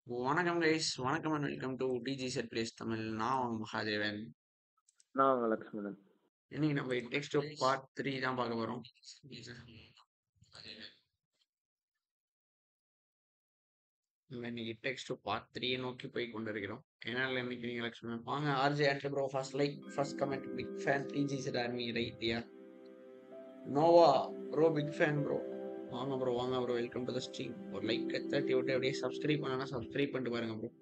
வணக்கம் கைஸ் வணக்கம் and welcome to digi set plays Tamil நான் உங்க மகாதேவன் நான் உங்க லக்ஷ்மணன் இன்னைக்கு நம்ம டெக்ஸ்ட் பார்ட் த்ரீ தான் பார்க்க போறோம் நம்ம இன்னைக்கு டெக்ஸ்ட் பார்ட் த்ரீ நோக்கி போய் கொண்டிருக்கிறோம் ஏன்னா இன்னைக்கு நீங்க லட்சுமணன் வாங்க ஆர்ஜே ஆண்ட்ரி bro first like first comment big fan digi set army ரைட்டியா நோவா ப்ரோ பிக் ஃபேன் ப்ரோ வாங்க ப்ரோ வாங்க bro welcome to the stream ஒரு லைக் தட்டி விட்டு அப்படியே சப்ஸ்கிரைப் பண்ணனா சப்ஸ்கிரைப் பண்ணிட்டு பாருங்க ப்ரோ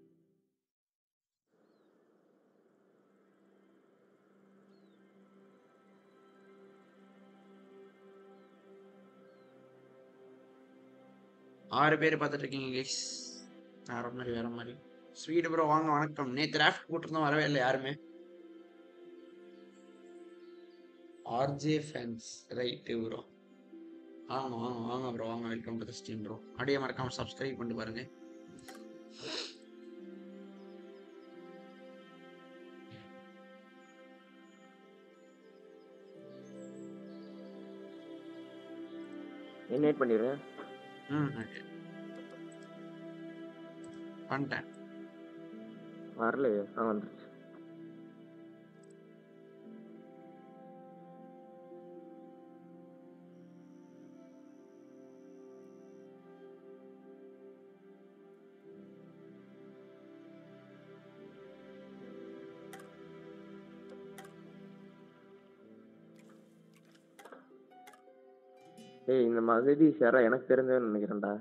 ஆறு பேர் பார்த்துட்டு இருக்கீங்க கைஸ் வேற மாதிரி வேற மாதிரி ஸ்வீட் ப்ரோ வாங்க வணக்கம் நேற்று ராஃப்ட் போட்டிருந்தோம் வரவே இல்லை யாருமே ஆர்ஜே ஃபேன்ஸ் ரைட்டு ப்ரோ வாங்க வாங்க வாங்க ப்ரோ வாங்க welcome to the stream bro அப்படியே மறக்காம சப்ஸ்கிரைப் பண்ணிட்டு பாருங்க இன்வைட் பண்ணிடுறேன் ம் ஓகே பண்ணிட்டேன் வரலையே ஆ வந்துருச்சு ஏய் இந்த மகதி ஷேரா எனக்கு தெரிஞ்சவன்னு நினைக்கிறேன்டா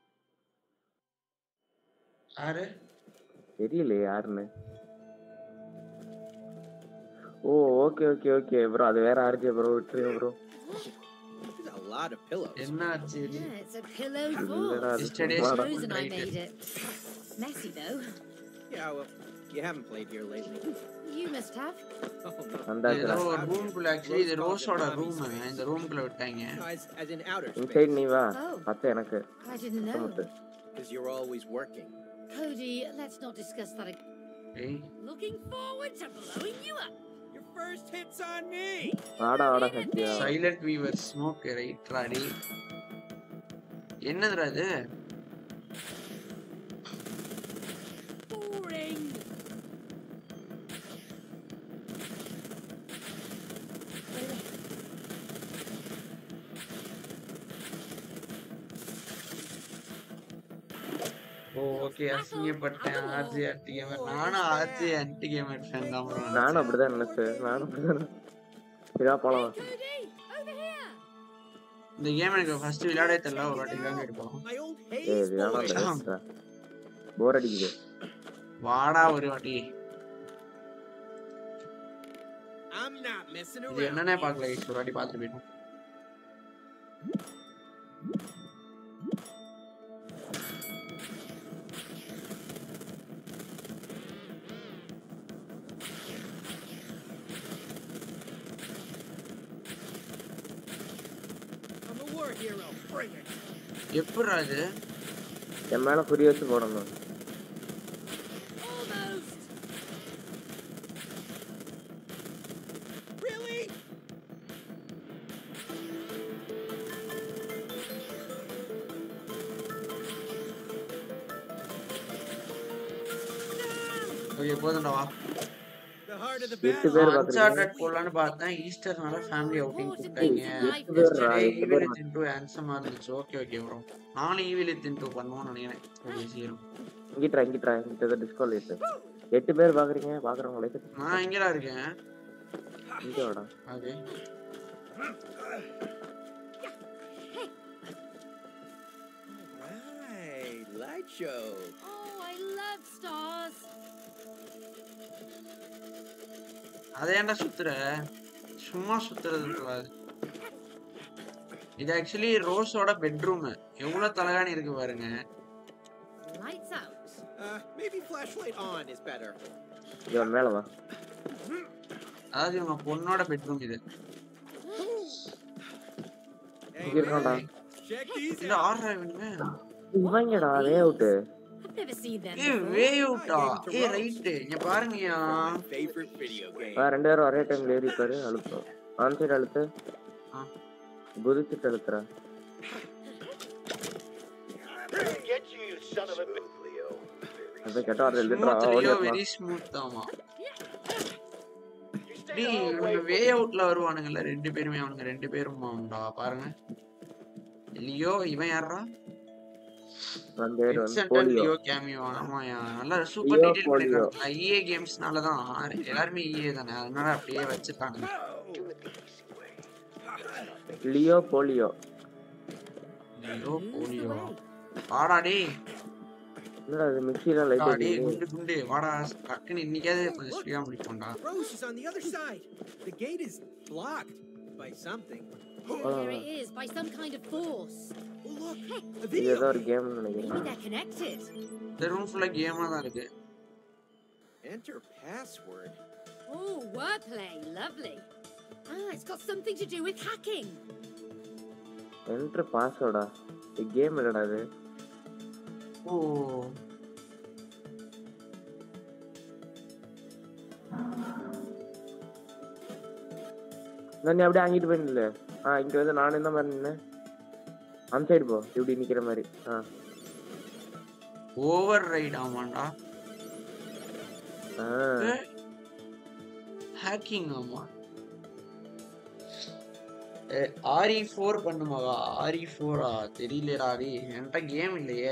யாரு தெரியலையே யாருன்னு oh okay okay okay bro அது வேற ஆர்ஜே ப்ரோ விட்டுருங்க bro There's a lot of pillows. என்ன ஆச்சு Yeah, it's a pillow இல்லடா fort. அது Yesterday's சும்மாடா. Frozen, I Right. made it. Messy though. Yeah, well, you haven't played here lately. You must have. Oh, no. ஏதோ வந்தாச்சுடா ஒரு ரூம்குள்ள actually இது ரோஸோட room இந்த ரூம்குள்ள விட்டாங்க No, as, as in outer inside space. நீ வா Oh. பத்த எனக்கு I didn't know. சுத்தமுத்து Because you're always working. Cody, let's not discuss that. ag- ஏய் Looking forward to blowing you up. Your first hit's on me! வாடா வாடா Sathya silent viewer smoke right ராடி என்னதுடா இது Boring. ஓ ஓகே அசிங்கப்பட்டேன் RG anti gamer நானும் RG anti gamer fan தான் bro நானும் அப்படிதான் நினைச்சேன் நானும் அப்படிதான் இதா போலாம் Cody, over here. இந்த கேம் எனக்கு ஃபர்ஸ்ட் விளையாடவே தெரியல ஒரு வாட்டி விளையாண்டு இருப்போம் My old ஏய் Hayes இது boy! வேணாம் போர் அடிக்குது வாடா ஒரு வாட்டி I'm not messing இது around. என்னன்னே பார்க்கல guys. ஒரு வாட்டி பார்த்துட்டு போயிட்டோம் I'm a war hero. Bring it! எப்படிடா இது என் மேல குறி வச்சு போடணும் Almost. Really? ஓகே போதும்டா வா The heart of the எட்டு battle. பேர் பாக்குறீங்க அன்சார்டட் போடலான்னு பார்த்தேன் ஈஸ்டர்னால ஃபேமிலி அவுட்டிங் கூப்பிட்டாங்க எட்டு பேர்ரா எட்டு பேர் ஈவில் தின்ட்டு ஹேண்ட்ஸமா இருந்துச்சு ஓகே ஓகே ப்ரோ நானும் ஈவில் தின்ட்டு பண்ணுவோம்னு நினைக்கிறேன் ஓகே சீக்கிரம் இங்கிட்டா இங்கிட்டா இங்கிட்ட டிஸ்கவுண்ட் எட்டு எட்டு பேர் பாக்குறீங்க பாக்குறவங்களுக்கு நான் எங்கடா இருக்கேன் இங்க வாடா okay Right. Light show. Oh, I love stars. அதை ஏன்டா சுத்துற சும்மா சுத்துறது கூடாது இது ஆக்சுவலி ரோஸோட பெட்ரூம் எவ்வளவு தலகாணி இருக்கு பாருங்க Lights out. Uh, maybe flashlight on is better. இங்க மேல வா அதாவது இவங்க பொண்ணோட பெட்ரூம் இது Hey, இங்க இருக்கான்டா check these இல்ல out. ஆடுறா இவனுங்க இவங்கடா way out I've never seen them. ஏய் before. வே அவுட்டா ஏய் ரைட் இங்க பாருங்கயா My favorite video game. ஆ, ரெண்டு பேரும் ஒரே டைம்ல ஏறி பாரு அழுத்தம் ஆன் சைடு அழுத்து ஆ. குதிச்சுட்டு அழுத்துறா Get you, you son of a bitch, Leo. அது கெட்ட வார்த்தை எழுதிட்டுறா ஸ்மூத் ஓடி லியோ வரலாம் வெரி ஸ்மூத் ஆமா டேய் இவனுங்க வே அவுட்ல வருவானுங்கல்ல ரெண்டு பேருமே அவனுங்க ரெண்டு பேரும் அவன்டா பாருங்க லியோ இவன் யாரா அந்த பேர் வந்து Vincent and polio Leo cameo ஆமாயா நல்லா சூப்பர் லியோ டீடைல் போலியோ பண்ணிருக்காங்க இஏ கேம்ஸ்னால தான் எல்லாருமே இஏ தானே அதனால அப்படியே வச்சிருக்காங்க Leo polio Leo Who's the polio way? வாடா டேய் என்னடா இது மிக்ஸில லைட் வாடா டேய் அடிக்குது குண்டு குண்டு வாடா டக்குன்னு இன்னைக்காவது கொஞ்சம் ஸ்ரீயா முடிப்போம்டா Rose is on the other side. The gate is blocked by something. There it is, by some kind of force. Oh, look, a இது video. ஏதோ ஒரு கேம்னு நினைக்கிறேன் Maybe they're connected. இந்த ரூம் ஃபுல்லா கேமா தான் இருக்கு Enter password. Oh, wordplay. Lovely. Ah, it's got something to do with hacking. Enter பாஸ்வேர்டா இது கேம் இல்லடா இது ஓ நான் நீ அப்படியே அங்கிட்டு போய் நில்லு ஆ இங்க வந்து நானும் இந்த மாதிரி நின்னேன் அந்த சைடு போ இப்படி நிக்கிற மாதிரி ஆ ஓவர் ரைட் ஆமாண்டா ஆ ஹேக்கிங் ஆமா ஆரி ஃபோர் பண்ணுமாவா ஆரி ஃபோரா தெரியலடா டே என்கிட்ட கேம் இல்லையே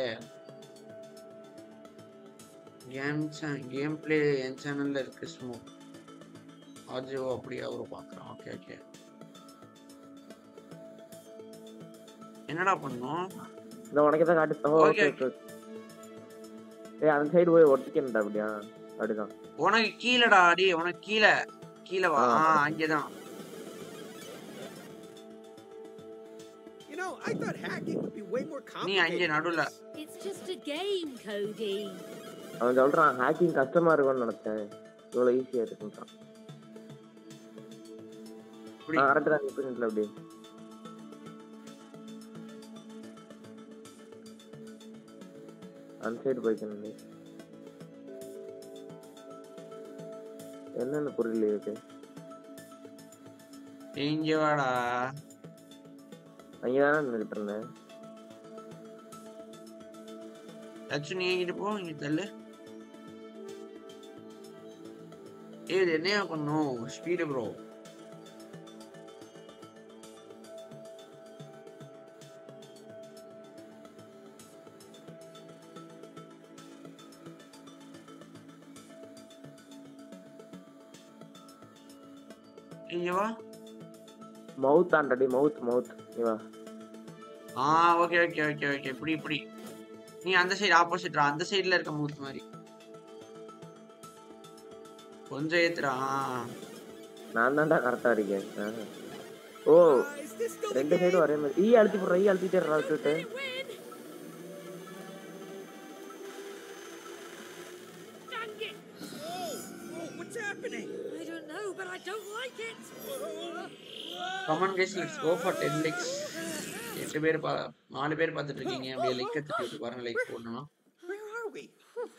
கேம் கேம் பிளே என் சேனல்ல இருக்கு ஸ்மோக் ஆஜோ அப்படியே அவரு பார்க்குறான் ஓகே ஓகே என்னடா பண்ணோம் இந்த உனக்கு தான் காட்டு ஓ Okay, ஓகே ஓகே ஏய் அந்த சைடு போய் ஒட்டிக்கணும்டா அப்படியா அப்படிதான் உனக்கு கீழடா டே உனக்கு கீழே கீழே வா ஆ. ஆ அங்கேதான் You know, I thought hacking would be way more நீ அங்கே complicated. than நடுவுல this. It's just a game, Cody. அவன் சொல்றான் ஹேக்கிங் கஷ்டமா இருக்கும்னு நினைச்சேன் இவ்வளவு ஈஸியா இருக்குன்றான் இப்படி கரெக்ட் தான் இப்ப நிக்கல அப்படியே அந்த சைடு போய்க்கணும் நீ என்னன்னு புரியல இருக்கு இங்க வாடா அங்கதானே நின்றுட்டு இருந்தேன் லட்சு நீ எங்கிட்டு போ இங்க தள்ளு ஏய் இது என்னையா பண்ணும் ஸ்பீடு ப்ரோ இங்க வா மவுத் ஆண்டடி மவுத் மவுத் இவா ஆ ஓகே ஓகே ஓகே ஓகே இப்படி இப்படி நீ அந்த சைடு ஆப்போசிட்ரா அந்த சைடுல இருக்க மூத் மாதிரி கொஞ்சம் ஏத்துறா ஆ. நான் தான்டா கரெக்டா இருக்கேன் ஆ. ஓ Uh, is this still the ரெண்டு game? சைடும் ஒரே மாதிரி ஈ அழுத்தி போடுற ஈ அழுத்திட்டே இருக்கா விட்டுட்டு Win! Dang it! Oh, what's happening? I don't know, but I don't like it. Come on guys let's go for 10 likes எட்டு பேர் பா நாலு பேர் பார்த்துட்டு இருக்கீங்க அப்படியே லைக் எடுத்துட்டு விட்டு பாருங்க லைக் போடணும் Where are we?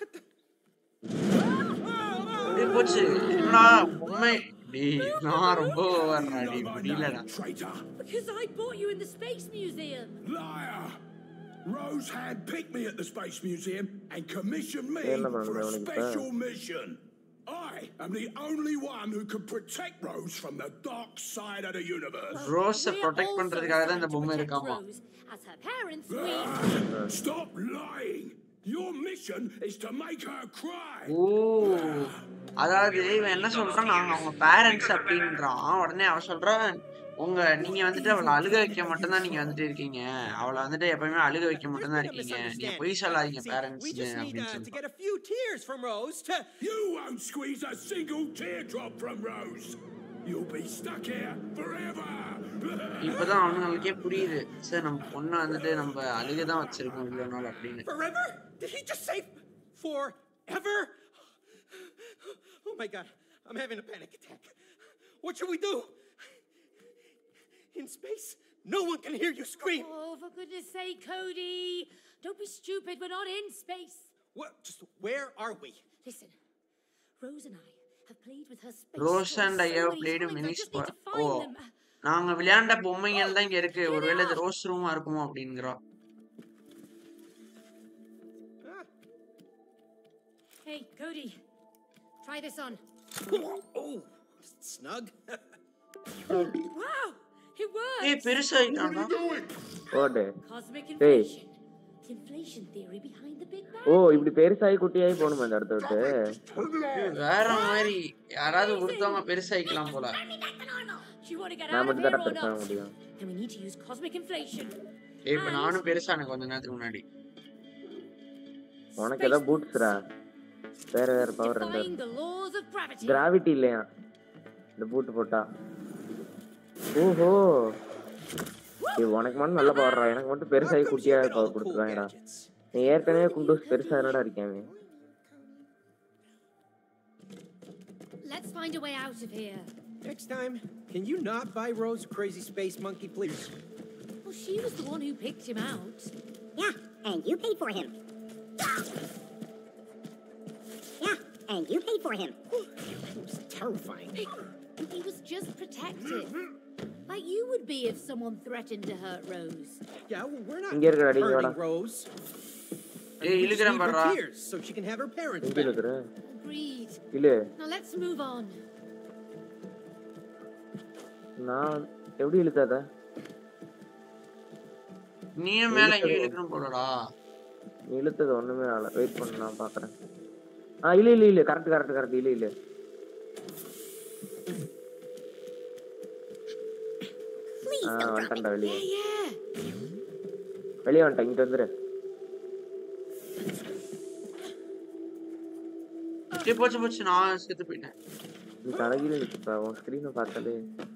அப்படியே போச்சு என்னடா உண்மை டேய் நான் ரொம்ப ஓவர்றா டேய் முடியலடா Traitor! Because I bought you in the Space Museum. Liar! Rose handpicked me at the Space Museum and commissioned me என்ன for a பண்ணணும் உனக்கு இப்ப? special mission. I am the only one who can protect Rose from the dark side of the universe. ரோஸ We're protect also பண்றதுக்காக தான் இந்த trying to பொம்மை protect இருக்காமா Rose. As her parents, we... Stop lying! Your mission is to make her cry. ஓ அதாவது இவன் என்ன சொல்றான் நாங்க அவங்க பேரண்ட்ஸ் அப்படின்றான் உடனே அவன் சொல்றான் உங்க நீங்க வந்துட்டு அவளை அழுக வைக்க மட்டும்தான் நீங்க வந்துட்டு இருக்கீங்க அவளை வந்துட்டு எப்பயுமே அழுக வைக்க மட்டும்தான் Bit of இருக்கீங்க நீங்க misunderstanding. பொய் சொல்லாதீங்க See, parents we just need அப்படின்னு uh, to சொல்றான் get a few tears from Rose to. You won't squeeze a single teardrop from Rose. You'll be stuck here forever. இப்பதான் அவனுங்களுக்கே புரியுது சார் நம்ம பொண்ணை வந்துட்டு நம்ம அழுகதான் வச்சிருக்கோம் இவ்வளவு நாள் அப்படின்னு Forever? Did he just say forever? Oh my god, I'm having a panic attack. What should we do? In space, no one can hear you scream. Oh, for goodness sake, Cody. Don't be stupid. We're not in space. What? Just where are we? Listen, Rose and I have played with her space Rose toys and I so have many played a times, I mini just need to sport. find Oh. them. நாங்க விளையாண்ட பொம்மைகள் தான் இங்க இருக்கு ஒருவேளை இது rose ரூமா இருக்குமோ அப்படிங்கிறோம் Ah. Hey, Cody. Try this on. Oh, snug. Wow! It ஏய் works! பெருசாயிட்டான்டா ஓடு Cosmic Hey. inflation. The inflation theory behind the Big Bang. ஓ இப்படி பெருசாகி குட்டியாகி போகணுமா இந்த இடத்த விட்டு ஏய், வேற மாதிரி யாராவது ஒருத்தவங்க பெருசாயிக்கலாம் போல Do you want to get நான் out of மட்டும் here தானே or பெருசாக not? முடியும் Then we need to use cosmic inflation. ஏய் இப்ப நானும் பெருசானேன் கொஞ்ச நேரத்துக்கு முன்னாடி உனக்கு ஏதோ பூட்ஸ்ரா வேற வேற பவர் ரெண்டு Defying the laws of gravity. Gravity இல்லையா இந்த பூட் போட்டா ஓஹோ ஏய், உனக்கு மட்டும் நல்ல பவர்ரா எனக்கு மட்டும் பெருசாகி குட்டியாக பவர் கொடுத்துருவாங்கடா நீ ஏற்கனவே குண்டூஸ் பெருசா என்னடா இருக்கேன் அவன். Let's find a way out of here. Next time, can you not buy Rose a crazy space monkey, please? Well, she was the one who picked him out. Yeah, and you paid for him. Yeah, and you paid for him. It was terrifying. He was just protective. Like you would be if someone threatened to hurt Rose. Yeah, well, we're not இங்க இருக்குடா, இங்க hurting வாடா. Rose. ஏய் We just இழுக்கிறேன் need her பாடுறா tears so she can have her parents எங்க back. இருக்கிற Agreed. இல்ல Now let's move on. நான் எப்படி இழுக்காத நீயும் மேல எங்க இழுக்கணும் போலடா நீ இழுத்தது ஒண்ணுமே ஆகல வெயிட் பண்ணு நான் பாக்குறேன் ஆ இல்ல இல்ல இல்ல கரெக்ட் கரெக்ட் கரெக்ட் இல்ல இல்ல Please ah don't drop it. வந்துட்டேன்டா வெளியே Yeah. வெளியே வந்துட்டேன் இங்கிட்டு வந்துரு ஏய் போச்சு போச்சு நான் செத்து போயிட்டேன் நீ தலைகீழ இழுத்துப்பா உன் ஸ்கிரீனை பார்த்தாலே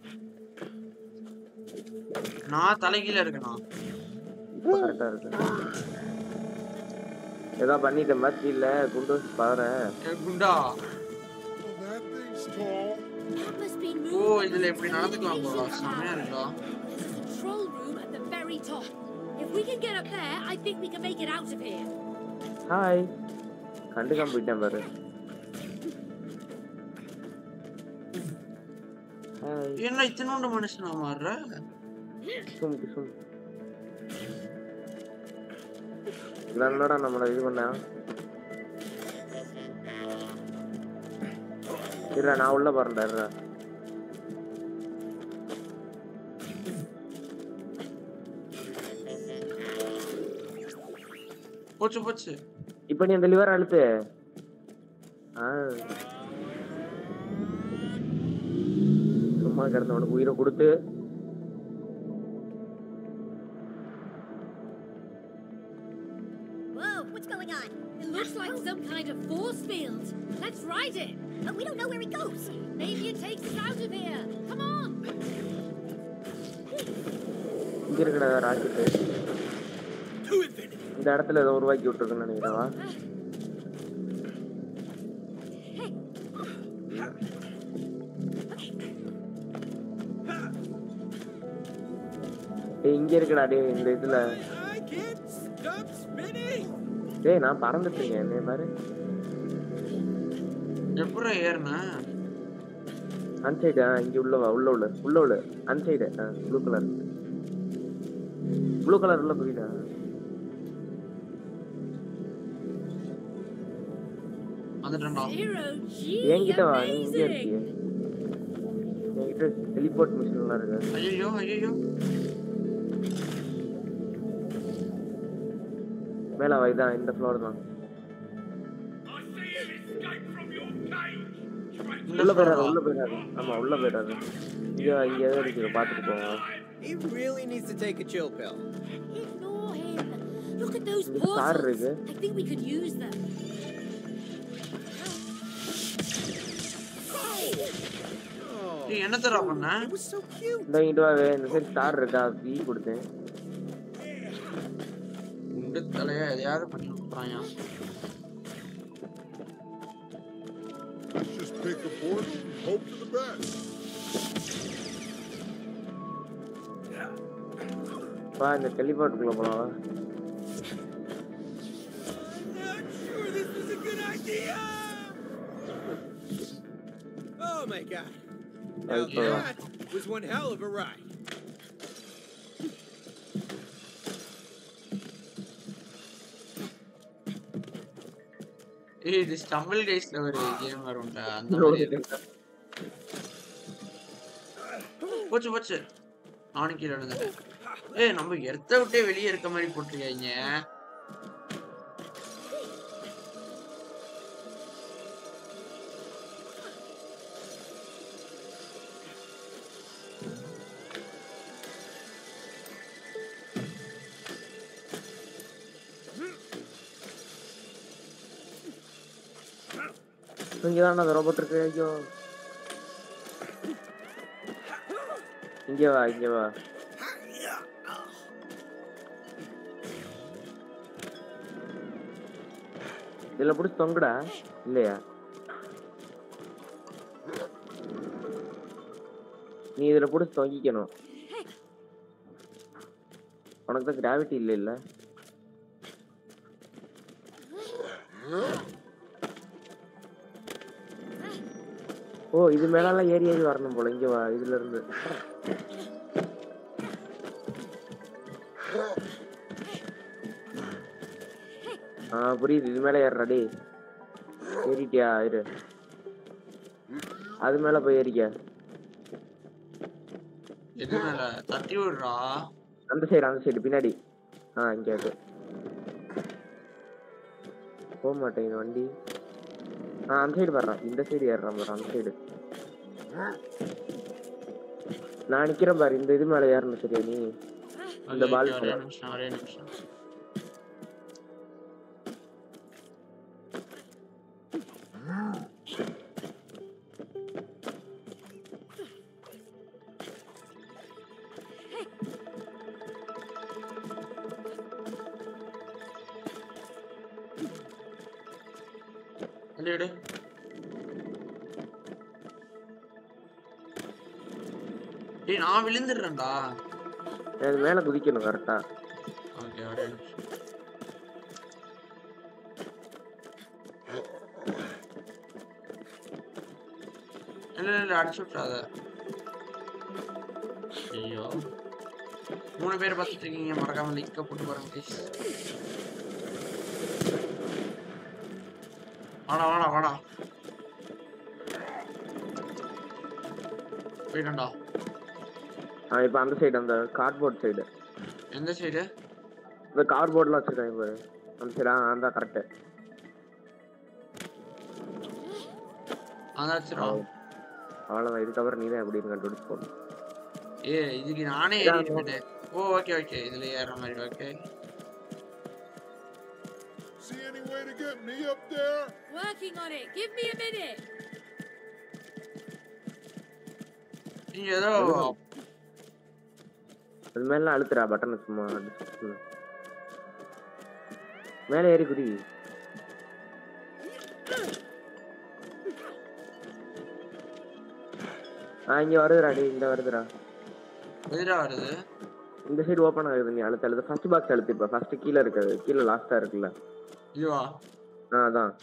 நான் தலைகீழ இருக்கேனா இப்போ கரெக்டா இருக்கு ஏதோ பண்ணிட்டேன் பாத்தி இல்ல குண்டோஸ் பாரு ஏய், குண்டா That must be O moved. இதுல இப்படி நடந்துக்கலாம் போல செமையா இருக்கா There's a control room at the very top. If we can get up there, I think we can make it out of here. Hi கண்டுக்காம போயிட்டேன் பாரு ஹாய் என்ன இத்தனோண்டு மனுஷனா மாறுற சும் சும் இதனோட நம்மள இது பண்ண இருடா நான் உள்ள போறேன்டா இருடா போச்சு போச்சு இப்ப நீ அந்த லிவர் அழுத்து ஆ சும்மா கிடந்தவனுக்கு உயிரை கொடுத்து Whoa, what's going on? It looks like some kind of force field. Let's ride it. But we don't know where it goes. Maybe it takes us out of here. Come on. இங்க இருக்கிற rocket To infinity. இந்த இடத்துல ஏதோ உருவாக்கி விட்டுருக்குன்னு நினைக்கிறவா டேய் இங்க இருக்குடா டேய் இந்த இதுல I can't stop spinning. டேய் நான் பறந்துட்டு இருக்கேன் என்னைய பாரு எப்படி ஏறின அன்சைடு இங்க உள்ள வா உள்ள உள்ள உள்ள உள்ள inside blue colour blue colour உள்ள புரியுதா வந்துட்டேன்டா Zero G. என்கிட்ட வா நீ இங்கே Amazing. இருக்கியே என்கிட்ட டெலிபோர்ட் மிஷின் எல்லாம் இருக்கு ஐயோ ஐயோ மேல வா இதான் இந்த ஃப்ளோர் தான் உள்ள போயிடாது உள்ள போயிடாது ஆமா உள்ள போயிடாது இங்க இங்க ஏதோ இருக்குது பாத்துட்டு போவோம் He really needs to take a chill pill. Ignore him. Look at those This car portals. rig, eh? I think we could use them. Oh, ஏய் என்ன தரா பண்ண it was so cute. இந்த இங்கிட்டு வாவே இந்த சைடு ஸ்டார் இருக்கா பீ கொடுத்தேன் உண்டு தலையா எதையாவது பண்ணி விட்டுறாயா Let's just pick a portal and hope for the best. வா இந்த டெலிபோர்ட்டுக்குள்ள போலாம் வா Not sure this was a good idea. Oh my god. Now Okay. that was one hell of a ride. ஏய் இது ஸ்டம்பிள் கைஸ்ல ஒரு கேம் வரும்டா அந்த மாதிரி இருக்கு. போச்சு போச்சு நானும் கீழே விழுந்துட்டேன் ஏய் நம்ம எர்த்த விட்டே வெளியே இருக்க மாதிரி போட்டிருக்காங்க இங்கதான் அந்த ரோபோட் இருக்கு ஐயோ இங்க வா இங்க வா இதுல பிடிச்சி தொங்குடா இல்லையா நீ இதுல பிடிச்சி தொங்கிக்கணும் உனக்கு தான் கிராவிட்டி இல்ல இல்ல ஓ இது மேலாம் ஏறி ஏறி வரணும் போல இங்க வா இதுல இருந்து ஆ புரியுது இது மேல ஏறுறா டேய் ஏறிட்டியா இரு அது மேல போய் ஏறிக்க எது மேல தட்டி விடுறா அந்த சைடு அந்த சைடு பின்னாடி ஆ இங்க இருக்கு போக மாட்டேங்குது வண்டி ஆ அந்த சைடு வர்றான் இந்த சைடு ஏறுறான் பாரு அந்த சைடு நான் நிக்கிறேன் பாரு இந்த இது மேல ஏறணும் சரியா நீ இந்த Okay, ball okay, ஒரே மேல. நிமிஷம் ஒரே நிமிஷம் வண்டி எடு டேய் நான் விழுந்துடுறேன்டா அது மேல குதிக்கணும் கரெக்டா ஓகே ஒரே நிமிஷம் இல்ல இல்ல அடிச்சு விட்றாத ஐயோ மூணு பேர் பார்த்துட்டு இருக்கீங்க மறக்காம லிங்க போட்டு பாருங்க ப்ளீஸ் வாடா வாடா வாடா போயிட்டா ஆ இப்போ அந்த சைடு அந்த கார்ட்போர்ட் சைடு எந்த சைடு இந்த கார்ட்போர்ட்லாம் வச்சிருக்காங்க பாரு அந்த சைடு ஆ அந்த கரெக்டு அதாச்சும் அவ்வளோதான் இதுக்கப்புறம் நீ தான் எப்படின்னு கண்டுபிடிச்சு போகணும் ஏ இதுக்கு நானே இதான் ஏறி இருக்கேன் ஓ ஓகே ஓகே இதுல ஏற மாதிரி okay See any way to get me up there? Working on it. Give me a minute. நீங்க ஏதோ அது மேல அழுத்துறா பட்டனை சும்மா சும்மா. மேலே ஏறி குதி ஆ இங்க வருதுடா டேய் இந்த வருதுடா எதிரா வருது இந்த சைடு ஓப்பன் ஆகுது நீ அழுத்து அழுத்து ஃபர்ஸ்ட் பாக்ஸ் அழுத்து இப்போ ஃபர்ஸ்ட் கீழே இருக்குது கீழே லாஸ்டா இருக்குல்ல இதுவா ஆ அதான்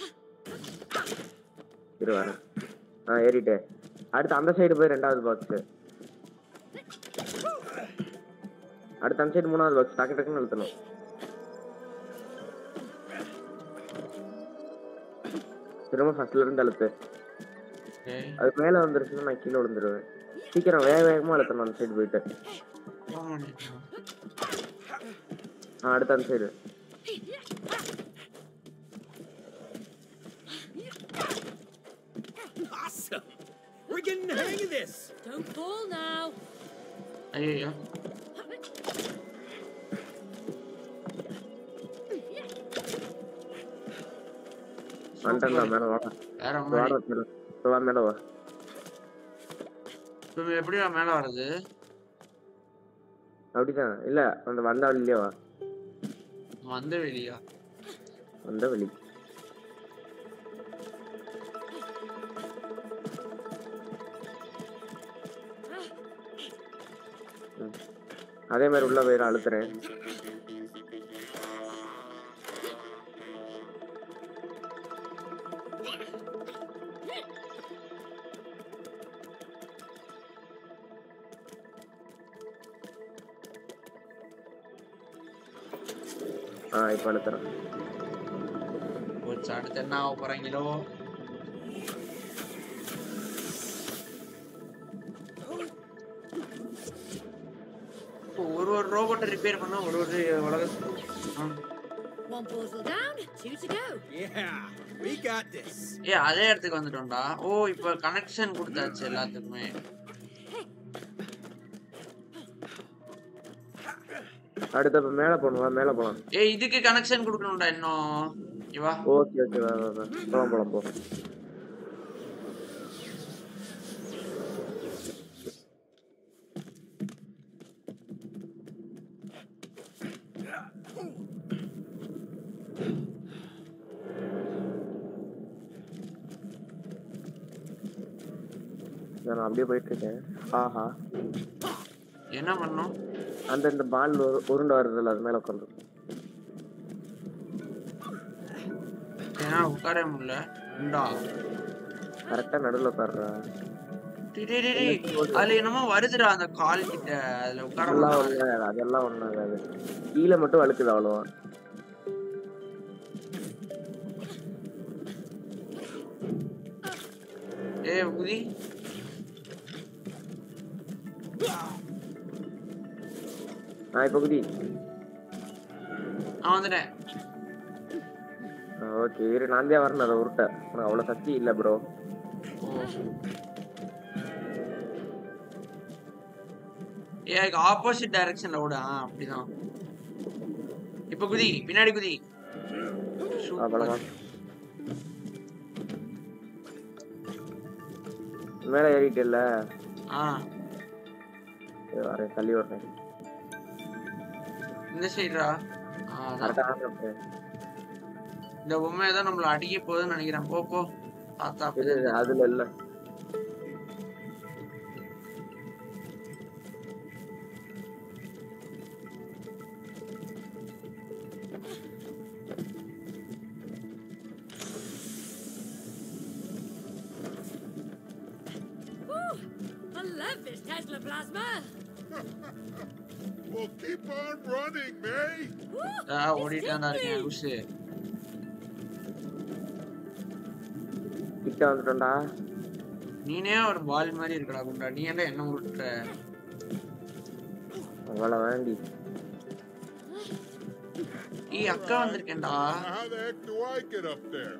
இரு வரேன் ஆ ஏறிட்டேன் அடுத்து அந்த சைடு போய் ரெண்டாவது பாக்ஸ் அடுத்து அந்த சைடு மூணாவது பாக்ஸ் டக்கு டக்குன்னு அழுத்தணும் திரும்ப ஃபர்ஸ்ட்ல இருந்து அழுத்து ஓகே அது மேல வந்துருச்சுன்னா நான் கீழே விழுந்துருவேன் சீக்கிரம் வேக வேகமா அழுத்தணும் அந்த சைடு போயிட்டு ஆ அடுத்து அந்த side Awesome. We're getting the hang of this. Don't fall now. ஐயோ வந்துட்டேன் மேல வாடா வேற வாடா மாதிரி மேல வா மேல வா இப்ப எப்படியா மேல வருது அப்படிதான் இல்ல அந்த வந்த வழியிலே வா வந்த வெளியா வந்த வழி ம். அதே மாதிரி உள்ள போயிட அழுத்துறேன் ஆ இப்ப அழுத்துறேன் போச்சு ரோபோட்ஸ் அடுத்து என்ன ஆக போறாங்களோ இப்போ ஒரு ஒரு ரோபோட்டை ரிப்பேர் பண்ணா ஒரு ஒரு உலகத்துக்கு One portal down, two to go. Yeah, we got this. ஏ அதே இடத்துக்கு வந்துட்டோம்டா ஓ இப்போ கனெக்ஷன் கொடுத்தாச்சு எல்லாத்துக்குமே அடுத்து அப்ப மேல போகணும் மேல போலாம் ஏ இதுக்கு கனெக்ஷன் கொடுக்கணும்டா இன்னும் இங்க வா ஓகே ஓகே வா வா வா போலாம் போலாம் போ நான் அப்படியே போயிட்டு இருக்கேன் ஆஹா என்ன பண்ணோம் அந்த இந்த பால் உருண்டை வருதுல்ல அது மேல உட்காந்து ஏன்னா உட்கார முடியல உண்டா கரெக்டா நடுவுல உட்காடுறா டேய், டேய், டேய், டேய். அதுல என்னமோ வருதுடா அந்த கால் கிட்ட அதுல உட்கார அதெல்லாம் முடியல. ஒண்ணு அதெல்லாம் ஒண்ணு ஆகாது கீழே மட்டும் வழுக்குது அவ்வளவா ஏய் குதி நான் இப்ப குதி நான் வந்துட்டேன் ஓகே இரு நான் தான் வரணும் அதை உருட்ட உனக்கு அவ்வளவு சக்தி இல்ல ப்ரோ ஓ. ஏய் அதுக்கு ஆப்போசிட் டைரக்ஷன்ல விட ஆ அப்படிதான் இப்ப குதி பின்னாடி குதி சூப்பர். அவ்வளவுதான் மேல ஏறிட்டு இல்ல ஆ வரேன் தள்ளி வரேன் இந்த சைடுடா கரெக்டா இருக்கு. இந்த பொம்மை ஏதோ நம்மள அடிக்க போகுதுன்னு நினைக்கிறேன் போ போ பார்த்தா இது அப்படிதான் இது, அதுல இல்ல Whew, I love this Tesla plasma. Well, keep on running, May. Whew, ah, it's ஓடிட்டே தான் இருக்கேன் tingling. லூசு கிட்ட வந்துட்டோம்டா நீனே ஒரு பால் மாதிரி இருக்கடா குண்டா நீ என்ன என்ன விட்டுற அவ்வளவு வேண்டி ஏய் அக்கா வந்திருக்கேன்டா Now, how the heck do I get up there?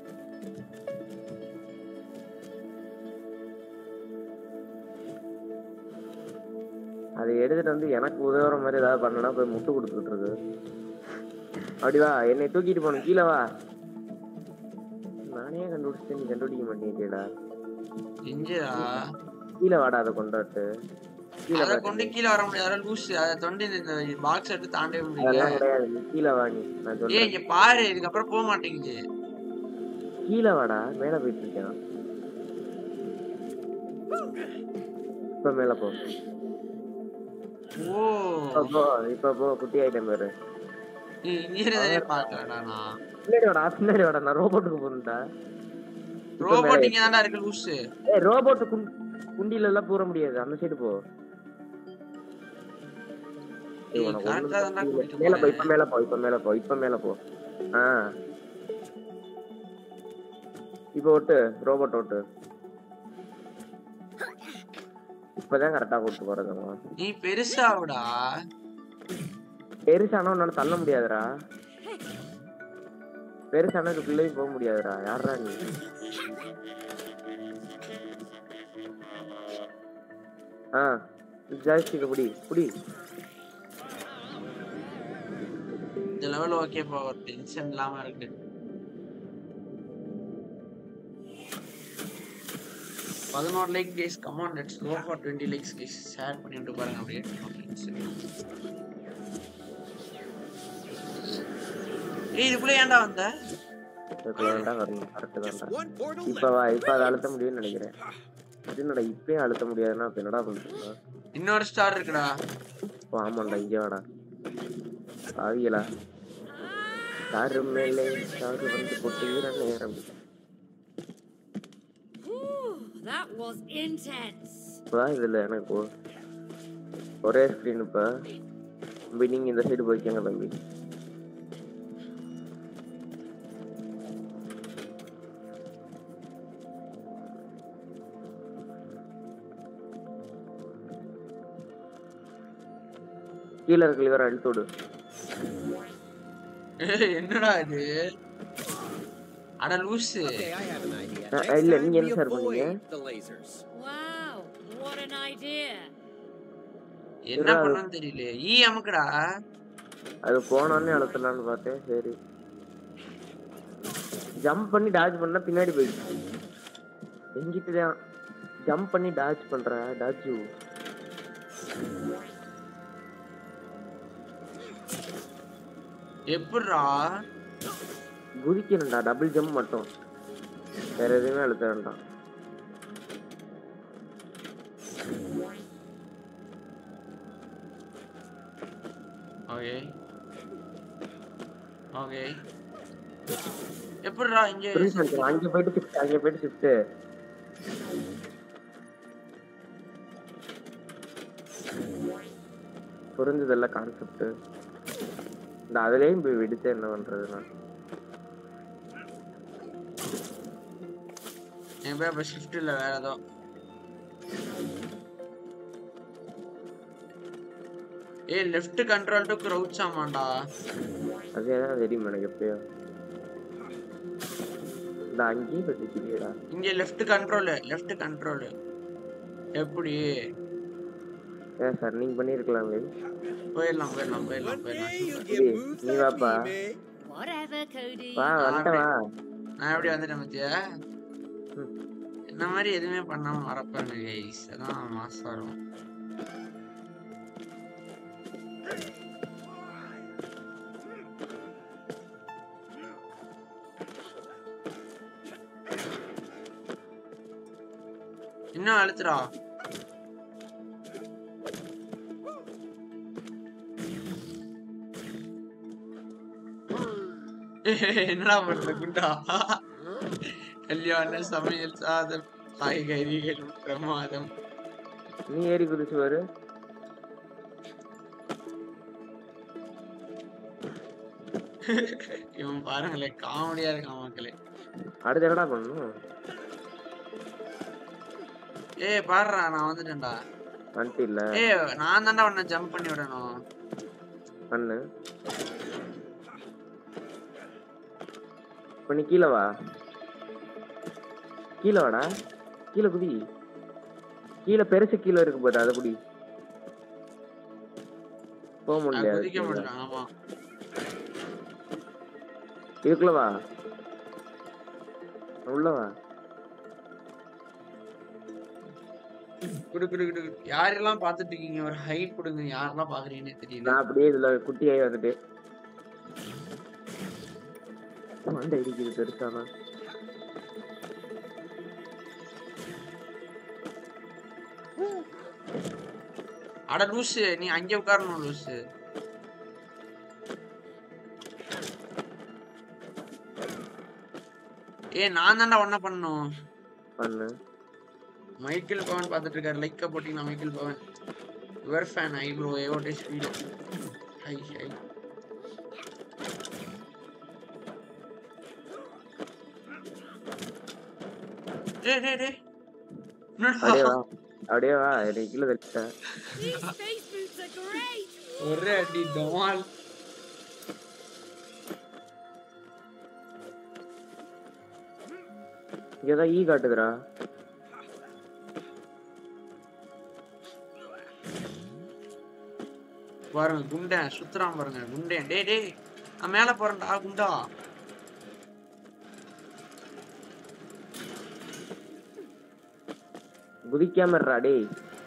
அதை எடுத்துட்டு வந்து எனக்கு உதவுற மாதிரி ஏதாவது பண்ணனா போய் முட்டு கொடுத்துட்டு இருக்கு அப்படி வா என்னை தூக்கிட்டு போகணும் கீழே வா நானே கண்டுபிடிச்சிட்டு நீ கண்டுபிடிக்க மாட்டேங்கிட்டேடா எஞ்சடா கீழே வாடா அதை கொண்டாட்டு கீழே அத வா கொண்டு கீழே வர முடியாது லூசு அதை தொண்டு இந்த பாக்ஸ் எடுத்து தாண்டவே முடியல அதெல்லாம் கிடையாது நீ கீழே வா நீ நான் ஏய் சொல்றேன் இங்க பாரு இதுக்கப்புறம் போக மாட்டேங்குது கீழே வாடா மேல போயிட்டு இருக்கேன் இப்ப மேல போ ஓ இப்ப போ இப்ப போ குட்டி ஐட்டம் பேரு நீ இங்க இருந்ததே பாக்கலடா நான் பின்னாடி வாடா பின்னாடி வாடா நான் ரோபோட்டுக்கு போகணும்டா இப்ப ரோபோட் மேல இங்க தான்டா இருக்கு லூசு ஏய் ரோபோட் குண்டில எல்லாம் பூர முடியாது அந்த சைடு போ ஏய், ஏய், உனக்கு correct ஆ ஒண்ணும் தான்டா புரியல. கூட்டிட்டு மேல போ போறேன். இப்ப மேல போ இப்ப மேல போ இப்ப மேல போ ஆ இப்ப ஒட்டு ரோபோட் ஒட்டு இப்பதான் கரெக்டா கூட்டு போறதுமா நீ பெருசாவுடா பெருசானா உன்னால தள்ள முடியாதுடா பெருசானா இதுக்குள்ளேயும் போக முடியாதுடா யாரா நீ ஆ ஜாய்ஸ்டிக் புடி புடி இந்த லெவல் ஓகே பா ஒரு டென்ஷன் இல்லாம இருக்கு பதினோரு like guys come on let's go for twenty likes guys share பண்ணிட்டு பாருங்க அப்படியே ஏய் இதுக்குள்ள ஏன்டா வந்த இதுக்குள்ள வேண்டாம் வரணும் கரெக்ட் Just தான்டா one portal இப்ப left. வா இப்ப அதை அழுத்த முடியும்னு நினைக்கிறேன் இது என்னடா இப்பயே அழுத்த முடியாதுன்னா அப்ப என்னடா பண்றது இன்னொரு ஸ்டார் இருக்குடா ஓ ஆமாண்டா இங்க வாடா ஆவியலா சாரு மேலே சாரு வந்து கொட்டுகிற நேரம் Whew, that was intense. இப்பதான் இதுல எனக்கு ஒ- ஒரே ஸ்கிரீன் இப்ப தம்பி நீங்க இந்த சைடு போய்க்கங்க தம்பி கீழே இருக்க லிவரை அழுத்து விடு ஏய், என்னடா இது அட லூசு Okay, I have an idea. Uh, Next இல்ல, time நீங்க we என்ன சார் பண்ணீங்க? avoid the lasers. Wow, what an idea. என்ன என்னடா அது? பண்ணணும்னு தெரியல ஈ அமுக்குடா அது போனோடனே அழுத்தலாம்னு பார்த்தேன் சரி ஜம்ப் பண்ணி டாஜ் பண்ணா பின்னாடி போயிடுச்சு எங்கிட்ட தான் ஜம்ப் பண்ணி டாஜ் பண்ற டாஜு எப்படிடா குதிக்கணும்டா டபுள் ஜம்ப் மட்டும் வேற எதுவுமே அழுத்த வேண்டாம் ஓகே ஓகே எப்படிடா இங்க புரிஞ்சு நினைக்கிறேன் அங்க போயிட்டு ஷிஃப்ட் அங்க போயிட்டு ஷிஃப்ட் புரிஞ்சதில்ல கான்செப்ட் இந்த அதுலயும் போய் வெடிச்சு என்ன பண்றது நான் என் பேர் அப்ப ஷிஃப்ட் இல்ல வேற ஏதோ ஏய் லெஃப்ட் கண்ட்ரோல் டு க்ரௌச் ஆமாண்டா அதே தான் தெரியும் எனக்கு எப்பயோ இந்த அங்கேயும் வெடிக்கிறியடா இங்க லெஃப்ட் கண்ட்ரோல் லெஃப்ட் கண்ட்ரோல் எப்படி ஏன் சார் நீங்க பண்ணிருக்கலாமே போயிடலாம் போயிடலாம் போயிடலாம் One day you'll போயிடலாம் get Hey, moved நீ like வாப்பா. me, May. Whatever, Cody. வா வந்துட்டேன் வா நான் எப்படி வந்துட்டேன் மத்தியா ம். இந்த மாதிரி எதுவுமே பண்ணாம வரப்பாருங்க கைஸ் அதான் மாசம் வரும் இன்னும் அழுத்துறா என்னடா பண்ற குண்டா கல்யாண சமையல் சாதம் காய்கறிகள் பிரமாதம் நீ ஏறி குதிச்சு வரு இவன் பாருங்களேன் காமெடியா இருக்கான் மக்களே அடுத்து என்னடா பண்ணணும் ஏய் பாருடா நான் வந்துட்டேன்டா வந்துட்டு இல்ல ஏய் நான் தான்டா உன்னை ஜம்ப் பண்ணி விடணும் பண்ணு இப்ப நீ கீழே வா கீழே வாடா கீழே குதி கீழே பெருசு கீழே இருக்கு பாரு அதை குடி போக நான் முடியாது குதிக்க கீழே. மாட்டேன் ஆமா இதுக்குள்ள வா உள்ள வா குடு குடு குடு குடு. யாரெல்லாம் பாத்துட்டு இருக்கீங்க ஒரு ஹைட் கொடுங்க யாரெல்லாம் பாக்குறீங்கன்னே தெரியல நான் அப்படியே இதுல குட்டியாகி வந்துட்டு மண்டை இடிக்குது பெருசானா அட லூசு நீ அங்கே உட்காரணும் லூசு ஏய் நான் தான்டா ஒன்ன பண்ணணும் பண்ணு மைக்கேல் பவன் பார்த்துட்டு இருக்காரு லைக்கா போட்டீங்கன்னா Michael Pavan your fan hi bro ஏவோட ஸ்பீடு ஹை ஹை டேய் டேய் டேய் அப்படியே என்னடா வா அப்படியே வா எனக்கு கீழே தள்ளிட்டேன் These space boots are great. ஒரே அடி டமால் இங்கதான் ஈ காட்டுதுடா பாருங்க குண்டன் சுத்துறான் பாருங்க குண்டன் டேய் டேய் நான் மேல போறேன்டா குண்டா குதிக்காம இருடா டேய்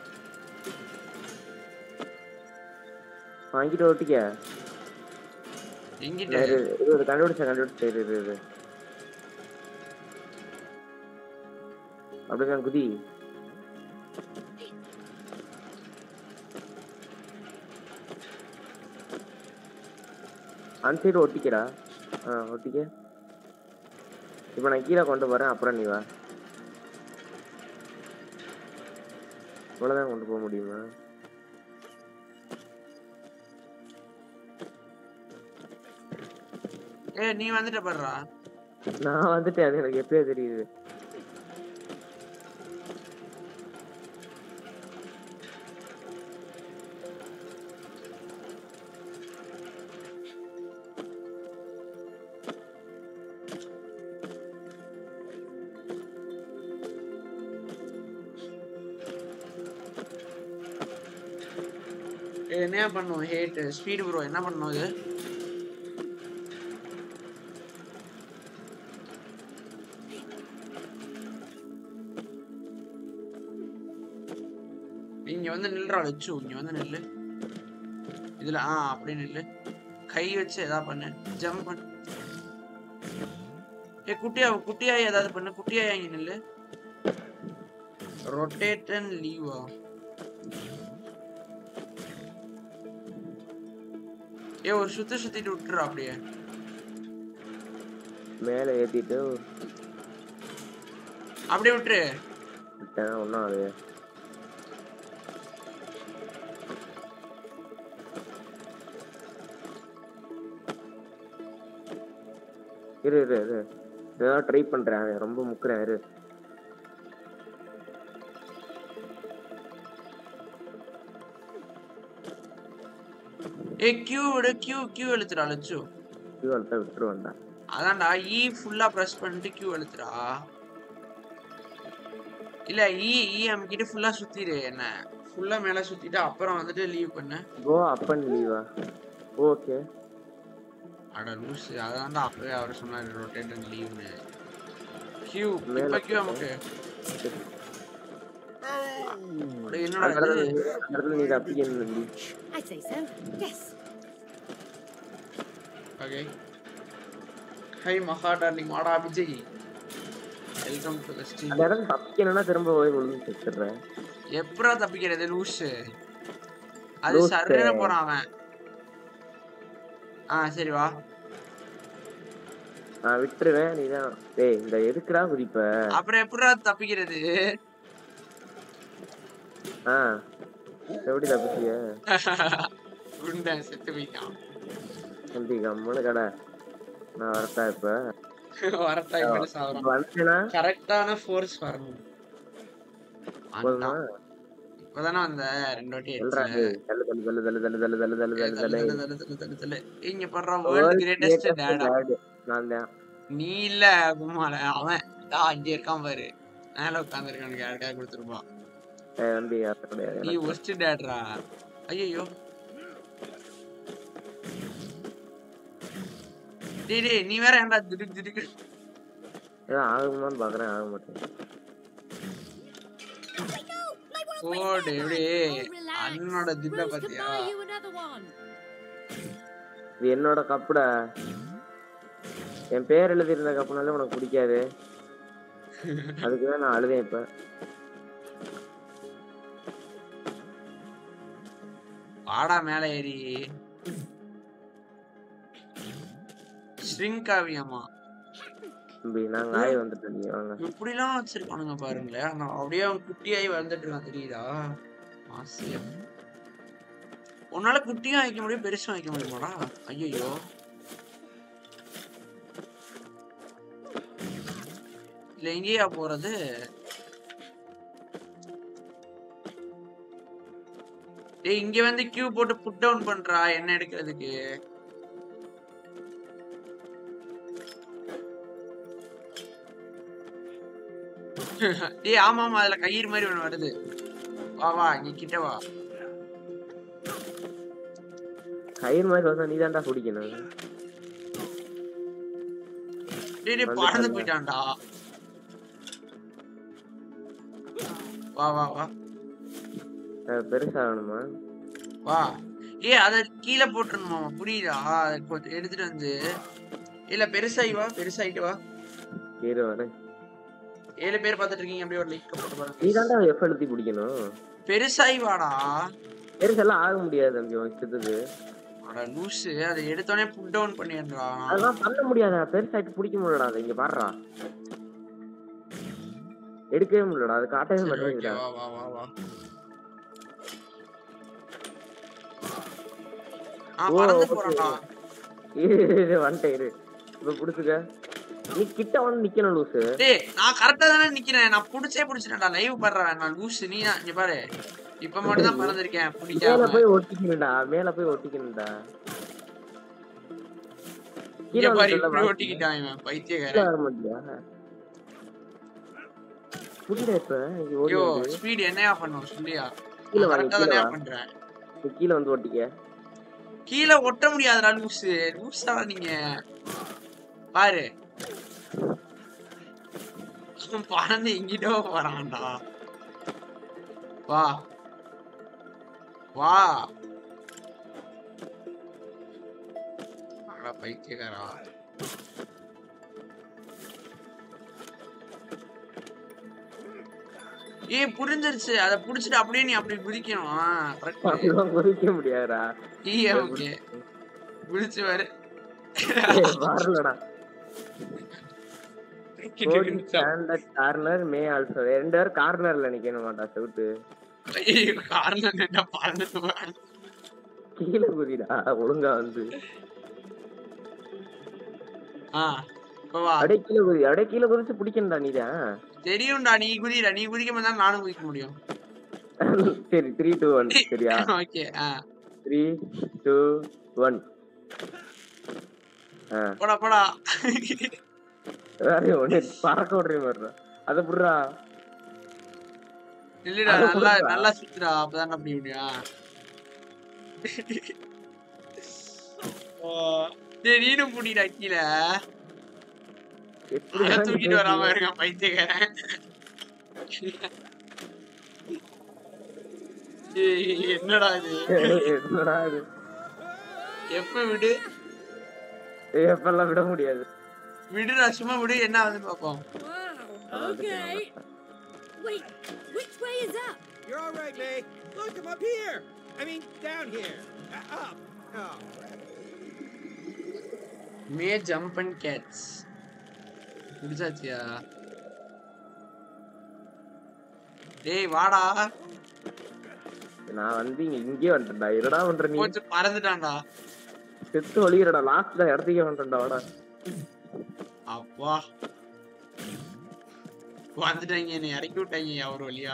வாங்கிட்டு ஓட்டிக்க எங்கிட்ட நான் இரு- இரு, இரு, கண்டுபிடிச்சேன் கண்டுபிடிச்சேன் இரு, இரு, இரு. அப்படிதான் குதி அந்த சைடு ஒட்டிக்கடா ஆ ஒட்டிக்க இப்போ நான் கீழே கொண்டு போறேன் அப்புறம் நீ வா இவ்வளோதான் கொண்டு போக முடியுமா ஏய் நீ வந்துட்ட பாருடா நான் வந்துட்டேன் அது எனக்கு எப்பயோ தெரியுது என்ன பண்ணும் ஹேட் ஸ்பீடு ப்ரோ என்ன பண்ணும் இது இங்க வந்து நில்றா வச்சு இங்க வந்து நில்லு இதுல ஆ அப்படி நில்லு கை வச்சு ஏதாவது பண்ணு ஜம்ப் பண்ணு ஏ குட்டியா குட்டியா ஏதாவது பண்ணு குட்டியா இங்க நில்லு ரொட்டேட் அண்ட் லீவா ஏ ஒரு சுத்தி சுத்திட்டு விட்டுறா அப்படியே மேல ஏத்திட்டு அப்படியே விட்டுரு விட்டேன் ஒன்னும் அது இரு இரு இரு ஏதாவது ட்ரை பண்றேன் அவன் ரொம்ப முக்குறேன் இரு ஏ கியூ விடு கியூ கியூ எழுத்துடா லட்சு கியூ அழுத்த விட்டுருவேன்டா அதான்டா இ ஃபுல்லா பிரஸ் பண்ணிட்டு கியூ எழுத்துடா இல்ல இ இ அமுக்கிட்டு ஃபுல்லா சுத்திடு என்ன ஃபுல்லா மேல சுத்திட்டு அப்புறம் வந்துட்டு லீவ் பண்ணு கோ அப் அண்ட் லீவா ஓகே அட லூஸ் அதான்டா அப்பவே அவர் சொன்னாரு ரொட்டேட் அண்ட் லீவ்னு கியூ மேல இப்ப கியூ அமுக்கு அட என்னடா அந்த இடத்துல இது நீ- அந்த இடத்துல நீ தப்பிக்கணும் தம்பி I say so. Yes. Okay hi மகா டார்லிங் வாடா Vijay welcome to the stream அந்த இடத்துல தப்பிக்கணும்னா திரும்ப போய் விழுந்து செத்துடுறேன் எப்படா தப்பிக்கிறது லூசு அது லூசு. சர்ன்னு போறான் அவன் ஆ சரி வா நான் விட்டுருவேன் நீதான் டேய் இந்த எதுக்குடா குதிப்ப அப்புறம் எப்படா தப்பிக்கிறது ஆ எப்படி தப்பிச்சிய உண்டேன் செத்து போயிட்டான் தம்பி கம்முனு கடை நான் வரட்டா இப்ப வரட்டா இப்படி சாவறான் வந்துச்சுன்னா கரெக்டான ஃபோர்ஸ் வரணும் போதுமா வந்துட்டான். இப்பதானே வந்த ரெண்டு வாட்டி சொல்றா அடிச்சேன். டேய் தள்ளு தள்ளு தள்ளு தள்ளு தள்ளு தள்ளு தள்ளு தள்ளு ஏய், தள்ளு தள்ளு, தள்ளு தள்ளு, தள்ளு, தள்ளு, தள்ளு. இங்க பண்ற World's வேர்ல்ட் கிரேட்டஸ்ட் greatest டேடா dad. நான் தான் நீ இல்ல கும்மால அவன் தா அங்க இருக்கான் பாரு மேல உட்காந்துருக்கானுக்கு யாருக்காக கொடுத்துருப்பான் ஏய், தம்பி அது கிடையாது நீ எனக்கு. ஒஸ்ட் டேட்ரா ஐயோ டேய் டேய் நீ வேற ஏன்டா திடுக்கு திடுக்கு ஏதோ ஆகுமான்னு பாக்குறேன் ஆக மாட்டேன் போடு எப்படி Oh, relax. அண்ணனோட திட்ட Rose can பாத்தியா buy you another one. இது என்னோட கப்புடா என் பேர் எழுதியிருந்த கப்புனாலே உனக்கு பிடிக்காது அதுக்குதான் நான் அழுதேன் இப்ப வாடா மேல ஏறி ஸ்ரிங்க் ஆவியாமா தம்பி நாங்க ஆய் வந்துட்டோம் நீங்க வாங்க இப்படிலாம் வச்சிருக்கானுங்க பாருங்களேன் நான் அப்படியே அவன் குட்டியாகி வந்துட்டு இருக்கான் தெரியுதா ஆசையா உன்னால குட்டியும் வைக்க முடியும் பெருசும் வைக்க முடியுமாடா ஐயோ இல்ல எங்கேயா போறது டேய் இங்க வந்து கியூ போட்டு புட் டவுன் பண்றா என்ன எடுக்கிறதுக்கு டேய் ஆமா ஆமா அதுல கயிறு மாதிரி ஒண்ணு வருது வா வா இங்க கிட்ட வா கயிறு மாதிரி வந்தா நீ தான்டா பிடிக்கணும் டேய் டேய் வந்துட்டான்டா. பறந்து போயிட்டான்டா வா வா வா அஹ் பெருசாகணுமா வா ஏய் அத கீழே போட்டுருணுமா புரியுதா அத கொஞ்சம் எடுத்துட்டு வந்து இல்ல பெருசாகி வா பெருசாயிட்டு வா கீரை வரேன் ஏழு பேர் பார்த்துட்டு இருக்கீங்க அப்படியே ஒரு லைக் போட்டு நீ பாருங்க தான்டா எஃப் எழுதி பிடிக்கணும் பெருசாகி வாடா பெருசெல்லாம் ஆக முடியாது தம்பி உன் இஷ்டத்துக்கு அட லூசு அதை எடுத்தோடனே புட் டவுன் பண்ணிடுறா அதெல்லாம் பண்ண முடியாதா பெருசாயிட்டு பிடிக்க முடியலடா அதை இங்க பாடுறா எடுக்கவே முடியலடா அது காட்டவே சரி ஓகே மாட்டேங்குதா வா வா வா வா ஆ ஓ, பறந்து okay. போறான்டா இரு, இரு, வந்துட்டேன் இரு இப்ப புடிச்சுக்க நீ கிட்ட வந்து நிக்கணும் லூசு டேய் நான் கரெக்டா தானே நிக்கிறேன் நான் புடிச்சே புடிச்சிட்டேன்டா லைவ் பண்றேன் நான் லூசு நீ தான் இங்க பாரு இப்ப மட்டும் தான் பறந்திருக்கேன் மேல பிடிக்காம போய் ஒட்டிக்கணும்டா மேல போய் ஒட்டிக்கணும்டா கீழே இங்க பாரு வந்து இப்படி சொல்ல ஒட்டிக்கிட்டான் இவன் கீழே பைத்தியக்காரன் வர மாட்டியா புரியல இப்ப இங்க ஓடி ஐயோ வந்து ஸ்பீட் என்னையா பண்ணும் சொல்லியா கீழே நான் வாங்க, கரெக்டா கீழே தானே வா. பண்றேன் நீ கீழே வந்து ஓட்டிக்க கீழே ஒட்ட முடியாதுடா லூசு லூஸா நீங்க பாரு அவன் பறந்து எங்கிட்டோ போறான்டா வா வா அட பைத்தியக்காரா ஏய் புரிஞ்சிருச்சு அத புடிச்சிட்டு அப்படியே நீ அப்படி குதிக்கணும் கரெக்ட் அப்படிலாம் குதிக்க முடியாதுடா ஈ ஓகே விழிச்சு வரு ஏய், வரலடா ஸ்டாண்டர்ட் கார்னர் மே ஆல்சோ ரெண்டு பேரும் கார்னர்ல நிக்கணும் மாட்டா செவுட்டு காரணம் என்ன பறந்து கீழே குதிடா ஒழுங்கா வந்து ஆ இப்ப வா அப்படியே கீழே குதி அப்படியே கீழே குதிச்சு பிடிக்கணும்டா நீதான் தெரியும்டா நீ குதிடா நீ குதிக்க தான் நானும் குதிக்க முடியும் சரி த்ரீ டூ ஒன் சரியா ஓகே ஆ த்ரீ டூ ஒன் ஆ போடா போடா வேற ஒண்ணு பறக்க விடுற மாதிரிடா அதை புடுறா இல்லடா அது நல்லா புரியுதா? நல்லா சுத்துடா அப்பதான் அப்படி முடியும் டேய் நீனும் புடிடா கீழே எப்படி அதை தூக்கிட்டு வராம இருக்கான் பைத்தியக்காரன் ஏய், என்னடா இது என்னடா இது எப்ப விடு ஏய், எப்பெல்லாம் விட முடியாது விடுடா சும்மா விடு என்ன வந்து பாப்போம் Wow, okay. Wait, which way is up? You're all right, May. Look, I'm up here. I mean, down here. Uh, up. Oh. May jump and gates முடிச்சாச்சியா டேய் வாடா நான் வந்து இங்க இங்கே வந்துட்டேன்டா என்னடா பண்ற நீ கொஞ்சம் பறந்துட்டான்டா செத்து ஒளிகிறடா லாஸ்ட்ல இடத்துக்கே வந்துட்டேன்டா வாடா அப்பா வந்துட்டாங்க என்னை இறக்கி விட்டாங்க அவர் வழியா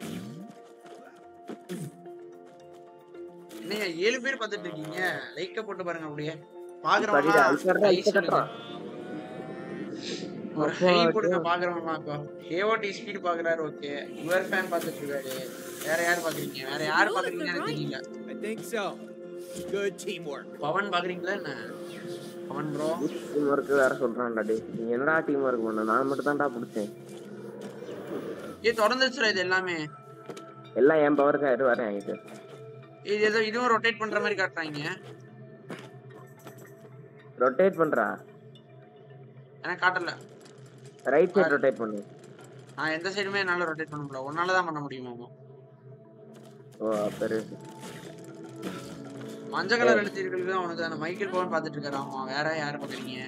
என்னய்யா ஏழு பேர் பார்த்துட்டு இருக்கீங்க லைக்க போட்டு பாருங்க அப்படியே படிடா இப்ப இப்ப கட்டுறா பாக்குறவங்க ஒரு ஹை கொடுங்க பாக்குறவங்க ஏஓடி ஸ்பீட் பாக்குறாரு ஓகே யுவர் ஃபேன் பார்த்துட்டு இருக்காரு வேற யார் பாக்குறீங்க வேற யார் பாக்குறீங்கன்னு எனக்கு தெரியல I think so. Good teamwork. Pawan பாக்குறீங்களா என்ன பவன் ப்ரோ டீம் ஒர்க் வேற சொல்றான்டா டேய் நீ என்னடா டீம் ஒர்க் பண்ண நான் மட்டும் தான்டா பிடிச்சேன் ஏ தொடர்ந்துச்சுடா இது எல்லாமே எல்லாம் என் பவருக்கு ஆயிட்டு வரேன் என்கிட்ட இது ஏதோ இதுவும் ரொட்டேட் பண்ற மாதிரி காட்டுறாங்க ரொட்டேட் பண்றா எனக்கு காட்டல ரைட் சைடு ரொட்டேட் பண்ணு நான் எந்த சைடுமே என்னால ரொட்டேட் பண்ண முடியல உன்னால தான் பண்ண முடியுமாமா ஓ பெரு மஞ்சள் கலர் எழுத்திருக்கு தான் உனக்கு அந்த மைக்கேல் பவன் பார்த்துட்டு இருக்காரு ஆமா வேற யாரு பாக்குறீங்க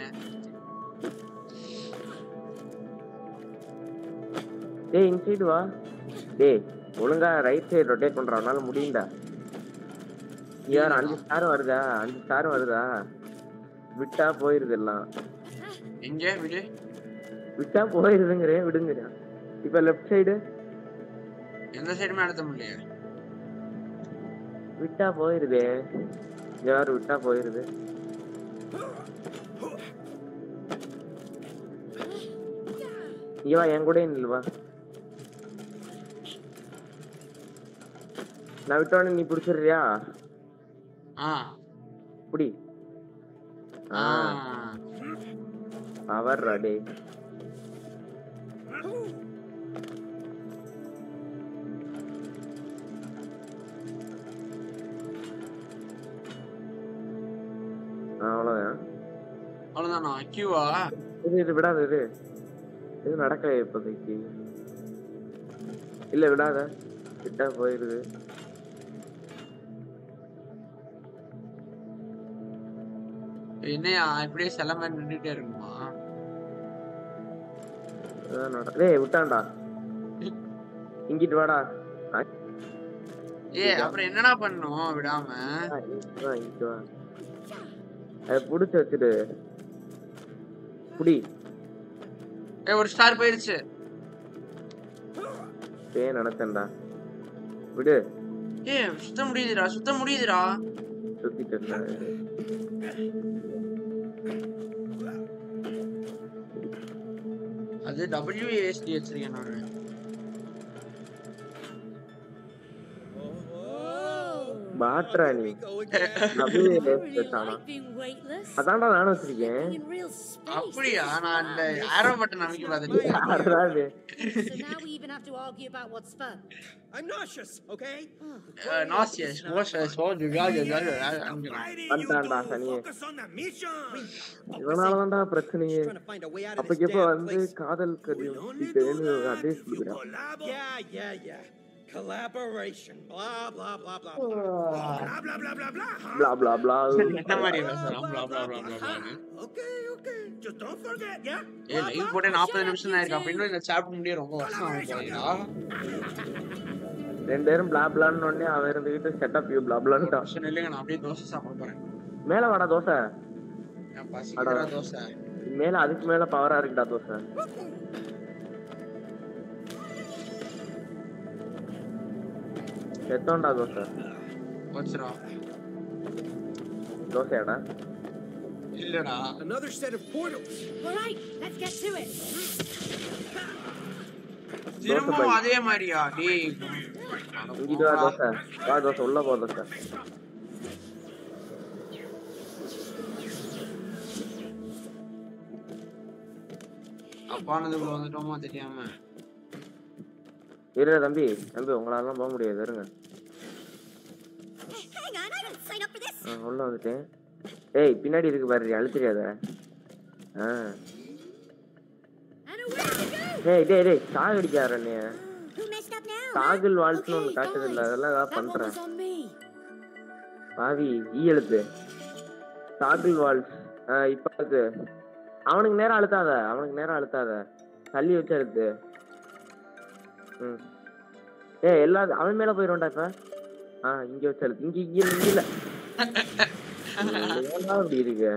டேய் இந்த சைடு வா டேய் ஒழுங்கா ரைட் சைடு ரொட்டேட் பண்றா உன்னால முடியும்டா யார் அஞ்சு ஸ்டார் வருதா அஞ்சு ஸ்டார் வருதா விட்டா போயிருது எல்லாம் எங்க விடு விட்டா போயிருதுங்கிறேன் விடுங்கிறேன் இப்ப லெஃப்ட் சைடு எந்த சைடுமே அழுத்த முடியல விட்டா போயிருதே யார் விட்டா போயிருது இங்க வா என் கூட நில்லு வா நான் விட்டோடனே நீ பிடிச்சிடுறியா ஆ புடி ஆ பவர் டே அவ்வளவுதான் அவ்வளவுதானா கியூவா இது இது விடாத இது இது நடக்கல இப்போதைக்கு இல்ல விடாத கிட்டா போயிருது என்னையா இப்படியே சில மாதிரி நின்றுட்டே இருக்குமா அதான் நட டேய் விட்டான்டா இங்கிட்டு வாடா ஆ, ஏ அப்புறம் என்னடா பண்ணும் விடாம இங்கிட்டு வா இங்கிட்டு வா அதை புடிச்சு வச்சுடு புடி ஏ ஒரு ஸ்டார் போயிருச்சு பே நடத்தண்டா விடு ஏ சுத்த முடியுதுடா சுத்த முடியுதுடா சுத்திட்டு இருந்தா. அது டபிள்யூஏஎஸ்டி வச்சிருக்கேன் நானு பாட்ரா Here நீ we go again. அப்படியே I really வச்சானா like being weightless. அதான்டா நானும் வச்சிருக்கேன் Being in real space. அப்படியா is நான் அந்த fun. ஆரோ பட்டன் அமைக்க பார்த்துட்டு யாருடா இது? So now we even have to argue about what's fun. I'm nauseous, okay? Nauseous Moses ஓ ஜுகா ஜுகா வந்துட்டான்டா சனியே Focus on the mission. இவனாலதான்டா பிரச்சனையே Trying to find a way out of this அப்பக்கப்ப damn வந்து place. காதல் We கடிதம் only இது do that advice if you கொடுக்குறான் collabo. Yeah, yeah, yeah. Collaboration. Blah, blah, blah, blah. Blah blah blah blah blah. huh? bla bla bla என்ன மாதிரி பேசுறான் blah blah blah blah blah Okay, okay. Just don't forget, yeah? ஏய் live போட்டு 40 நிமிஷம் தான் இருக்கு அப்ப இன்னும் இந்த சாப்டர் முடிய ரொம்ப வருஷம் ஆகும் போலடா ரெண்டு பேரும் பிளா பிளான்னு உடனே அவன் இருந்துகிட்டு செட்டப் யூ பிளா பிளான்ட்டான் வருஷம் இல்லைங்க நான் அப்படியே தோசை சாப்பிட போறேன் மேல வாடா தோசை நான் பசிக்கிறா தோசை மேல அதுக்கு மேல பவரா இருக்குடா தோசை செத்தோண்டா தோசை வச்சுரா தோசையாடா இல்லடா Another set of portals. All right, let's get to it. திரும்பவும் அதே மாதிரியா டேய் இங்கிட்டு வா தோசை வா தோசை உள்ள போ தோசை அப்பானதுக்குள்ள வந்துட்டோமா தெரியாம இரு தம்பி தம்பி உங்களாலாம் போக முடியாது இருங்க Hang on, I didn't sign up for this. ஆ, உள்ள வந்துட்டேன் ஏய் பின்னாடி இருக்கு பாரு அழுத்திரியாத ஆ And away we go. ஏய் டேய் டேய் சாக அடிக்காத நீ Who messed up now? huh? டாகில் வாழ்த்துன்னு ஒன்று Okay, காட்டுது இல்ல guys, அதெல்லாம் ஏதாவது That one பண்றேன் was on me. பாவி ஈ எழுத்து டாகில் வால்ஸ் ஆ இப்ப அது அவனுக்கு நேரம் அழுத்தாத அவனுக்கு நேரம் அழுத்தாத தள்ளி வச்சு அழுத்து ம் ஏய் எல்லா அவன் மேல போயிடும்டா இப்ப ஆ இங்க வச்சு அழுத்து இங்க இங்க இல்ல, இங்க இல்ல ஏன்டா இப்படி இருக்கு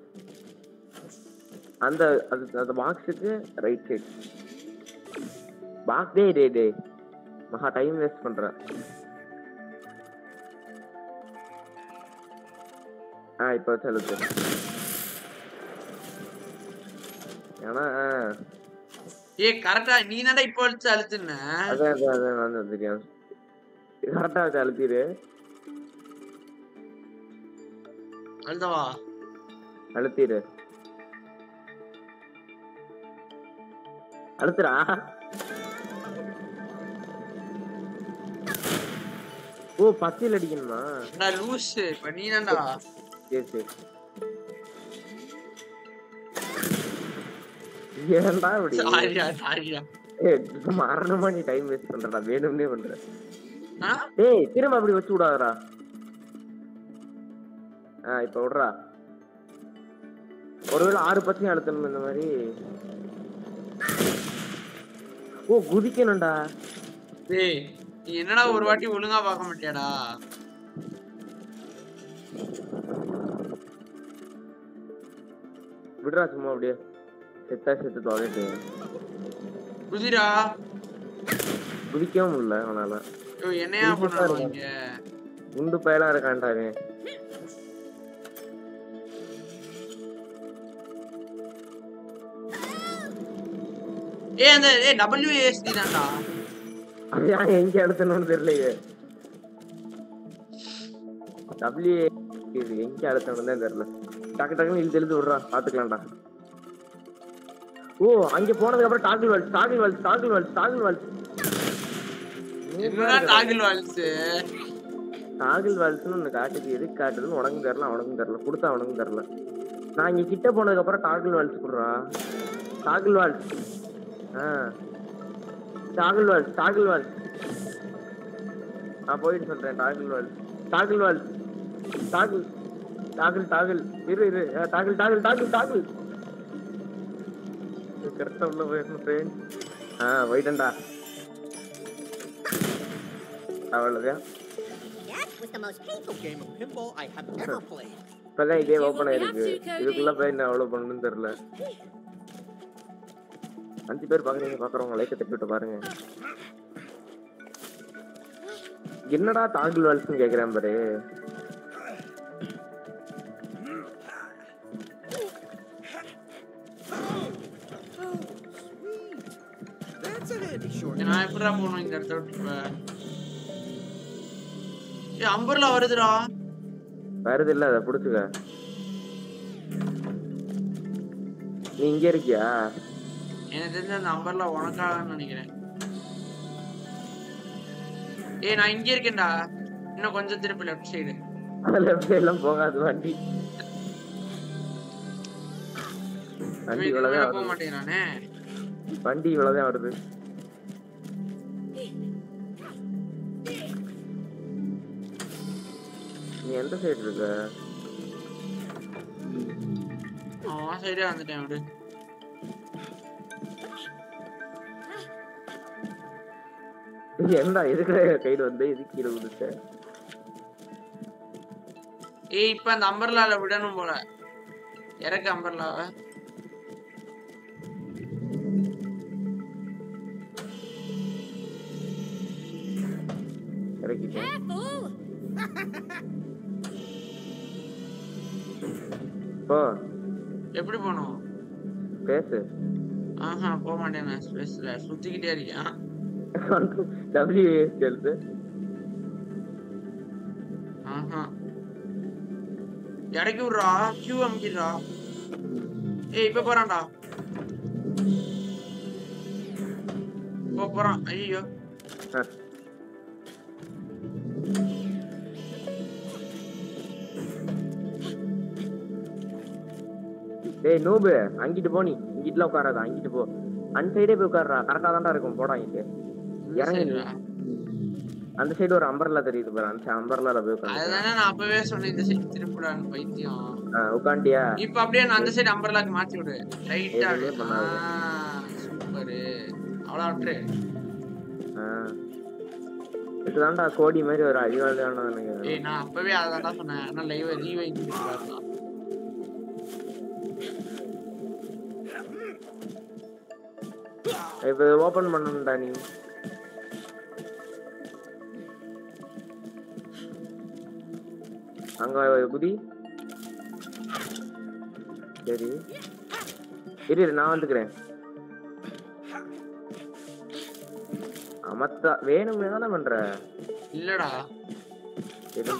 அந்த அது அந்த பாக்ஸுக்கு ரைட் சைடு பாக்ஸ் டே டே டே மகா டைம் வேஸ்ட் பண்ற ஆ இப்போ வச்சு அழுத்து ஏன்னா ஆ, ஏய் கரெக்டா நீ தானடா இப்போ அடிச்சு அழுத்துன அதான் அதான் அதான் வந்து தெரியும் கரெக்டா வச்சு அழுத்திடு அழுதவா அழுத்திடு அழுத்துறா ஓ பத்தியில் அடிக்கணுமா நான் லூஸ் இப்ப நீ தான்டா சரி சரி ஏன்டா இப்படி சாரியா சாரியா ஏய், மரணமா நீ டைம் வேஸ்ட் பண்றடா வேணும்னே பண்ற ஆ டேய் திரும்ப அப்படி வச்சு விடாதடா ஆ இப்ப விடுறா ஒருவேளை ஆறு பச்சையும் அழுத்தணும் இந்த மாதிரி ஓ குதிக்கணும்டா டேய் நீ என்னடா ஒரு வாட்டி ஒழுங்கா பார்க்க மாட்டியாடா விடுறா சும்மா அப்படியே செத்தா செத்து தொலைட்டு குதிரா குதிக்கவும் முடியல அவனால ஐயோ என்னையா பண்ணணும் இங்க குண்டு பயலா இருக்கான்டா அவன் ஏய் அந்த ஏய் டபிள்யூஏஎஸ்டி தான்டா அது ஏன் எங்க அழுத்தணும்னு தெரியலையே டபிள்யூ இது எங்க அழுத்தணும் தான் தெரியல டக்கு டக்குன்னு இழுத்து இழுத்து விடுறா பாத்துக்கலாம்டா ஓ அங்க போனதுக்கு அப்புறம் tackle walls tackle walls tackle walls tackle walls என்னடா டாகில் வால்ஸ் டாகிள் வால்ஸ்னு ஒண்ணு காட்டுது எதுக்கு காட்டுதுன்னு உனக்கும் தெரியல அவனுக்கும் தெரியல கொடுத்தா அவனுக்கும் தெரியல நான் இங்க கிட்ட போனதுக்கு அப்புறம் டாகிள் வால்ஸ் கொடுறா டாகிள் வால்ஸ் ஆ டாகிள் வால்ஸ் டாகிள் வால்ஸ் நான் போயிட்டு சொல்றேன் tackle walls tackle walls tackle tackle tackle இரு இரு ஆ, டாகிள் டாகிள் டாகிள் டாகிள் கரெக்டா உள்ள போயிடணும் ட்ரெயின் ஆ போயிட்டேன்டா அவ்வளவுதான் That was the most painful. Game of pinball I have ever played. இப்பதான் இதே Do ஓபன் what we ஆயிருக்கு have to, Cody. இதுக்குள்ள போய் என்ன அவ்வளவு பண்ணணும்னு தெரியல அஞ்சு பேர் பாக்குறீங்க பாக்குறவங்க லைக்க தட்டி விட்டு பாருங்க என்னடா டாகிள் வால்ஸ்னு கேக்குறேன் பாரு That's an handy short. நான் எப்படிடா போகணும் இந்த இடத்த விட்டு இப்ப? ஏ அம்பர்லா வருதுடா வருது இல்ல அதை புடிச்சுக்க நீ இங்க இருக்கியா எனக்கு தெரிஞ்ச அந்த அம்பர்லா உனக்காக நினைக்கிறேன் ஏய் நான் இங்க இருக்கேன்டா இன்னும் கொஞ்சம் திருப்பி லெஃப்ட் சைடு லெஃப்ட் சைட்லாம் போகாது வண்டி வண்டி இவ்வளவுதான் போக வருது மாட்டேன் நானே வண்டி இவ்வளவுதான் வருது நீ எந்த சைடு இருக்க அவன் சைடே வந்துட்டேன் விடு நீ என்னடா எதுக்குடா கையில வந்து எது கீழே விழுந்துட்ட ஏய் இப்ப அந்த அம்பர்லால விடணும் போல இறக்கு அம்பர்லாவை இறக்கிட்டேன் Careful! போ எப்படி போகணும் பேசு ஆஹா போக மாட்டேன் நான் ஸ்பேஸ்ல சுத்திக்கிட்டே இருக்கேன் டபிள்யூ எழுத்து ஆஹா இறக்கி விட்றா கியூ அமுக்கிடுறா ஏய் இப்ப போறான்டா போ போறான் ஐயோ டேய் நூபு அங்கிட்டு போ நீ இங்கிட்டுலாம் உட்காராத அங்கிட்டு போ அந்த சைடே போய் உட்கார்றா கரெக்டா தான்டா இருக்கும் போடா இங்கிட்டு இறங்கு நீ. அந்த சைடு ஒரு அம்பர்லா தெரியுது பாரு அந்த அம்பர்லால போய் உட்காந்து அதுதானே நான் அப்பவே சொன்னேன் இந்த சைடு திருப்பிடான்னு பைத்தியம் உட்காண்டியா இப்ப அப்படியே நான் அந்த சைடு அம்பர்லாக்கு மாத்தி விடு ரைட்டா எதுவுமே பண்ணாது. சூப்பரு அவ்வளோ விட்டுரு இதுதான்டா கோடி மாதிரி ஒரு அழிவாளியான ஏய் நான் அப்பவே அதான்டா சொன்னேன் ஆனா லைவ் ரீவைண்ட் பண்ணிட்டு இப்ப ஓபன் பண்ணணும்டா நீ அங்க குதி சரி இரு இரு, நான் வந்துக்கிறேன் அமத்தா வேணும்னே தானே பண்ற இல்லடா எது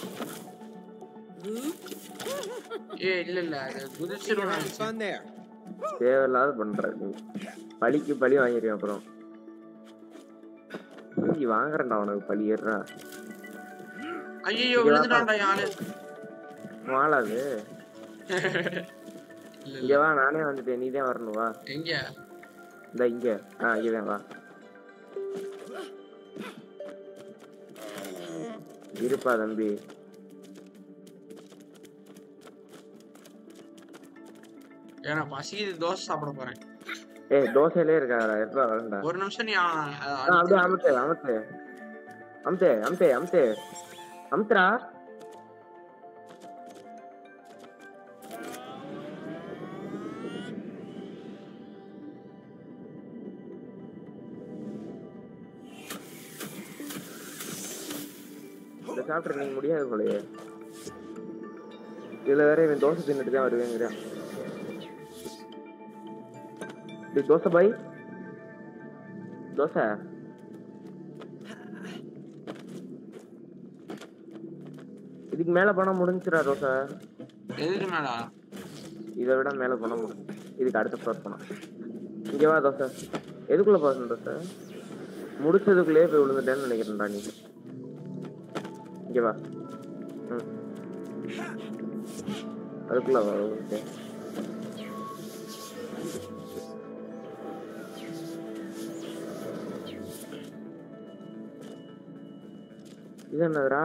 ஏய் இல்ல இல்ல அது குதிச்சிரும் Having fun there. தேவையில்லாத பண்ற நீ பழிக்கு பழி வாங்கிருக்கேன் அப்புறம் நீ வாங்குறேன்டா உனக்கு பழி ஏறுறா ஐயோ விழுந்துட்டான்டா யாரு வாழாது இல்ல இங்க வா நானே வந்துட்டேன் நீ தான் வரணும் வா எங்க இந்த இங்க ஆ இங்கதான் வா இருப்பா தம்பி ஏன்னா பசிக்குது தோசை சாப்பிட போறேன் ஏய் தோசையிலே இருக்காடா எப்பா வரண்டா ஒரு நிமிஷம் நீ ஆ- ஆ, அது- அப்படியே அமுத்து அமுத்து அமுத்து அமுத்து அமுத்து அமுத்துறா இந்த சாப்பிட்ற நீங்க முடியாது போலயே இதுல வேற இவன் தோசை தின்னுட்டு தான் வருவேங்கிறான் டேய், தோசை பாய் தோசை இதுக்கு மேல போனா முடிஞ்சுடா தோசை எதுக்கு மேடா இதை விட மேல போனா முடிஞ்சு இதுக்கு அடுத்த ஃப்ளோர் போனா இங்க வா தோசை எதுக்குள்ள போகணும் தோசை முடிச்சதுக்குள்ளேயே போய் விழுந்துட்டேன்னு நினைக்கிறேன்டா நீ இங்க வா ம் அதுக்குள்ள வா ஓகே இது என்னதுடா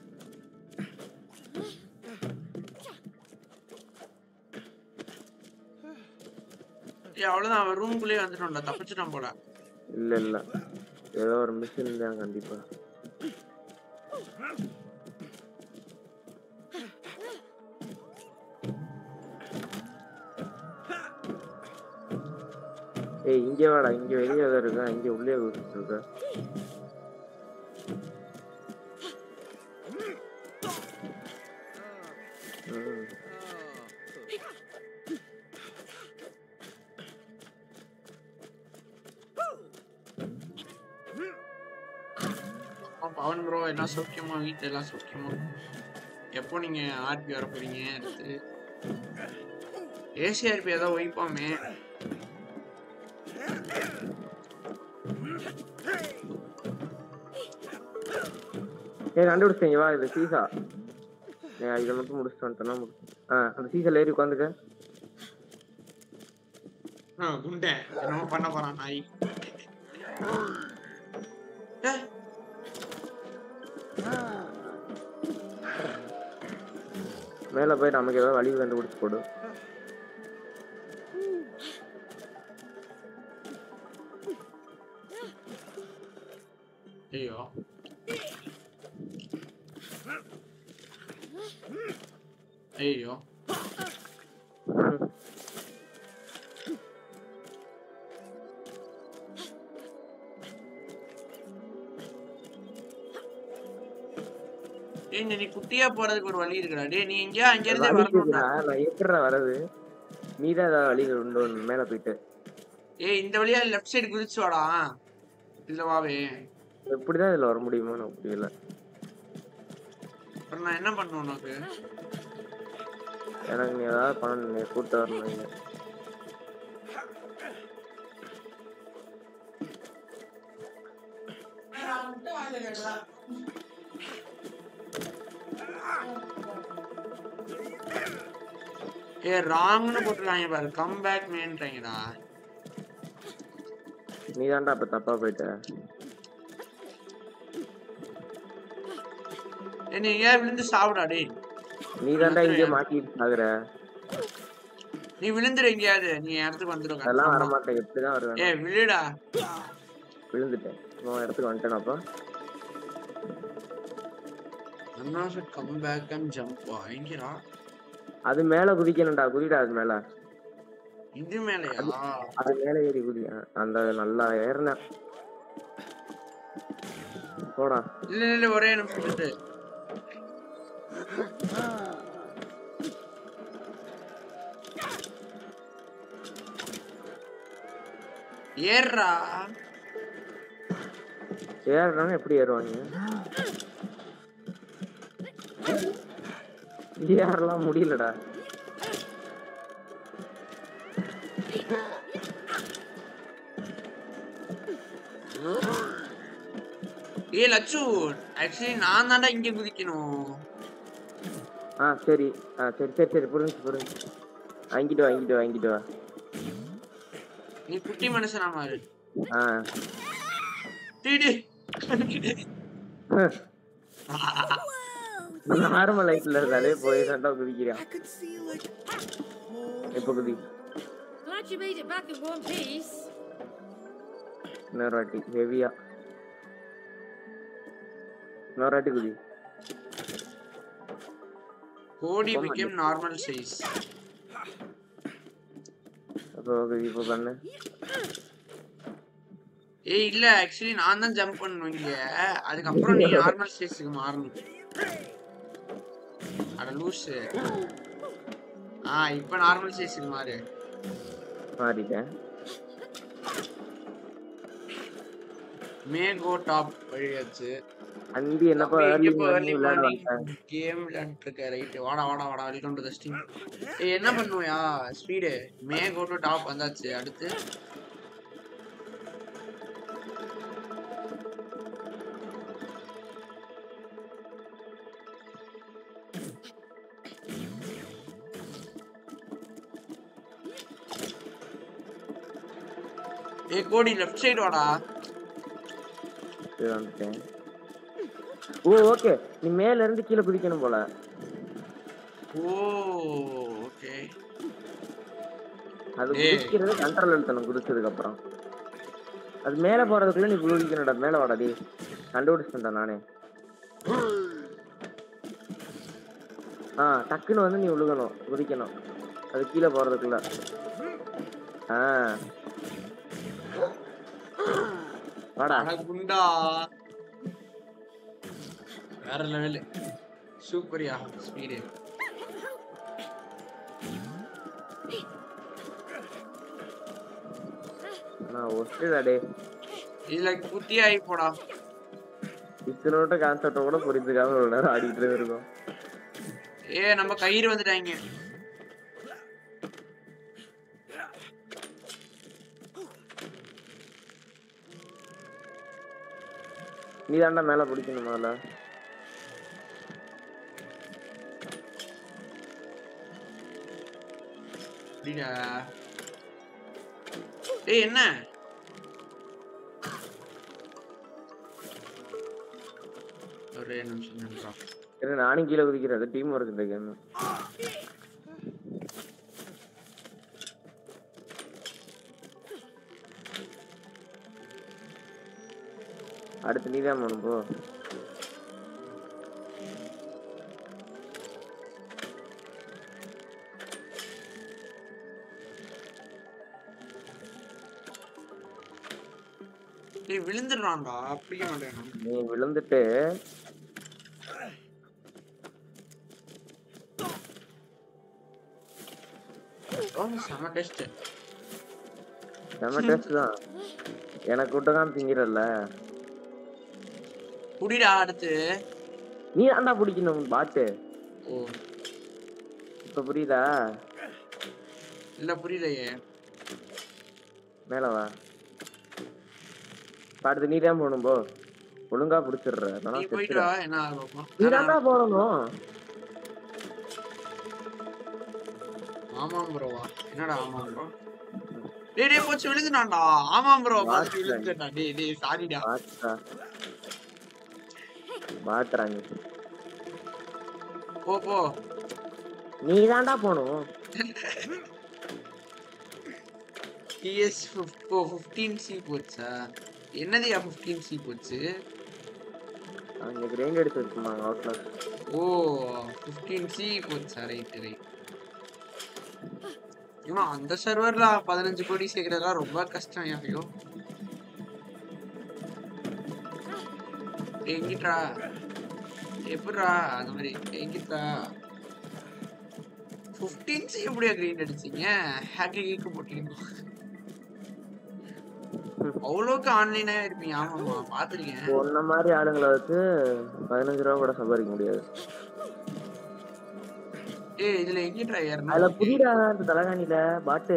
ஏய் அவ்வளவுதான் அவன் ரூம்குள்ளேயே வந்துட்டோம்டா தப்பிச்சிட்டான் போல இல்ல இல்ல ஏதோ ஒரு மிஷின் தான் கண்டிப்பா ஏய் இங்க வாடா இங்க வெளியே ஏதோ இருக்கா இங்க உள்ளே விட்டுட்டு இருக்க ம். அவன் பவன் ப்ரோ எல்லாம் சௌக்கியமா வீட்டுல எல்லாம் சௌக்கியமா எப்போ நீங்க ஆர்பி வர போறீங்க அடுத்து ஏசிஆர்பி ஏதாவது ஒய்ப்பாமே ஏய் கண்டுபிடிச்சிங்க வா இது சீசா ஏய் இதை மட்டும் முடிச்சுட்டு வந்துட்டேன்னா முடி ஆ அந்த சீசால ஏறி உட்காந்துக்க ஆ, குண்டேன் என்னமோ பண்ண போறான் நாய் ஏ, மேலே போய் நமக்கு ஏதாவது வழி கண்டுபிடிச்சு போடு ஐயோ ஐயோ ஏய் நீ குட்டியா போறதுக்கு ஒரு வழி இருக்குடா டேய் நீ எங்கேயா அங்க இருந்தே வழி வரணும்டா இருக்குடா, நான் எப்படிடா வரது நீதான் ஏதாவது வழிகள் உண்டு மேலே போயிட்டு ஏய் இந்த வழியா லெஃப்ட் சைடு குதிச்சு வாடா இதுல வாவே எப்படிதான் இதுல வர முடியுமோ எனக்கு புரியல அப்புறம் நான் என்ன பண்ணுவேன் உனக்கு எனக்கு நீ ஏதாவது பண்ணணும் நீ கூட்டு வரணும் இங்க. ஏ ராங்னு போட்டுருக்காங்க பாரு கம் பேக் மேன்றாங்கடா நீ தான்டா இப்ப தப்பா போயிட்ட ஏ நீ ஏன் விழுந்து சாவுடா டேய் நீ தான்டா இங்கே மாட்டிட்டு சாகுற நீ விழுந்துரு எங்கேயாவது நீ என் இடத்துக்கு வந்துடும் அதெல்லாம் வர மாட்டேன் எப்படிதான் ஏ வருவேன் விழுடா விழுந்துட்டேன் உன் இடத்துக்கு வந்துட்டேன் அப்ப அண்ணா sir come back and jump எங்கடா அது மேல குதிக்கணும்டா குதிடா அது மேல இது மேலயா அது மேல ஏறி குதி அ- அந்த நல்லா ஏறின போடா இல்ல இல்ல ஒரே நிமிஷம் இரு. ஏறுடா ஏறணும் எப்படி ஏறுவாங்க ஏறலாம் முடியலடா ஏ லட்சு ஆக்சுவலி நான் தான்டா இங்க குதிக்கணும் ஆ சரி ஆ சரி சரி சரி புரிஞ்சு புரிஞ்சு வாங்கிட்டு வா வாங்கிட்டு வா வாங்கிட்டு வா நீ குட்டி மனுஷனா மாறு ஆ டீடி நார்மல் லைஃப்ல இருந்தாலே போய் சண்டை குதிக்கிறான் I could see like இப்ப குதி Glad you made it back in one piece. இன்னொரு வாட்டி ஹெவியா இன்னொரு வாட்டி குதி கோடி பிகேம் நார்மல் சைஸ் அப்போ குதி இப்போ பண்ணு ஏய் இல்ல ஆக்சுவலி நான் தான் ஜம்ப் பண்ணணும் இங்க அதுக்கப்புறம் நீ நார்மல் சைஸ்க்கு மாறணும் அட லூசு ஆ இப்ப நார்மல் சைஸ்க்கு மாறு மாறிட்டேன் மே கோ டாப் வழியாச்சு அன்பி என்னப்பா ஏர்லி மார்னிங் விளையாட வந்தேன் கேம் விளையாண்டு இருக்க ரைட் வாடா வாடா வாடா வெல்கம் டு த ஸ்டீம் ஏய் என்ன பண்ணுவியா speed may go to top வந்தாச்சு அடுத்து ஏய் கோடி லெஃப்ட் சைடு வாடா சரி, வந்துட்டேன் ஓ ஓகே நீ மேல இருந்து கீழே குதிக்கணும் போல ஓ ஓகே அது ஏய். குதிக்கிறது கண்ட்ரோல் எழுத்தணும் குதிச்சதுக்கு அப்புறம் அது மேல போறதுக்குள்ள நீ குதிக்கணும்டா மேல வாடா டேய் கண்டுபிடிச்சிட்டேன்டா நானே ஆ டக்குன்னு வந்து நீ விழுகணும் குதிக்கணும் அது கீழே போறதுக்குள்ள ஆ வாடா அட குண்டா வேற லெவல் சூப்பரியா ஸ்பீடு நான் ஒட்டுடா டே இதுல குட்டி ஆகி போடா இத்தனோட்ட கான்செப்ட கூட புரிஞ்சுக்காம ஒரு நேரம் ஆடிட்டு இருக்கோம் ஏ நம்ம கயிறு வந்துட்டாங்க நீ தாண்டா மேல பிடிக்கணும் முதல்ல அப்படிடா டேய் என்ன ஒரே நிமிஷம் நின்றா சரி நானும் கீழே குதிக்கிறேன் அது டீம் ஒர்க் இந்த கேம் அடுத்து நீதான் போகணும் போ டேய் விழுந்துடுறான்டா பிடிக்க மாட்டேன் நீ விழுந்துட்டு ஓ செம டெஸ்ட் செம டேஸ்ட் தான் எனக்கு விட்டு தான் திங்கிறல்ல புடிடா அடுத்து நீ தாண்டா பிடிக்கணும் பாட்டு ஓ இப்ப புரியுதா இல்ல புரியலையே மேல வா இப்ப அடுத்து நீ தான் போகணும் போ ஒழுங்கா பிடிச்சிடுற நீ இல்லைன்னா போயிட்டு செத்துடுவ. வா என்ன ஆகும் நீ தாண்டா போடணும் ஆமாம் ப்ரோவா என்னடா ஆமாம் ப்ரோ டேய் டேய் போச்சு விழுந்துட்டான்டா ஆமாம் ப்ரோ பார்த்து Last விழுந்துட்டா டேய் டேய் சாரிடா பாத்துடா பாத்துறா நீ போ போ நீ தாண்டா போகணும் டிஎஸ் ஓ ஃபிஃப்டீன் சி போச்சா என்னதுயா ஃபிஃப்டீன் சி போச்சு அங்க கிரைண்ட் எடுத்து வச்சுமா அவுட்ல ஓ ஃபிஃப்டீன் சி போச்சா ரைட் ரைட் இவன் அந்த சர்வர்ல பதினஞ்சு கோடி சேர்க்கறதெல்லாம் ரொம்ப கஷ்டம் ஐயோ எங்கிட்டா எப்படிடா அந்த மாதிரி எங்கிட்டா ஃபிஃப்டீன் சி எப்படியா கிரீன் அடிச்சீங்க ஹேக்கர் கீக்கு போட்டீங்க அவ்வளோக்கு ஆன்லைனா இருப்பீங்க ஆமாமா பாத்திருக்கேன் உன்ன மாதிரி ஆளுங்களை வச்சு பதினஞ்சு ரூபா கூட சம்பாதிக்க முடியாது ஏய் இதுல எங்கிட்டா அதுல ஏறணும் புரியுதா அந்த தலகாணில பாட்டு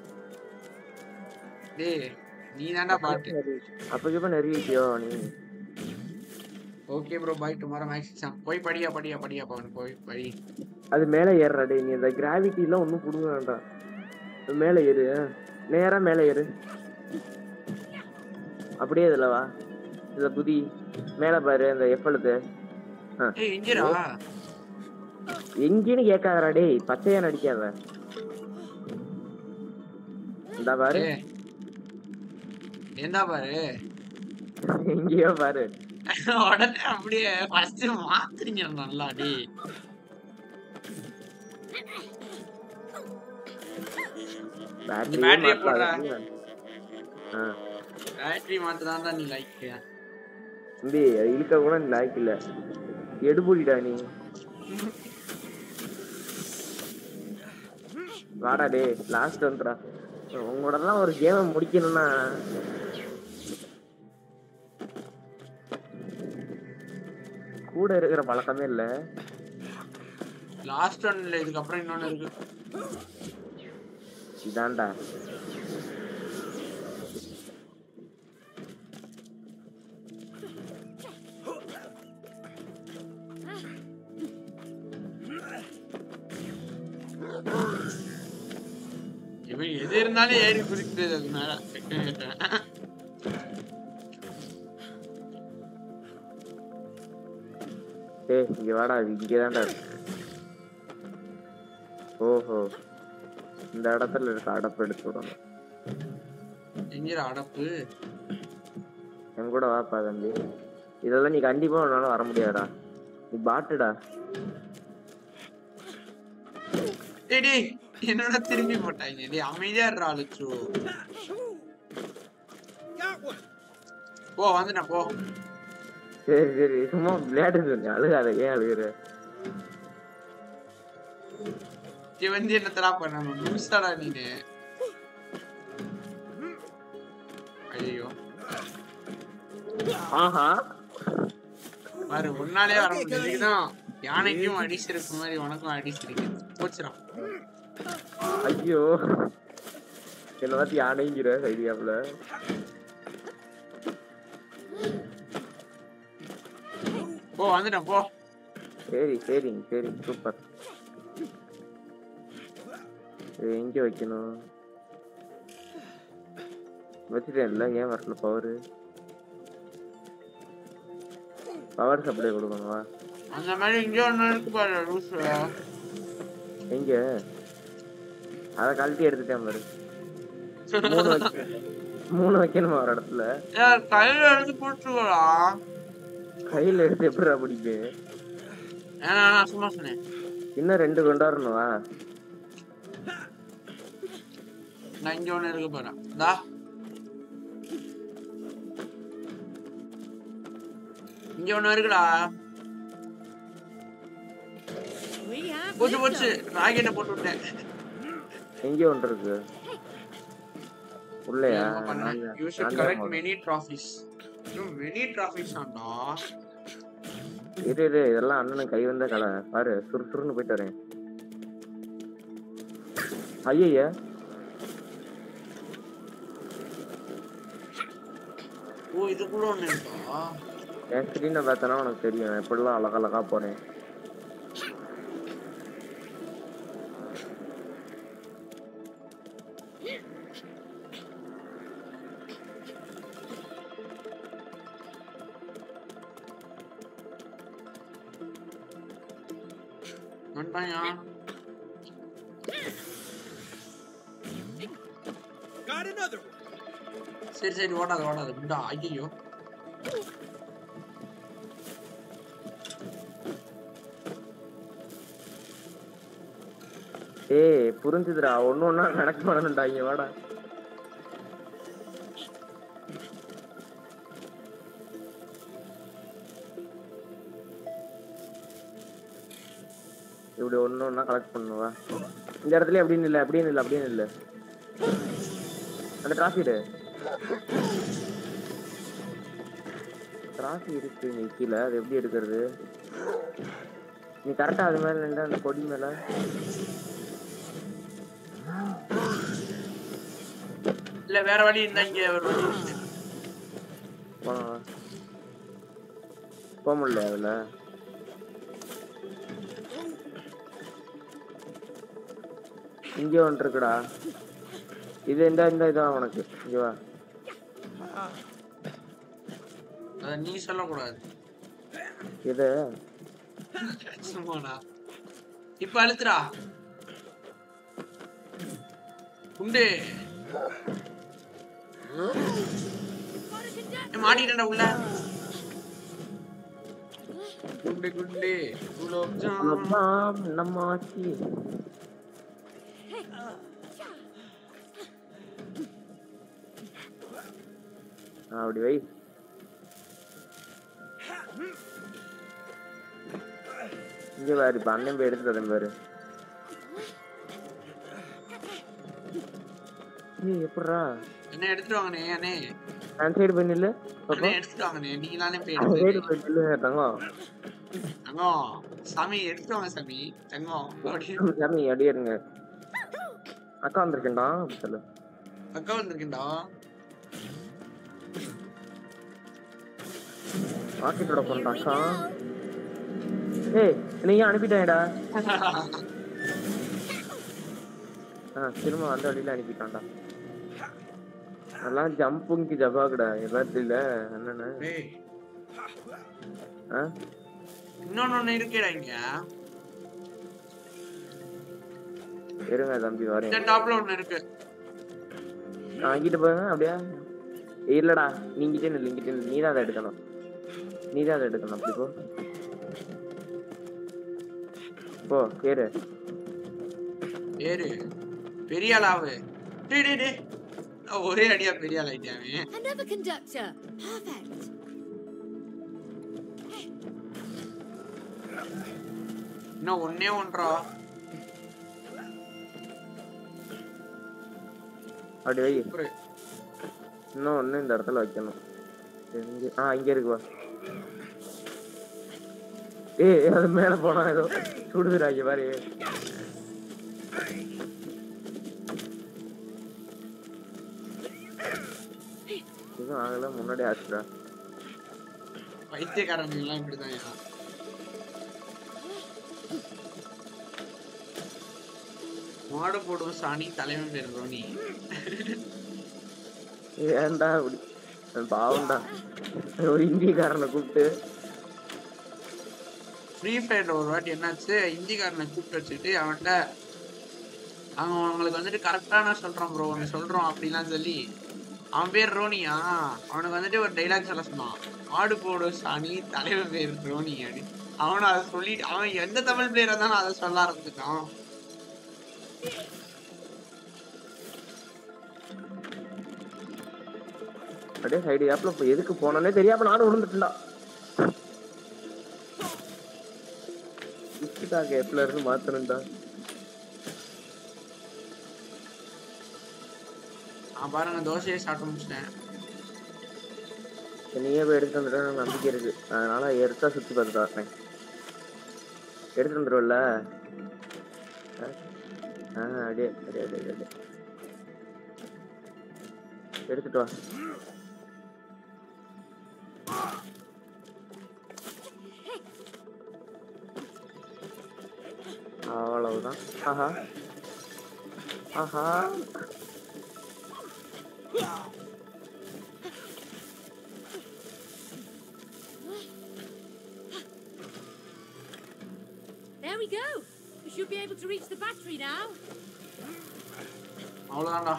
டேய் நீ தான்டா பாட்டு அப்பக்கு இப்ப நெருங்கிட்டியோ நீ okay bro bye tomorrow maths exam போய் படியா படியா படியா பவன் போய் படி அது மேல ஏறுறா டேய் நீ அந்த கிராவிட்டி எல்லாம் ஒண்ணும் புடுங்க வேண்டாம் அது மேல ஏறு நேரா மேல ஏறு அப்படியே இதுல வா இதுல புதி மேல பாரு அந்த எஃப்எலுக்கு ஏய் எங்கடா எங்கேன்னு கேட்காதடா டேய் பச்சையா நடிக்காத இந்த பாரு ஏய் என்ன பாரு எங்கேயோ பாரு உடனே அப்படியே ஃபர்ஸ்ட் மாத்துறீங்க நல்லா டேய் பேட்டரி battery ய போடுறா. ஆ பேட்டரி மாத்துறான்டா நீ லைக் தம்பி அது இழுக்க கூட நீ லாய்க்கு இல்ல எடுபுடிடா நீ வாடா டே லாஸ்ட் வந்துடா உங்களோடலாம் ஒரு கேமை முடிக்கணும்னா கூட இருக்கிற பழக்கமே இல்ல லாஸ்ட் ஒன் இல்ல இதுக்கப்புறம் இன்னொன்னு இருக்கு இதான்டா இவன் எது இருந்தாலும் ஏறி குதிக்கிறது அது மேல டேய் இங்க வாடா இது இங்கதான்டா இருக்கு ஓஹோ இந்த இடத்துல இருக்க அடப்பு எடுத்து விடணும் எங்கடா அடப்பு என் கூட வாப்பா தம்பி இதெல்லாம் நீ கண்டிப்பா உன்னால வர முடியாதா நீ பாட்டுடா டேய் டேய் என்னடா திரும்பி போட்டாங்க டேய் அமைதியா இருடா அழிச்சு Got one. போ வந்துட்டேன் போ சரி சரி சும்மா விளையாட்டு சொல்லு அழுகாத ஏன் அழுகுற இது வந்து என்னத்தடா பண்ணணும் லூசாடா நீனு ஐயோ ஆஹா பாரு ஒன்னாலே வர முடியாது இதுதான் யானைக்கும் அடிச்சு இருக்க மாதிரி உனக்கும் அடிச்சு இருக்கு போச்சுடா ஐயோ என்ன பார்த்து யானைங்கிற ஐடியாவில் போ வந்துட்டேன் போ சரி சரிங்க சரி சூப்பர் இது எங்க வைக்கணும் வச்சுட்டேன்ல ஏன் வரல பவர் பவர் சப்ளை கொடுக்கணும் வா அந்த மாதிரி இங்க ஒண்ணு இருக்கு பாரு ரூஸ் எங்க அதை கழட்டி எடுத்துட்டேன் பாரு மூணு வைக்க மூணு வைக்கணுமா ஒரு இடத்துல கையில எடுத்து போட்டுக்கோடா கையில எடுத்து எப்படிடா பிடிப்பேன் ஏன்னா நான் சும்மா சொன்னேன் இன்னும் ரெண்டு கொண்டாடணும் வா நான் இங்க ஒண்ணு இருக்கு பாரு தா இங்க ஒண்ணு இருக்குடா We have போச்சு போச்சு liftoff. ராக்கெட்டை போட்டு விட்டேன் எங்க ஒன்று இருக்கு உள்ளையா you should collect many trophies many trophies ஆண்டா இரு இரு இதெல்லாம் அண்ணனுக்கு கை வந்த கடை பாரு சுறுசுறுன்னு போயிட்டு வரேன் ஐயய்ய ஓ இது கூட ஒண்ணு இருக்கா என் ஸ்க்ரீனை பார்த்தனா உனக்கு தெரியும் எப்படிலாம் அழகா அழகா போறேன் வந்துட்டாயா Got another one. சரி சரி ஓடாத ஓடாத குண்டா ஐயோ ஏய் புரிஞ்சுதுடா ஒண்ணு ஒண்ணா கணக்கு பண்ணணும்டா இங்க வாடா இப்படி ஒண்ணு ஒண்ணா கலெக்ட் பண்ணுவா இந்த இடத்துல அப்படின்னு இல்ல அப்படின்னு இல்ல அப்படின்னு இல்ல அந்த டிராஃபி எடு டிராஃபி இருக்கு நீ கீழே அது எப்படி எடுக்கிறது நீ கரெக்டா அது மேல நின்று அந்த கொடி மேல இல்ல வேற வழி இருந்தா இங்க ஒரு வழி இருக்கு. போலாம் வா. போக முடியல அதுல இங்க ஒன்று இருக்குடா இது இந்த இந்த இதான் உனக்கு இங்க வா அத நீ சொல்லக்கூடாது இது சும்மாடா இப்ப அழுத்துடா குண்டு ஏய், மாட்டிக்கிட்டேன்டா உள்ள குண்டு குண்டு குலோப் ஜாம் அவ்வளவுதான் நம்ம ஆச்சு ஆ, அப்படி வை இங்க பாரு இப்ப அண்ணன் போய் எடுத்துட்டு வரேன் பாரு ஏய் எப்படிடா என்ன எடுத்துட்டு வாங்கண்ணே அண்ணே அந்த சைடு போய் நில்லு அண்ணே எடுத்துட்டு வாங்கண்ணே நீங்க தானே போய் அந்த சைடு எடுத்து போய் நில்லு தங்கம் தங்கம் சாமி எடுத்துட்டு வாங்க சாமி தங்கம் அப்படின்னு சாமி அப்படியே இருங்க அக்கா வந்திருக்கேன்டா அப்படி சொல்லு அக்கா வந்திருக்கேன்டா ராக்கெட்டோட போண்டா அக்கா ஏய் நீங்க அனுப்பிட்டேன்டா ஆ திரும்ப வந்த வழியில அனுப்பிட்டான்டா அதெல்லாம் ஜம்புங்க்கு ஜபாக்குடா எல்லாம் தெரியல என்னன்னு டேய் ஆ இன்னொன்னு ஒண்ணு இருக்கேடா இங்க இருங்க தம்பி இந்த வரேன் டாப்ல ஒண்ணு இருக்கு நான் வாங்கிட்டு போங்க அப்படியா இல்லடா நீங்கிட்டே நில்லு இங்கிட்டே நில்லு நீ தான் அதை எடுக்கணும் நீ தான் அதை எடுக்கணும் அப்படி போ போ கேரு பேரு பெரிய ஆளாவு டேய் டேய் டேய் நான் ஒரே அடியா பெரிய ஆள் ஆயிட்டாவே Another conductor. Perfect. இன்னும் ஒன்னே ஒன்றா அப்படி வை அப்புறம் இன்னும் ஒண்ணு இந்த இடத்துல வைக்கணும் இங்க ஆ இங்க இருக்கு வா ஏய் அது மேல போனா ஏதோ சுடுதுராங்க பாரு இதுவும் ஆகல முன்னாடி ஆச்சுடா பைத்தியக்காரங்க எல்லாம் இப்படிதான் ஏன் மாடு போடும் சாணி தலைவன் பேர் ரோனி ஏன்டா அப்படி அவன் பாவம்டா ஒரு இந்தியக்காரனை கூப்பிட்டு ஃப்ரீ ஃபயர்ல ஒரு வாட்டி என்னாச்சு இந்திக்காரனை கூப்பிட்டு வச்சுட்டு அவன்கிட்ட அவன் அவங்களுக்கு வந்துட்டு கரெக்டா நான் சொல்றான் ப்ரோ ஒன்று சொல்றோம் அப்படிலாம் சொல்லி அவன் பேர் ரோனியா அவனுக்கு வந்துட்டு ஒரு டைலாக் சொல்ல சொன்னான் ஆடு போடு சாணி தலைவன் பேர் ரோனி அப்படின்னு அவனும் அதை சொல்லிட்டு அவன் எந்த தமிழ் பிளேயரா இருந்தாலும் அதை சொல்ல ஆரம்பிச்சுட்டான் அப்படியே சைடு கேப்ல இப்போ எதுக்கு போனோன்னே தெரியாம நானும் விழுந்துட்டேன்டா இஷ்டா கேப்ல இருந்து மாத்தணும்டா நான் பாருங்க தோசையை சாப்பிட்டு முடிச்சிட்டேன் நீயே போய் எடுத்து வந்துட்டா எனக்கு நம்பிக்கை இருக்கு அதனால எடுத்தா சுத்தி பார்த்துட்டு வரேன் எடுத்து வந்துடுவல்ல ஆ அப்படியே அப்படியே அப்படியே அப்படியே எடுத்துட்டு வா அவ்வளவுதான் ஆஹா ஆஹா There we go. We should be able to reach the battery now. அவ்வளோதான்டா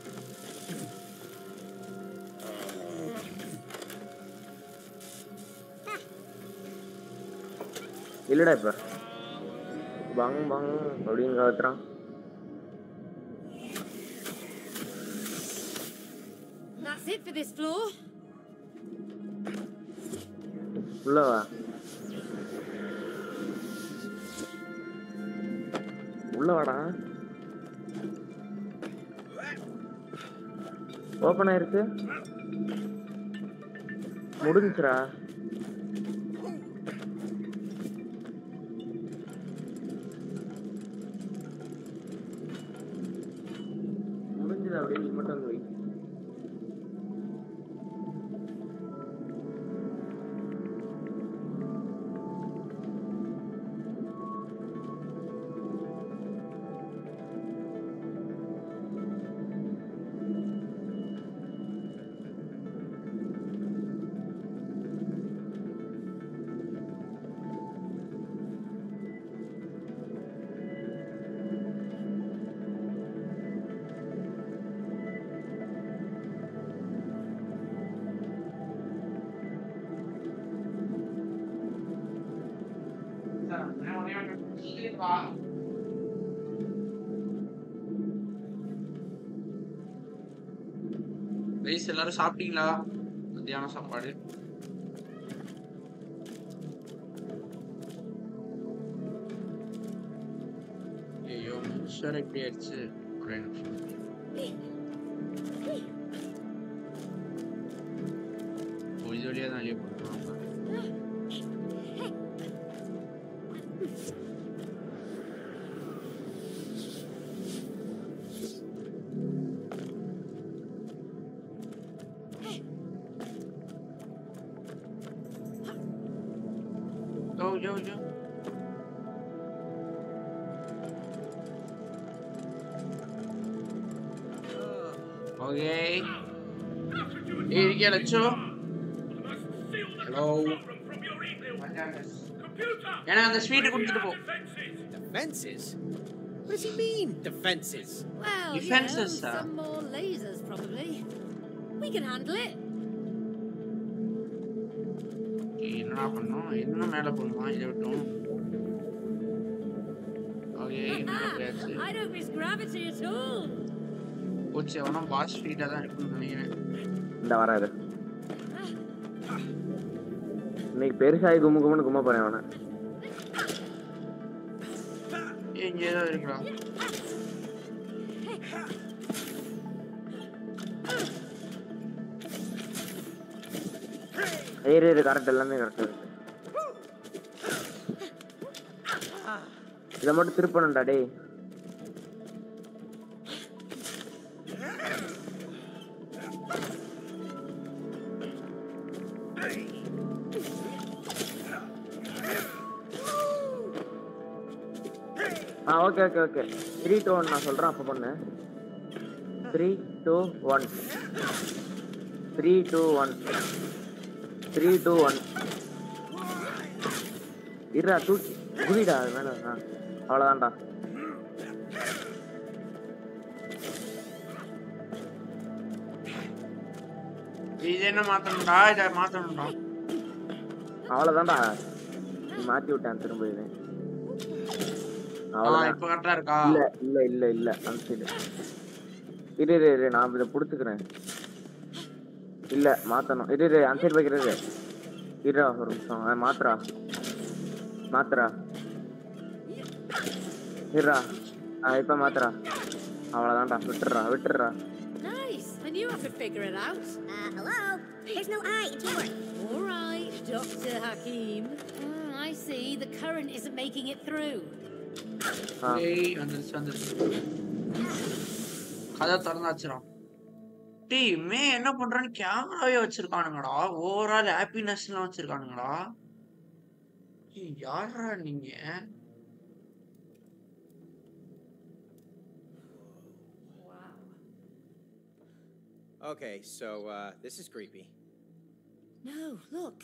இல்லடா இப்ப பங் பங் அப்படின்னு கத்துறான் That's it for this floor. உள்ள வா உள்ள வாடா ஓபன் ஆயிருக்கு முடிஞ்சுடா முடிஞ்சது அப்படியே நீ மட்டும் அங்க வை ரைஸ் எல்லாரும் சாப்பிட்டீங்களா மத்தியான சாப்பாடு ஐயோ மிக்சர் எப்படி ஆயிடுச்சு ஒரே நிமிஷம் ஓ, இது வழியா தான் வெளியே போட்டுருவாங்க Yo, yo, yo. Okay. Hey, இருக்கியா லட்சோ ஹலோ எனக்கு அந்த ஸ்வீட் கொடுத்துட்டு போ Defenses? What does he mean, defenses? Well, Defenses, you know, sir. some more lasers probably. We can handle it. என்னடா பண்ணோம் இன்னும் மேல போகணுமா இதை விட்டோம் ஓகே மேல போயாச்சு I don't miss gravity at all. போச்சு அவனும் பாஸ் ஸ்வீட்டா தான் இருக்குன்னு நினைக்கிறேன் இந்த வராது இன்னைக்கு பெருசாகி கும்மு கும்முன்னு கும்ம போறேன் அவனை ஏய் இங்கே ஏதோ இருக்கலாம் ஏறு ஏறு கரெக்ட் எல்லாமே கரெக்டாக இருக்கு இதை மட்டும் திருப்பணும்டா டேய் ஆ okay okay okay three two one நான் சொல்கிறேன் அப்போ பண்ணு three two one three two one three two one இருடா தூக்கி குதிடா அது மேலே ஆ அவ்வளோதான்டா இது என்ன மாத்தணும்டா இதை மாத்தணும்டா அவ்வளோதான்டா நீ மாற்றி விட்டேன் திரும்ப இது ஆ அவ்வளோதான் இப்ப கரெக்டா இருக்கா இல்ல இல்ல இல்ல இல்ல அந்த சைடு இரு இரு இரு நான் இதை புடிச்சுக்கிறேன் இல்ல மாத்தணும் இரு இரு அந்த சைடு வைக்கிறது இருடா ஒரு நிமிஷம் ஆ, மாத்துறா மாத்துறா இருடா ஆ இப்ப மாத்துறா அவ்வளவுதான்டா விட்டுறா விட்டுறா Nice. I knew I could figure it out. Uh, hello? There's no I in teamwork. All right, Dr. Hakim. Mm, I see. The current isn't making it through. ஆ ஏய் வந்துருச்சு வந்துருச்சு கதை திறந்தாச்சுடா டேய் மே என்ன பண்றான்னு கேமராவே வச்சிருக்கானுங்கடா ஓவரால் ஹாப்பினஸ் எல்லாம் வச்சிருக்கானுங்கடா ஏய், யார்ரா நீங்க Okay, so uh, this is creepy. No, look.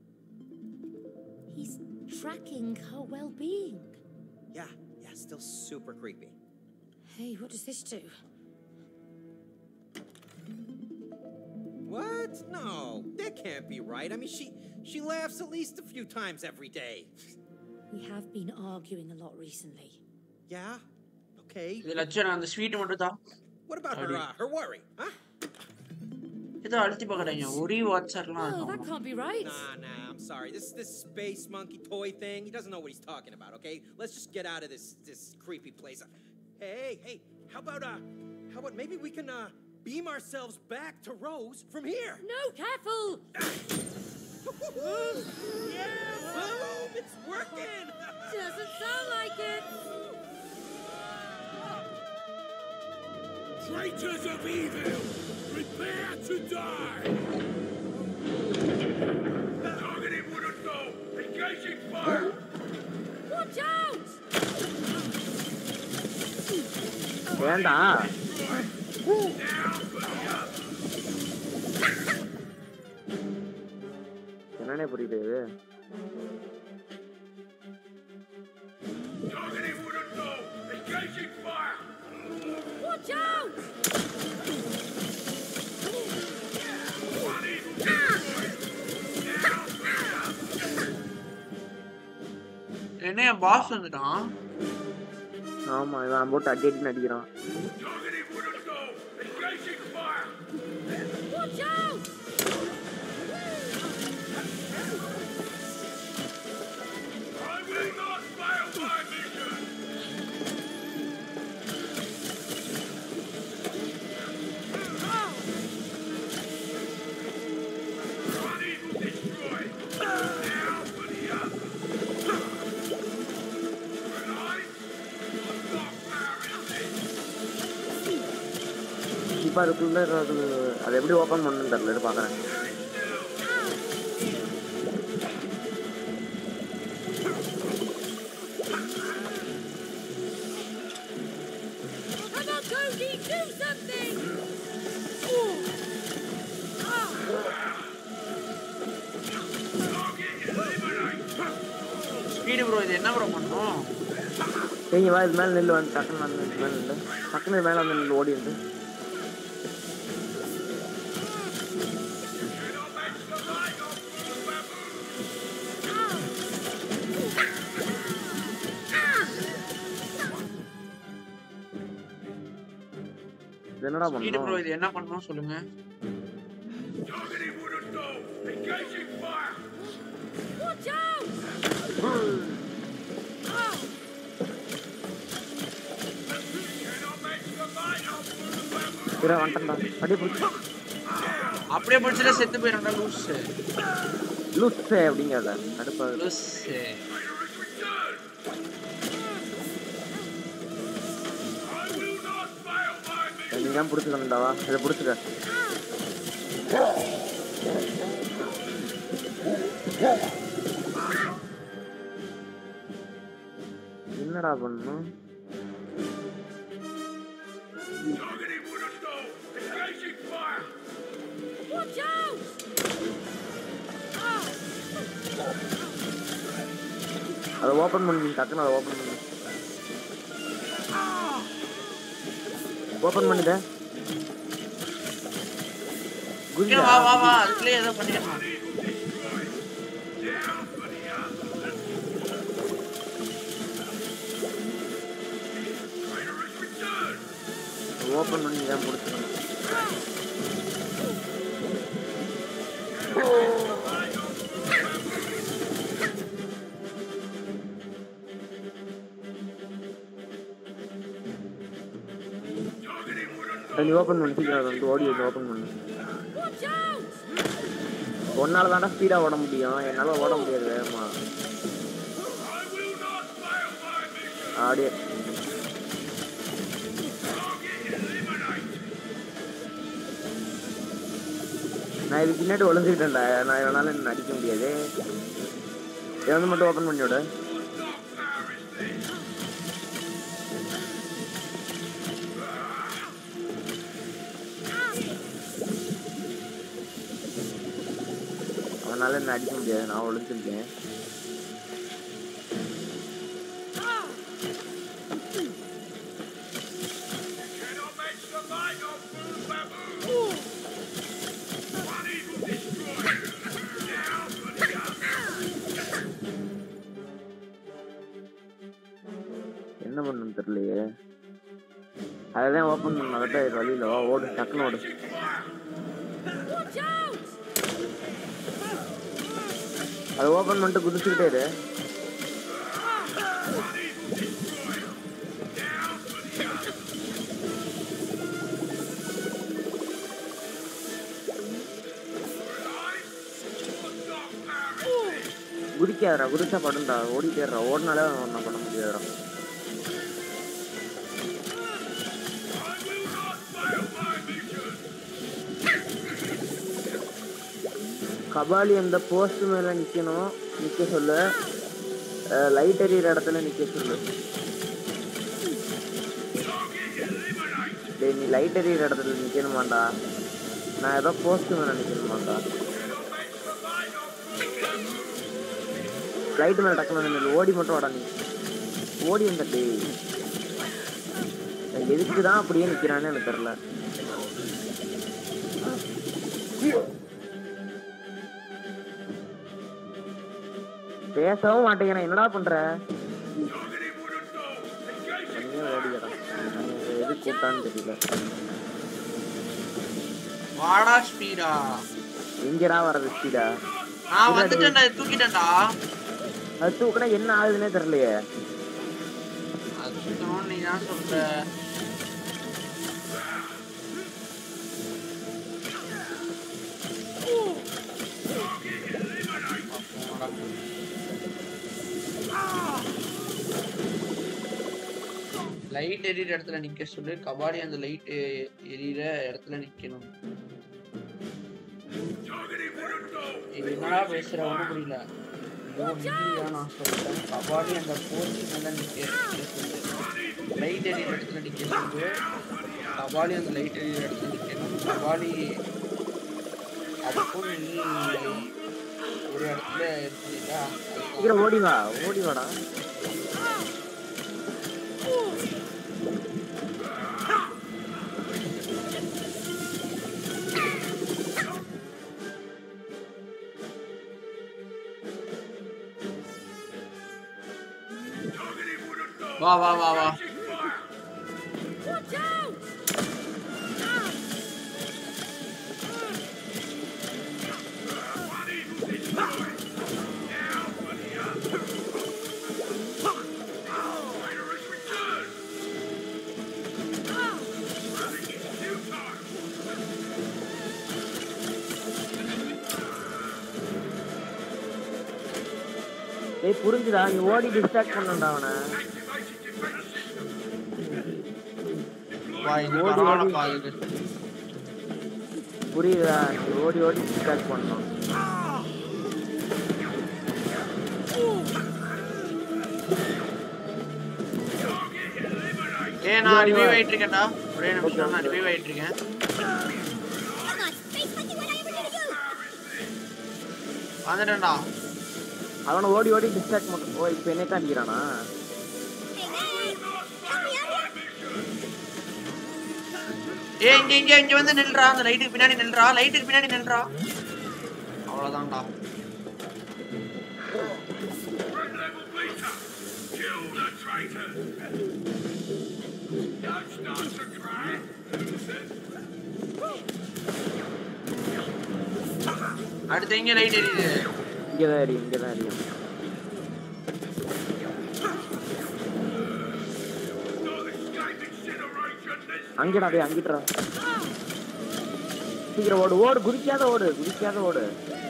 He's tracking her well being. Yeah, yeah, still super creepy. Hey, what does this do? What? No, that can't be right. I mean, she she laughs at least a few times every day. We have been arguing a lot recently. Yeah. Okay. இது லட்சம் அந்த sweet மட்டும் தான் What about her Howdy. uh, her worry? Huh? ஏதோ அழுத்தி பார்க்கறாங்க ஒரே வாட்ஸ்அப்லாம் Oh, that இருக்கும் can't be right. Nah, nah. I'm sorry. This this space monkey toy thing. He doesn't know what he's talking about. Okay. Let's just get out of this this creepy place. Hey, hey. How about uh? How about maybe we can uh beam ourselves back to Rose from here? No, careful! yeah, boom! It's working. Doesn't sound like it. Traitors of evil, prepare to die! Targeting wooden door, engaging fire! Watch out! ஏன்டா என்னன்னே புரியுது இது Targeting wooden door, engaging fire! Watch out! One evil destroyed! என்ன என் pass வந்துட்டான் ஆமா இவன் போட்டு அடி அடி அடிக்கிறான் Targeting wooden door, engaging fire! Watch out! I will not fail my mission! One evil destroyed! Now for the other! Grenade? What power is this? இப்போ அதுக்குள்ள அது அதை எப்படி ஓப்பன் பண்ணணும்னு தெரியல இரு பார்க்குறேன் Come on, Cody, do something! Target eliminate! Speed bro இது என்ன ப்ரோ பண்ணும் நீங்க வா இது மேலே நில்லு வந்து டக்குன்னு வந்து இது மேலே நில்லு டக்குன்னு இது மேலே வந்து நில்லு ஓடி இருந்து Cannot match the light of the weapon! இது என்னடா ஸ்பீடு ப்ரோ பண்ணும் இது என்ன பண்ணும் சொல்லுங்க Targeting wooden door, engaging fire! Watch out! Cannot match the light of the weapon! இரு வந்துட்டா அடி பிடிச்சி அப்படியே படிச்சுட்டு செத்து போயிடும்டா லூஸ் லூஸ் அப்படிங்கிறத அடுப்பாது லூஸ் Traitor is returned! நீ தான் பிடிச்சிக்கணும்டாவா இதை பிடிச்சிக்க என்னடா பண்ணணும் Targeting wooden door! Engaging fire! Watch out! அதை ஓப்பன் பண்ணி டக்குன்னு அதை ஓப்பன் பண்ணு ஓப்பன் பண்ணுத கீழே வா வா வா அதுக்குள்ளே ஏதோ பண்ணிடலாம் ஓப்பன் பண்ணி தான் பிடிச்சிக்கணும் நீ ஓப்பன் பண்ணு சீக்கிரம் அதை வந்து ஓடி வந்து ஓப்பன் பண்ணு Watch out! ஒன்னால தாண்டா ஸ்பீடா ஓட முடியும் என்னால ஓட முடியாது வேகமா I will not fail my mission! அப்படியே Target eliminate! நான் இது பின்னாடி ஒளிஞ்சுக்கிட்டேன்டா நான் இதனால என்ன அடிக்க முடியாது இதை வந்து மட்டும் ஓப்பன் பண்ணி விடு அதனால என்ன அடிக்க முடியாது நான் ஒளிஞ்சிருக்கேன் Cannot match the might of Boo Baboo! One evil destroyed! Now for the other! என்ன பண்ணணும் தெரியலையே அதான் ஓப்பன் பண்ண அதான் இது வழியில வா, ஓடு டக்குன்னு ஓடு Watch out! அதை ஓப்பன் பண்ணிட்டு குதிச்சுக்கிட்டே இரு குதிக்காதடா குதிச்சா படுண்டா ஓடிட்டேறா ஓடினாலே ஒன்றும் பண்ண முடியாதுடா கபாலி அந்த போஸ்ட் மேல நிக்கணும் நிக்க சொல்லு லைட் எரியற இடத்துல நிக்க சொல்லு டேய் நீ லைட் எரியற இடத்துல நிக்கணுமாண்டா நான் ஏதோ போஸ்ட் மேல நிக்கணுமாண்டா லைட் மேல டக்குனு நில்லு ஓடி மட்டும் வாடா நீ ஓடி வந்த டேய் நான் எதுக்கு தான் அப்படியே நிக்கிறான்னு எனக்கு தெரியல பேசவும் மாட்டேங்கிறேன் என்னடா பண்ற தனியா ஓடிக்கிறேன் எது கூட்டான்னு தெரியல வாடா ஸ்பீடா எங்கடா வர்றது ஸ்பீடா நான் வந்துட்டேன்டா இதை தூக்கிட்டேன்டா அது தூக்கினா என்ன ஆகுதுன்னே தெரியலையே அது சுத்தணும் நீ தான் சொல்ற லைட் எரியிற இடத்துல நிக்க சொல்லு கபாடி அந்த லைட் எரியிற இடத்துல நிக்கணும் இது என்னடா பேசுற ஒண்ணும் புரியல ஐயோ, நீயா நான் சொல்றேன் கபாடி அந்த போஸ்ட் மேல நிக்க லைட் எரியிற இடத்துல நிக்க சொல்லு கபாடி அந்த லைட் எரியிற இடத்துல நிக்கணும் கபாடி அதுக்கும் நீ ஒரு இடத்துல இருக்கீங்களா சீக்கிரம் ஓடி வா ஓடி வாடா வா வா வா வா Watch out! டேய் புரிஞ்சுடா நீ ஓடி டிஸ்ட்ராக்ட் பண்ணணும்டா அவனை வா இது ஓடி, பரவாயில்லப்பா இது புரியுதா நீ ஓடி ஓடி டிஸ்ட்ராக்ட் பண்ணணும் ஏ நான் ரிவைவ் ஆயிட்டு இருக்கேன்டா ஒரே நிமிஷம் நான் ரிவைவ் ஆயிட்டு இருக்கேன் Hang on. Space monkey, what I ever did to you? வந்துட்டேன்டா அவனை ஓடி ஓடி டிஸ்ட்ராக்ட் பண்ண ஓ இப்போ என்ன அடிக்கிறானா Hey, hey! Help me out here! ஏ இங்க இங்க இங்க வந்து நில்றா அந்த லைட்டுக்கு பின்னாடி நில்றா லைட்டுக்கு பின்னாடி நில்றா அவ்வளவுதான்டா Kill the traitor! Don't start to cry! அடுத்து எங்க லைட் எரியுது இங்கே தான் எரியும் இங்கே தான் எரியும் Not escape incineration this அங்கடா டேய் அங்கிட்டா சீக்கிரம் ஓடு ஓடு குதிக்காத ஓடு குதிக்காத ஓடு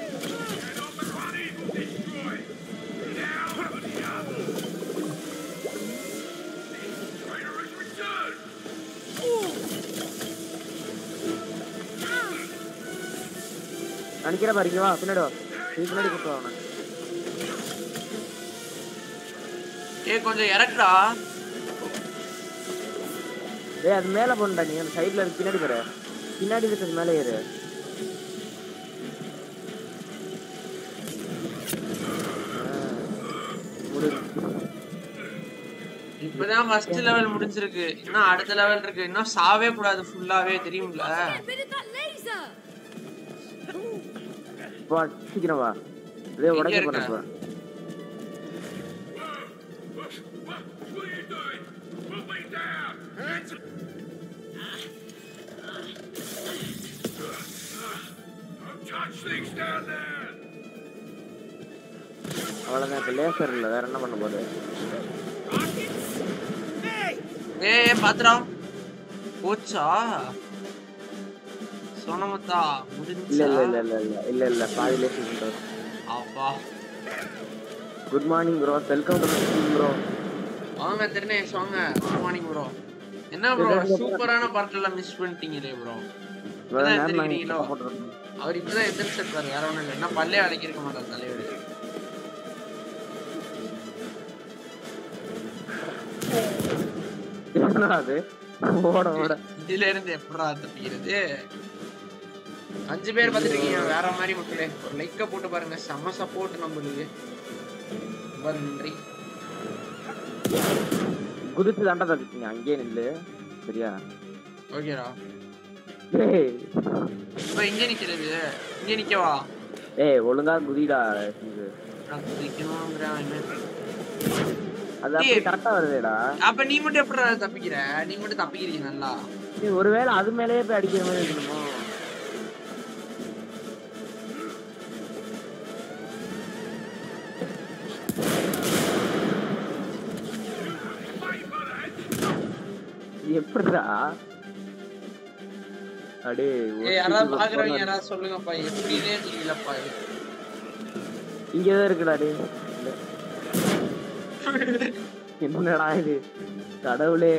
traitor has returned! நினைக்கிற பாருங்க வா பின்னாடி வா இது பின்னாடி கூட்டு அவனை ஏ கொஞ்சம் இறக்குடா டேய் அது மேல போண்டா நீ அந்த சைடுல இருக்கு பின்னாடி பாரு பின்னாடி இருக்கிறது மேலே ஏறு ஆ, முடிஞ்சு. இப்பதான் ஃபர்ஸ்ட் லெவல் முடிஞ்சிருக்கு இன்னும் அடுத்த லெவல் இருக்கு இன்னும் சாவே கூடாது ஃபுல்லாவே தெரியும்ல Get rid of that laser! வா சீக்கிரம் வா இதே உடைக்க இருக்க? போறேன் இப்ப. What, what are you doing? Put me down! Don't touch things down there! அவ்வளவுதான் இப்ப லேசர் இல்ல வேற என்ன பண்ண போகுது ஏ ஏ பாத்துடா போச்சா சொன்னமத்தா இல்ல முடிஞ்சா இல்ல இல்ல இல்ல இல்ல இல்ல இல்ல பாதி லேசர் அப்பா good morning bro welcome to bro வாங்க திருநேஷ் வாங்க குட் மார்னிங் ப்ரோ என்ன ப்ரோ சூப்பரான பாட்டெல்லாம் மிஸ் பண்ணிட்டீங்களே ப்ரோ இவ்வளவு இப்பதான் நேரம் நாங்க எந்திரிக்கிறீங்களோ? support பண்ணோம். அவர் இப்பதான் எதிர்ச்சிருப்பாரு வேற ஒண்ணும் இல்லை என்ன பல்லே அடைக்கிருக்க மாட்டார் தலைவர் என்னடா அது ஓட ஓட இதுல இருந்து எப்படா தப்பிக்கிறது அஞ்சு பேர் பார்த்துட்டு இருக்கீங்க வேற மாதிரி மக்களே ஒரு லைக்க போட்டு பாருங்க செம்ம சப்போர்ட் நம்மளுக்கு ரொம்ப நன்றி குதிச்சு தாண்டா தப்பிச்சிங்க அங்கேயே நில்லு சரியா ஓகேடா டேய் இப்ப இங்க நிக்கிறது இங்க நிக்கவா ஏய் ஒழுங்கா குதிடா இது. நான் குதிக்கணுங்கிறேன் என்ன அது அப்படியே கரெக்டா வருதேடா அப்ப நீ மட்டும் எப்படிடா தப்பிக்கிற நீ மட்டும் தப்பிக்கிறீங்க நல்லா ஏய், ஒருவேளை அது மேலேயே போய் அடிக்கிற மாதிரி இருக்கணுமோ இது எப்படிடா அடே ஏய் யாராவது பாக்குறவங்க யாராவது சொல்லுங்கப்பா எப்படினே தெரியலப்பா இது. இங்கதான் இருக்குடா டே என்னடா இது கடவுளே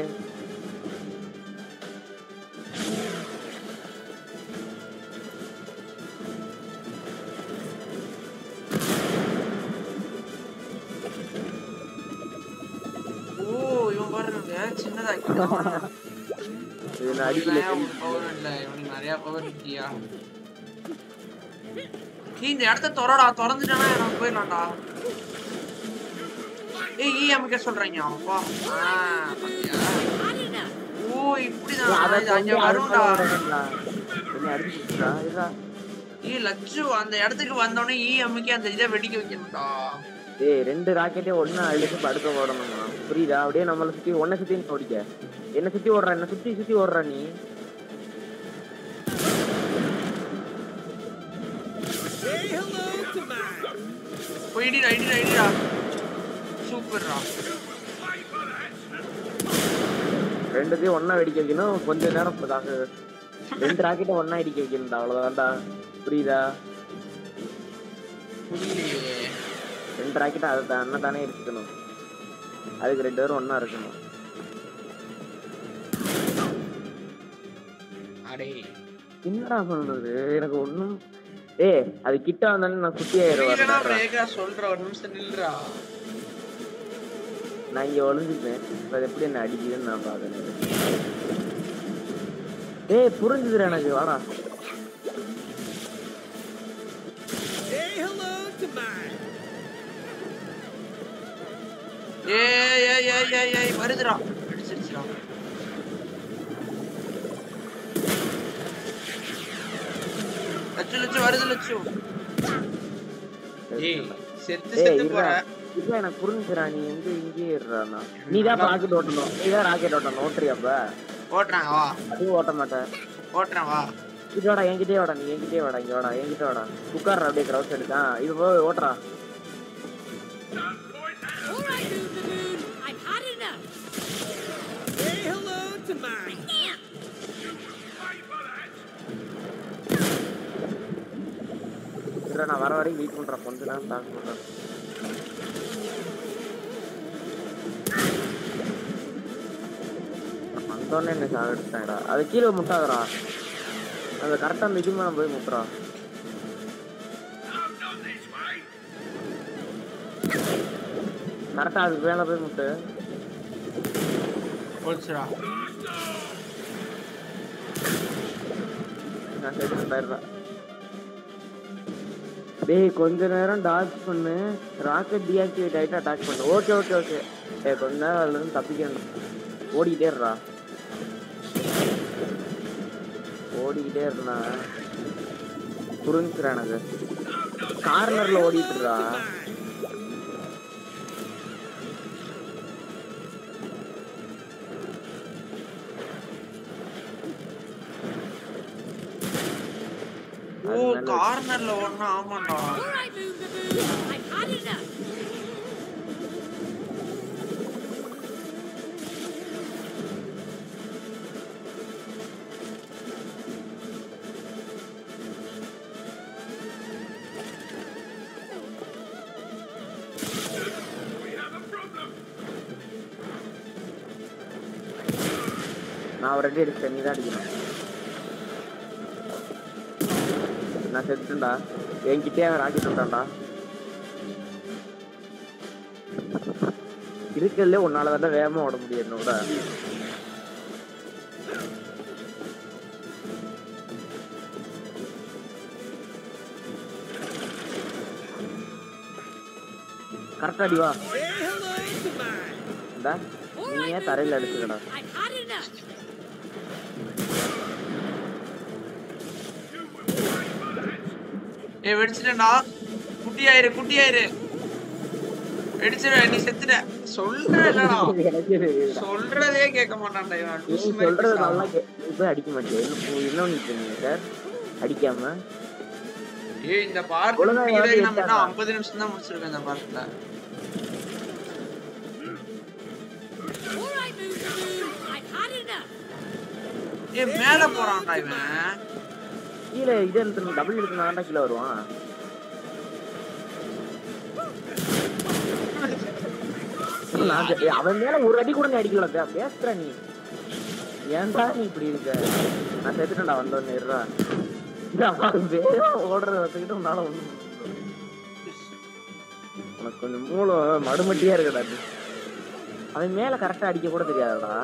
ஓ இவன் பாருங்க சின்னதாக்கிட்டான் இது நான் அடிக்கல பவர் இல்ல இவனுக்கு நிறைய பவர் இருக்கியா ஏய், இந்த இடத்த திறடா திறந்துட்டானா எனக்கு போயிடலாம்டா ஏய் ஈ அமைக்க சொல்றீங்க அப்பா ஆ, பாத்தியா? ஓ இப்படிதான் அதை இது அங்க கொஞ்சம் வரும்டா என்ன அடிச்சுடா இதா ஏய் லட்சு அந்த இடத்துக்கு வந்தோடனே ஈ அமைக்க அந்த இதை வெடிக்க வைக்கணும்டா டேய் ரெண்டு ராக்கெட்டே ஒண்ணு அழுத்து படுக்க ஓடணுமா புரியுதா அப்படியே நம்மள சுத்தி ஒன்ன சுத்தி ஓடிக்க என்ன சுத்தி ஓடுற என்ன சுத்தி சுத்தி ஓடுற நீ Say hello to my. போயிடிடா ஐடிடா ஐடிடா சூப்பர்டா ரெண்டுத்தையும் ஒண்ணா வெடிக்க வைக்கணும் கொஞ்ச நேரம் இதாக ரெண்டு ராக்கெட்டை ஒண்ணா அடிக்க வைக்கணும்டா அவ்வளவுதான்டா புரியுதா புரியலையே ரெண்டு ராக்கெட்டை அதை தானே தானே இருக்கணும் அதுக்கு ரெண்டு பேரும் ஒண்ணா இருக்கணும் அடே என்னடா பண்றது எனக்கு ஒண்ணும் ஏய் அது கிட்ட வந்தாலும் நான் குட்டி இல்லைன்னா ஆயிடுவேன் பிரேக்கா சொல்ற ஒரு நிமிஷம் நில்றா நான் இங்க ஒளிஞ்சுப்பேன் இப்ப அது எப்படி என்ன அடிக்குதுன்னு நான் பாக்குறேன் ஏய் புரிஞ்சுதுடா எனக்கு வாடா Say hello to mine. ஏய் ஏய் ஏய் ஏய் ஏய் வருதுடா அடிச்சிருச்சுடா லட்சு லட்சு வருது லட்சு ஏய் செத்து ஏய் செத்து இருடா போற இல்ல எனக்கு புரிஞ்சுடா நீ வந்து இங்கேயே இருடா நீ தான் ராக்கெட் ஓட்டணும் நீ தான் ராக்கெட் ஓட்டணும் ஓட்டுறியா அப்ப ஓட்டுறாங்க வா அதுவும் ஓட்ட மாட்டேன் ஓட்டுறேன் வா இது வாடா என்கிட்டயே வாடா நீ என்கிட்டயே வாடா இங்க வாடா என்கிட்ட வாடா உட்கார்றா அப்படியே கிரவுட் எடுத்தான் இது போய் ஓட்டுறா All right, Moon the Moon. I've had enough. Say hello to mine. இல்ல நான் வர வரைக்கும் வெயிட் பண்றேன் கொஞ்ச நேரம் தாக்கு பண்றேன் வந்தோடனே என்ன சாகடிச்சிட்டாங்கடா அது கீழே முட்டாதடா அந்த கரெக்டா அந்த இது மேல போய் முட்டுறா கரெக்டா அதுக்கு மேல போய் முட்டு போச்சுடா நான் செத்து போயிடுறேன் டேய் கொஞ்ச நேரம் டாச் பண்ணு ராக்கெட் டீஆக்டிவேட் ஆயிட்டு அட்டாக் பண்ணு ஓகே ஓகே ஓகே டேய் கொஞ்ச நேரம் அதுல இருந்து தப்பிக்கணும் ஓடிக்கிட்டே இருடா ஓடிக்கிட்டே இருந்தா புரிஞ்சுக்கிறேன் எனக்கு கார்னர்ல ஓடிட்டு இருக்கா ஓ கார்னர்ல ஒண்ணு ஆமாண்டா All right, Moon the Moon. I've had enough. நான் ஒரு அடி அடிச்சேன் நீ தான் அடிக்கணும் நான் செத்துட்டேன்டா என்கிட்டயே அவன் ராக்கெட் விட்டான்டா இருக்கிறதுல உன்னால தான் வேகமா ஓட முடியும் என்னோட கரெக்டா அடி வா Say hello to mine. இந்தா All நீ right, ஏன் தரையில அடிச்சுக்கடா I've had enough. ஏய் வெடிச்சிட்டேன்டா குட்டியாயிரு குட்டியாயிரு வெடிச்சிரு நீ செத்துட்ட சொல்ற இல்லடா எனக்கே தெரியுதுடா. சொல்றதே கேட்க மாட்டான்டா இவன் நீ லூசு மாதிரி சொல்றது பேசுறான். நல்லா கே- நீ போய் அடிக்க மாட்டியா என்ன போ- என்ன பண்ணிட்டு இருந்தீங்க சார் அடிக்காம ஏய் இந்த பார்ட் ஒழுங்கா முடிக்கிறதுக்கு யாராவது நம்ம இருக்காங்களா? இன்னும் ஐம்பது நிமிஷம் தான் முடிச்சிருக்கோம் இந்த பார்ட்ல All right, Moon the Moon. I've had enough. ஏய் மேல போறான்டா இவன் கீழே இது எழுத்து டபுள் எழுத்துனா தான்டா கீழே வருவான் நான் சொ- ஏய், அவன் மேல ஒரு அடி கூட நீ அடிக்கல பே- பேசுற நீ ஏன்டா நீ இப்படி இருக்க நான் செத்துட்டேன்டா வந்தோடனே இருடா இந்த அவன் வேகம் ஓடுறத வச்சுக்கிட்டு உன்னால ஒண்ணும் பண்ண முடியாது. உனக்கு கொஞ்சம் மூளை மடுமட்டியா இருக்கடா அது. அவன் மேல கரெக்டா அடிக்க கூட தெரியாதடா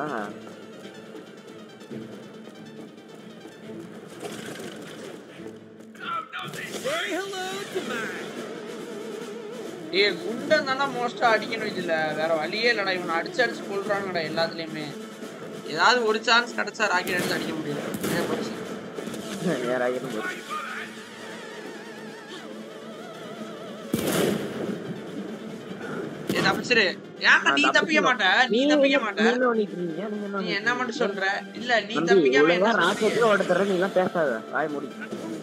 Say hello to mine. ஏய் குண்டன் தானே மோஸ்டா அடிக்கணும் இதுல வேற வழியே இல்லடா இவனை அடிச்சு அடிச்சு கொள்றாங்கடா எல்லாத்துலயுமே ஏதாவது ஒரு சான்ஸ் கிடைச்சா ராக்கெட் எடுத்து அடிக்க முடியும் ஏன் போச்சு வேற ஆகிடும் போச்சு ஏய் தப்பிச்சிரு ஏன்டா நீ நான் தப்பிக்க மாட்ட நீ நீங்க தப்பிக்க என்ன- மாட்ட நீங்க என்ன பண்ணிட்டு இருக்கீங்க? நீங்க என்ன நீ பண்ணிட்டு என்ன மட்டும் இருக்கீங்க? சொல்ற இல்ல நீ தம்பி, தப்பிக்காம ஒழுங்கா என்ன ராக்கெட்ல ஓட தர்ற நீ எல்லாம் பேசாத வாய் மூடி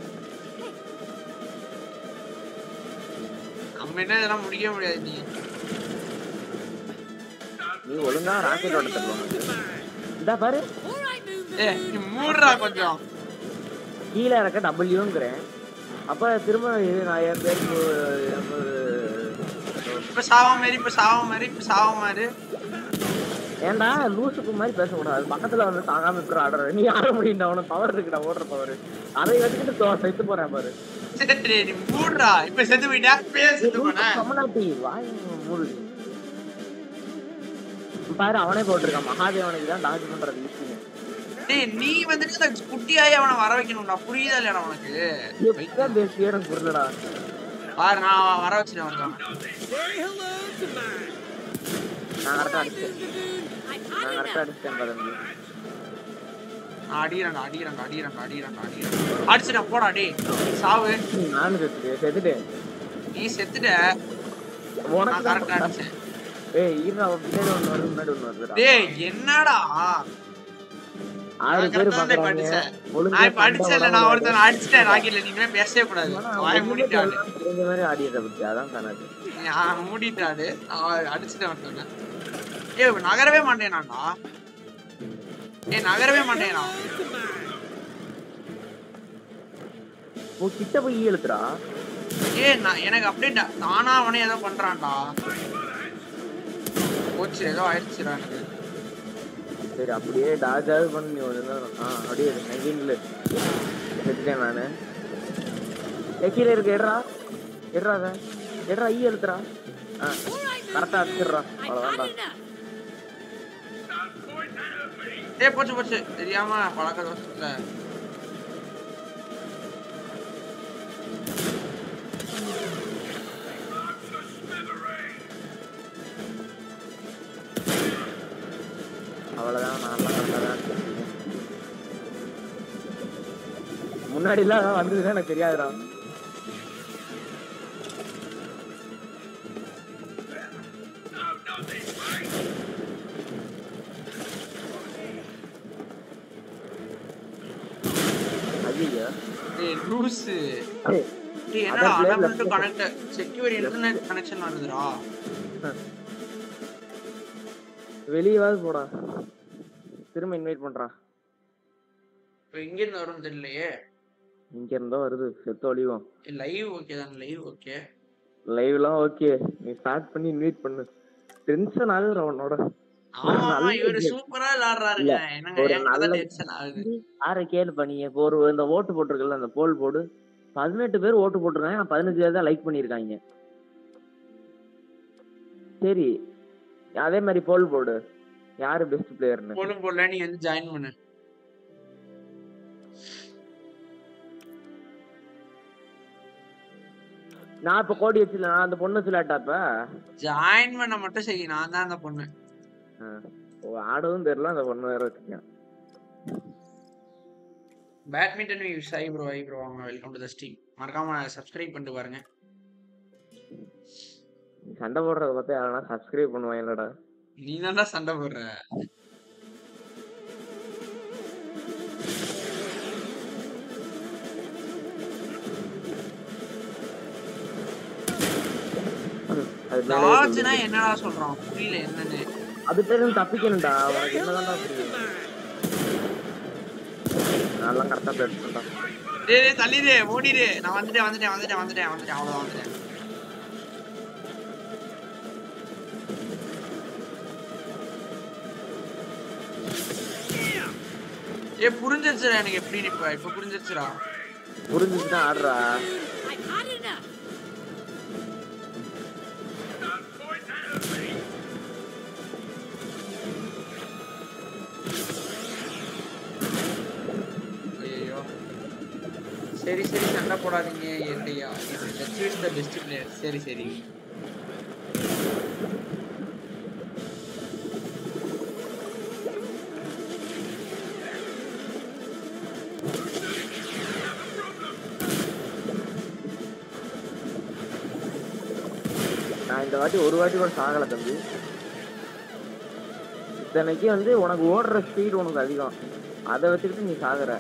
நம்ம என்ன இதெல்லாம் முடிக்க முடியாது நீ நீ ஒழுங்கா ராக்கெட் ஓட தருவாங்க இந்த பாரு All right, Moon the A Moon. நீ மூடுறா கொஞ்சம் கீழே இருக்க டபிள்யூங்கிறேன் அப்ப திரும்ப இது நான் என் பேருக்கு எனக்கு ஒரு- இப்ப சாவா மாதிரி இப்ப சாவா மாதிரி இப்ப சாவா மாதிரி ஏன்டா லூசுக்கு மாதிரி பேசக்கூடாது பக்கத்துல வந்து தாங்காம இப்படி ஆடுற நீ ஆட முடியும்டா அவனுக்கு பவர் இருக்குடா ஓடுற பவர் அதை வச்சுக்கிட்டு தோ- செத்து போறேன் பாரு சரி நீ மூடுறா இப்ப செத்து போயிட்டா இப்பயே செத்து போன கமலாட்டி வாய் மூடு பாரு அவனே போட்டிருக்கான் மகாதேவனுக்கு தான் டாஜ் பண்றது ஈஸிங்க டேய் நீ வந்துட்டு அந்த குட்டியாயி அவனை வர வைக்கணும்டா புரியுதா இல்லையா உனக்கு எப்படிதான் பேசியே எனக்கு புரியலடா பாரு நான் வர வச்சுட்டேன் வந்தவன் Say hello to mine. நான் கரெக்டா அடிச்சேன் I've நான் had கரெக்டா enough. அடிச்சிட்டேன் பாருங்க நான் அடிக்கிறேன் அடிக்கிறேன் அடிக்கிறேன் அடிக்கிறேன் அடிக்கிறேன் அடிச்சுட்டேன் போடா டேய் சாவு நானும் செத்துட்டேன் செத்துட்டேன் நீ செத்துட்ட உனக்கு நான் தான் கரெக்டா அடிச்சேன் ஏய் இரு அவன் பின்னாடி ஒண்ணு வருது முன்னாடி ஒண்ணு வருதுடா டேய் என்னடா ஆறு நான் பேர் correct ஆ தான் இப்ப பாக்குறாங்க அடிச்சேன். ஒழுங்கா நான் இப்ப சண்டை அடிச்சேன்ல வராம நான் விளையாடு. ஒருத்தன் அடிச்சிட்டேன் ராக்கெட்ல நீங்க பேசவே கூடாது ஆனா வாய ஒண்ணுமே மூடிட்டாடு தெரியாம தெரிஞ்ச மாதிரி ஆடியத பத்தி அதான் கணக்கு நான் மூடிட்டாடு நான் அடிச்சுட்டேன் ஒருத்தவன ஏய் நகரவே மாட்டேனாடா ஏய் நகரவே மாட்டேனா உன் கிட்ட போய் இழுத்துடா ஏய் நான் எனக்கு அப்படியே டா- தானா அவனே ஏதோ பண்றான்டா போச்சு ஏதோ ஆயிடுச்சுடா எனக்கு சரி அப்படியே டாஜாவது பண்ணி நீ ஒரு நேரம். ஆ அப்படியே நெகின்ல செத்துட்டேன் நானு ஏய், கீழே இருக்கு எடுறா எடுறா அதை எடுறா ஈ எழுத்துறா ஆ கரெக்டா அடிச்சிடுறா I've அவ்வளோதான்டா had enough. ஏய் போச்சு போச்சு தெரியாம பழக்க தோசத்துல அவ்வளோதான் நான் கரெக்டாக தான் அடிச்சிருக்கேன் முன்னாடிலாம் அதான் வந்ததுன்னா எனக்கு தெரியாதுடா ஐயோ ஏய் லூசு ஏய், டேய் என்னடா அதான் enable left to side. Connect secure internet connection வருதுடா வெளியவாது போடா திரும்ப இன்வைட் பண்றான் இப்போ எங்க இருந்து வரும்னு தெரியலையே இங்க இருந்தோ வருது செத்து ஒளிவோம் லைவ் ஓகே தான் லைவ் ஓகே லைவ்லாம் ஓகே நீ ஸ்டார்ட் பண்ணி இன்வைட் பண்ணு டென்ஷன் ஆகுது அவனோட ஆமா ஆமா நல்ல இவரு idea. சூப்பரா விளையாடுறாருங்க என்னங்க ஒரு எனக்கு நல்ல- டென்ஷன் ஆகுது யாரை கேளு பண்ணி இப்போ ஒரு இந்த ஓட்டு போட்டிருக்கல அந்த போல் போடு பதினெட்டு பேர் ஓட்டு போட்டிருக்காங்க ஆனா பதினஞ்சு பேர் தான் லைக் பண்ணியிருக்காங்க சரி அதே மாதிரி போல் போடு யாரு பெஸ்ட் பிளேயர்னு போலும் போடல நீ வந்து ஜாயின் பண்ணு நான் இப்ப கோடி வச்சில நான் அந்த பொண்ணு வச்சுலாட்டா இப்ப ஜாயின் பண்ண மட்டும் சரி நான் தான் அந்த பொண்ணு ஆ. ஓ, ஆடவும் தெரியல அந்த பொண்ணு வேற வச்சிருக்கேன் badminton use hi bro hi bro வாங்க வெல்கம் டு த ஸ்ட்ரீம் மறக்காம சப்ஸ்கிரைப் பண்ணிட்டு பாருங்க சண்டை போடுறத பார்த்தா யாரா சப்ஸ்கிரைப் பண்ணுவான் இல்லடா நீ தான்டா சண்டை போடுற அது மேலயே லார்ஜ்னா சொல்லுது. என்னடா சொல்றான் புரியல என்னன்னு அது பேரும் தப்பிக்கணும்டா உனக்கு என்னதான்டா புரியும் நான்லாம் கரெக்டா பேர் பண்றேன் டேய் டேய் தள்ளிடு ஓடிடு நான் வந்துட்டேன் வந்துட்டேன் வந்துட்டேன் வந்துட்டேன் வந்துட்டேன் அவ்வளவுதான் வந்துட்டேன் ஏ புரிஞ்சிருச்சுடா எனக்கு எப்படி இப்ப இப்ப புரிஞ்சிருச்சுடா புரிஞ்சுச்சுன்னா ஆடுறா I've had enough. ஐயோ சரி சரி சண்டை போடாதீங்க என்னையா let's use the best player சரி சரி நான் இந்த வாட்டி ஒரு வாட்டி கூட சாகல தம்பி இத்தனைக்கு வந்து உனக்கு ஓடுற ஸ்பீடு உனக்கு அதிகம் அதை வச்சுக்கிட்டு நீ சாகுற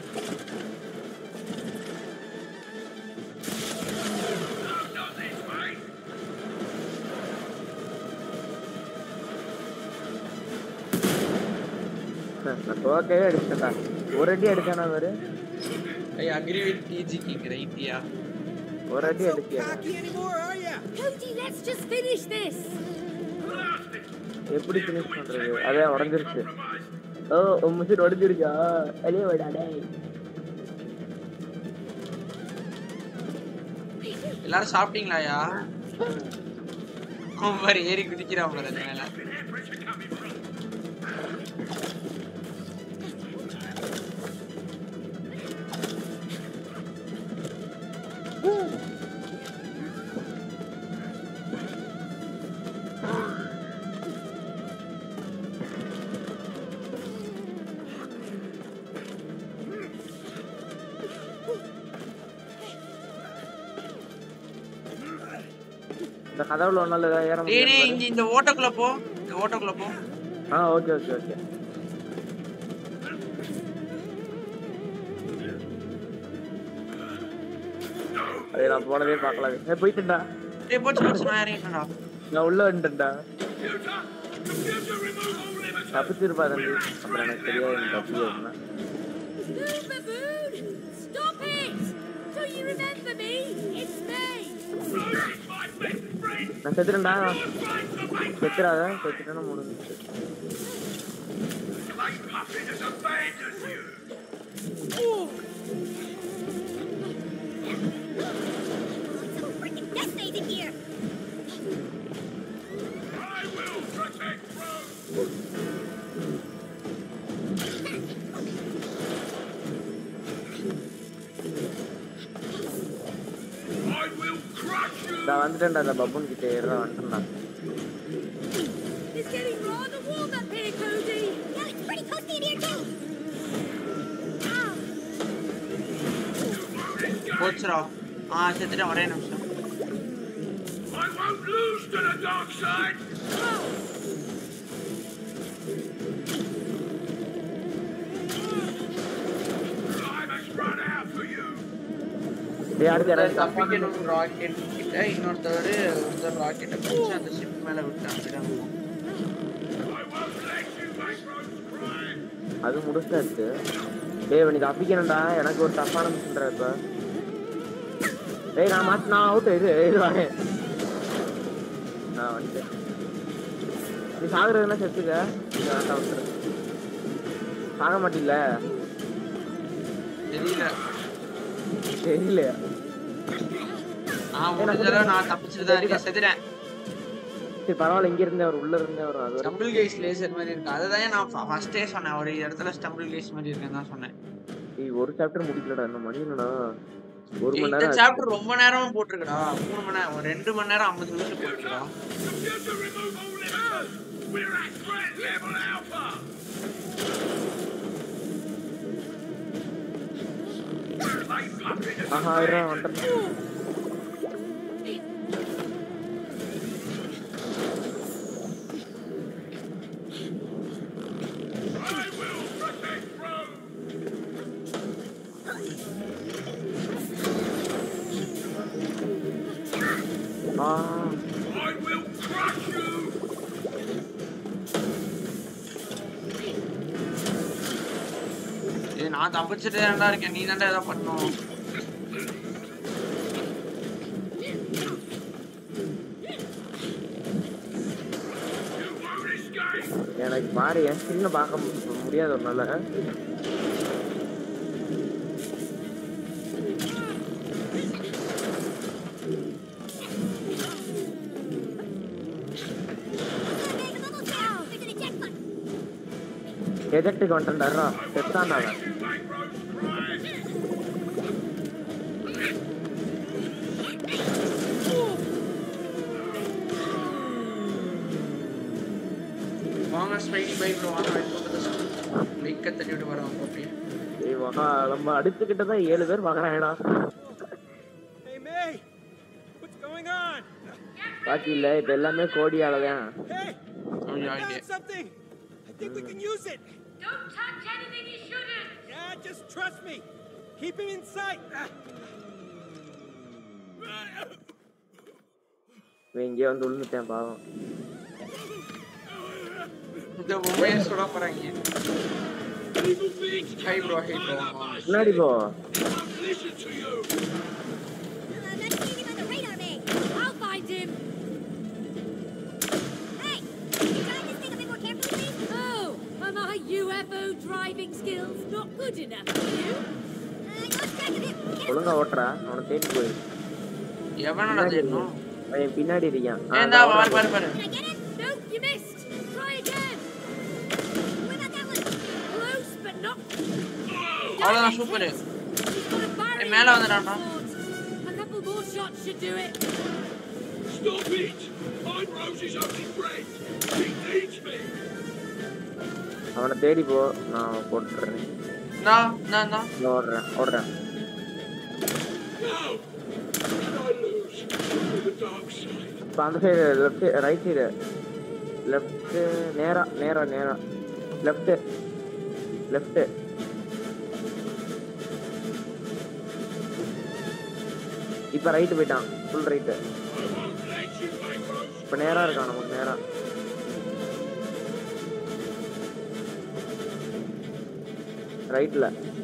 நான் தோக்கவே அடிச்சிட்டேன்டா ஒரு அடி அடிச்சானா அவரு I agree with DG king ரைட்டியா ஒரு அடி So அடிச்சியா cocky anymore, are ya? Cody, let's just finish this. எப்படி ஃபினிஷ் பண்றது அதே உடஞ்சிருச்சு ஓ உன் மிஷின் உடஞ்சிருச்சா வெளியே விடா டேய் எல்லாரும் சாப்பிட்டீங்களாயா அவன் பாரு ஏறி குதிக்கிறான் பாரு அது மேல இந்த கதவுல ஒன்னால ஏதாவது ஏற டேய் டேய் முடியாது இங்க இந்த ஓட்டக்குள்ள போ இந்த ஓட்டக்குள்ள போ ஆ ஓகே ஓகே ஓகே அதே நான் போனதே பார்க்கல ஏ போயிட்டேன்டா டேய் போச்சு போச்சு நான் இறங்கிட்டேன்டா நான் உள்ள வந்துட்டேன்டா தப்பிச்சிருப்பா தம்பி அப்புறம் எனக்கு தெரியாது நீ தப்பி வரணும் Move, baboon! Stop it! Do you remember me? It's me! நான் செத்துறேன்டா செத்துறாத செத்துட்டேன்னா முடிஞ்சிச்சு So freaking designated here. நான் வந்துட்டேன்டா அந்த பப்புன் கிட்ட ஏறா வந்துட்டேன்டா It's getting rather warm up here, Cody! Yeah, it's pretty toasty in here too. Ow! போச்சுடா ஆ செத்துட்டேன் ஒரே நிமிஷம் I won't lose to the dark side. Time has run out for you. டேய் அடுத்து யாராவது தப்பா தப்பிக்கணும் ராக்கெட் கிட்ட இன்னொருத்தவர் ஒருத்தர் ராக்கெட்டை பிடிச்சி அந்த ஷிப் மேல விட்டு அனுப்பிட்டாங்க I won't let you make Rose cry. அது முடிச்சாச்சு டேய் நீ தப்பிக்கணும்டா எனக்கு ஒரு தப்பான மிஷின்ற இப்ப டேய் நான் மாத்து நான் அவுட் இரு இரு வரேன் நான் வந்துட்டேன் நீ சாகுறதுன்னா செத்துக்க இது வேண்டாம் விட்டுரு சாக மாட்டில்ல தெரியல தெரியலையா நான் முடிஞ்சளவு நான் தப்பிச்சுட்டு தான் இருக்கேன் செத்துட்டேன் சரி பரவாயில்ல இங்க இருந்தே அவர் உள்ள இருந்தே வரும் அது வரைக்கும் ஸ்டம்பிள் கேஸ் லேசர் மாதிரி இருக்கு அதுதான் நான் ஃபர்ஸ்டே சொன்னேன் ஒரு இடத்துல ஸ்டம்பிள் கேஸ் மாதிரி இருக்குன்னு தான் சொன்னேன் ஏய், ஒரு சாப்டர் முடிக்கலடா இந்த மணி என்னடா ஒரு மணி இந்த நேரம் ஆச்சு. சாப்டர் ரொம்ப நேரமும் போட்டிருக்கடா மூணு மணி நேரம் ஒரு ரெண்டு மணி நேரம் ஐம்பது நிமிஷம் போட்டிருக்கடா Computer remove all limiters. We're at threat level alpha. Like puppet is ஆஹா இருடா வந்துட்டேன் I will protect Rome. Ah I will crush you. இது நான் தப்பிச்சுட்டு தான்டா இருக்கேன் நீ தான்டா ஏதோ பண்ணும் You won't escape. எனக்கு பாரு என் ஸ்கிரீனை பார்க்க மு- முடியாது ஒரு நாள் There's a bubble trap. There's an eject button. எஜெக்டுக்கு வந்துட்டேன்டா செத்தான் அவன் You make Rose cry. வாங்க ஸ்பைடி பைக் வாங்க பைக்கை தள்ளி விட்டு வரோம் கோப்பி ஏய் மகா நம்ம அடிச்சுக்கிட்ட தான் ஏழு பேர் பார்க்கறாங்கடா Hey, May! What's going on? பாக்கி இல்ல இப்ப எல்லாமே கோடியால தான் Hey! Oh, I yeah, found yeah. something! I think we can use it! Don't touch anything you shouldn't! Yeah, just trust me. Keep him in sight. இவன் இங்கே வந்து விழுந்துட்டேன் பாவம் இந்த பொம்மையை சுட போறாங்க ஹை ப்ரோ ஹை ப்ரோ முன்னாடி போ Listen to you. Uh, not seeing him on the radar, May. I'll find him! Hey, good enough for you. I lost track of him. Get ஒழுங்கா ஓட்டுறா அவனை தேடி போய் எவனடா தேடணும் அவன் பின்னாடி இருக்கான் ஆ, ஏய், இந்தா இந்தா பாரு ஓடுறான். பாரு பாரு Can I get him? No, you missed. Try again. What about that one? Close, but not. அவ்வளவுதான் super He's got a barrier. ஏய், மேல வந்துடான்டா. A couple more shots should do it. Stop it! I'm Rose's only friend. He needs me. அவனை தேடி போ நான் போட்டுறேன் இந்தா இந்தா இந்தா நான் ஓடுறேன் ஓடுறேன் No! Did I lose to the dark side? இப்போ அந்த side left right side left நேரா நேரா நேரா லெஃப்ட் லெஃப்ட் இப்போ ரைட்டு போயிட்டான் full right I won't let you make Rose. இப்போ நேரா இருக்கான் நமக்கு நேரா ரைட்ல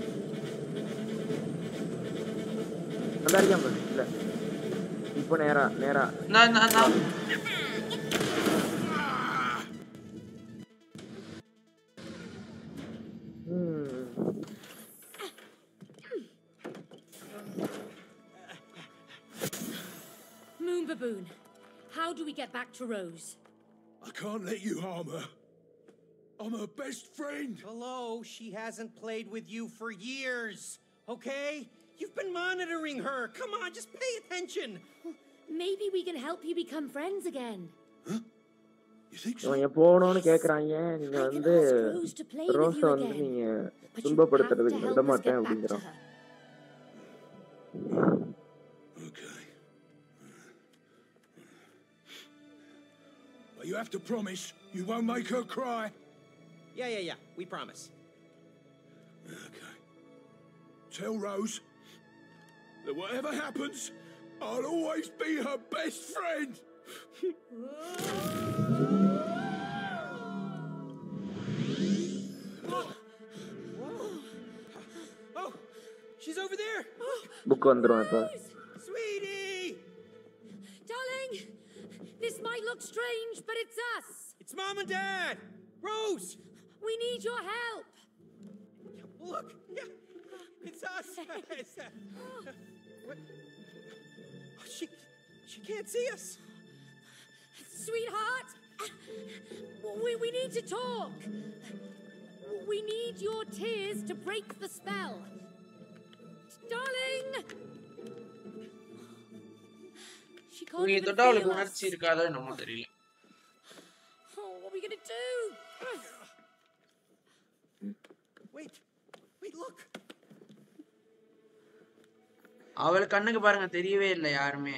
அந்த இருக்கான் பாரு, இல்ல இப்போ நேரா நேரா இந்தா இந்தா இந்தா ம் Moon Baboon, how do we get back to Rose? I can't let you harm her. I'm her best friend. Hello, she hasn't played with you for years, okay? You've been monitoring her. Come on, just pay attention. Maybe we can help you become friends again. You think so? இவங்க போகணும்னு கேக்குறாங்க நீங்க I can வந்து ask Rose to play with ரோஸ you வந்து again. நீங்க But you have to துன்பப்படுத்துறதுக்கு help விட us மாட்டேன் get back to அப்படிங்கிறான் her. Okay. But you have to promise you won't make her cry. Yeah, yeah, yeah. We promise. Okay. Tell Rose that whatever happens, I'll always be her best friend. Oh, she's over there. Book வந்துரும் இப்ப Sweetie! Darling, this might look strange, but it's us. It's mom and dad. Rose! We need your help. Look, yeah, it's us. It's, uh, what? She, she can't see us. Sweetheart, we, we need to talk. We need your tears to break the spell. Darling! She can't நீ even தொட்டா அவளுக்கு feel us. உணர்ச்சி இருக்காதோ என்னமோ தெரியல Oh, what are we gonna do? Wait, wait, look. அவள் கண்ணுக்கு பாருங்க தெரியவே இல்லை யாருமே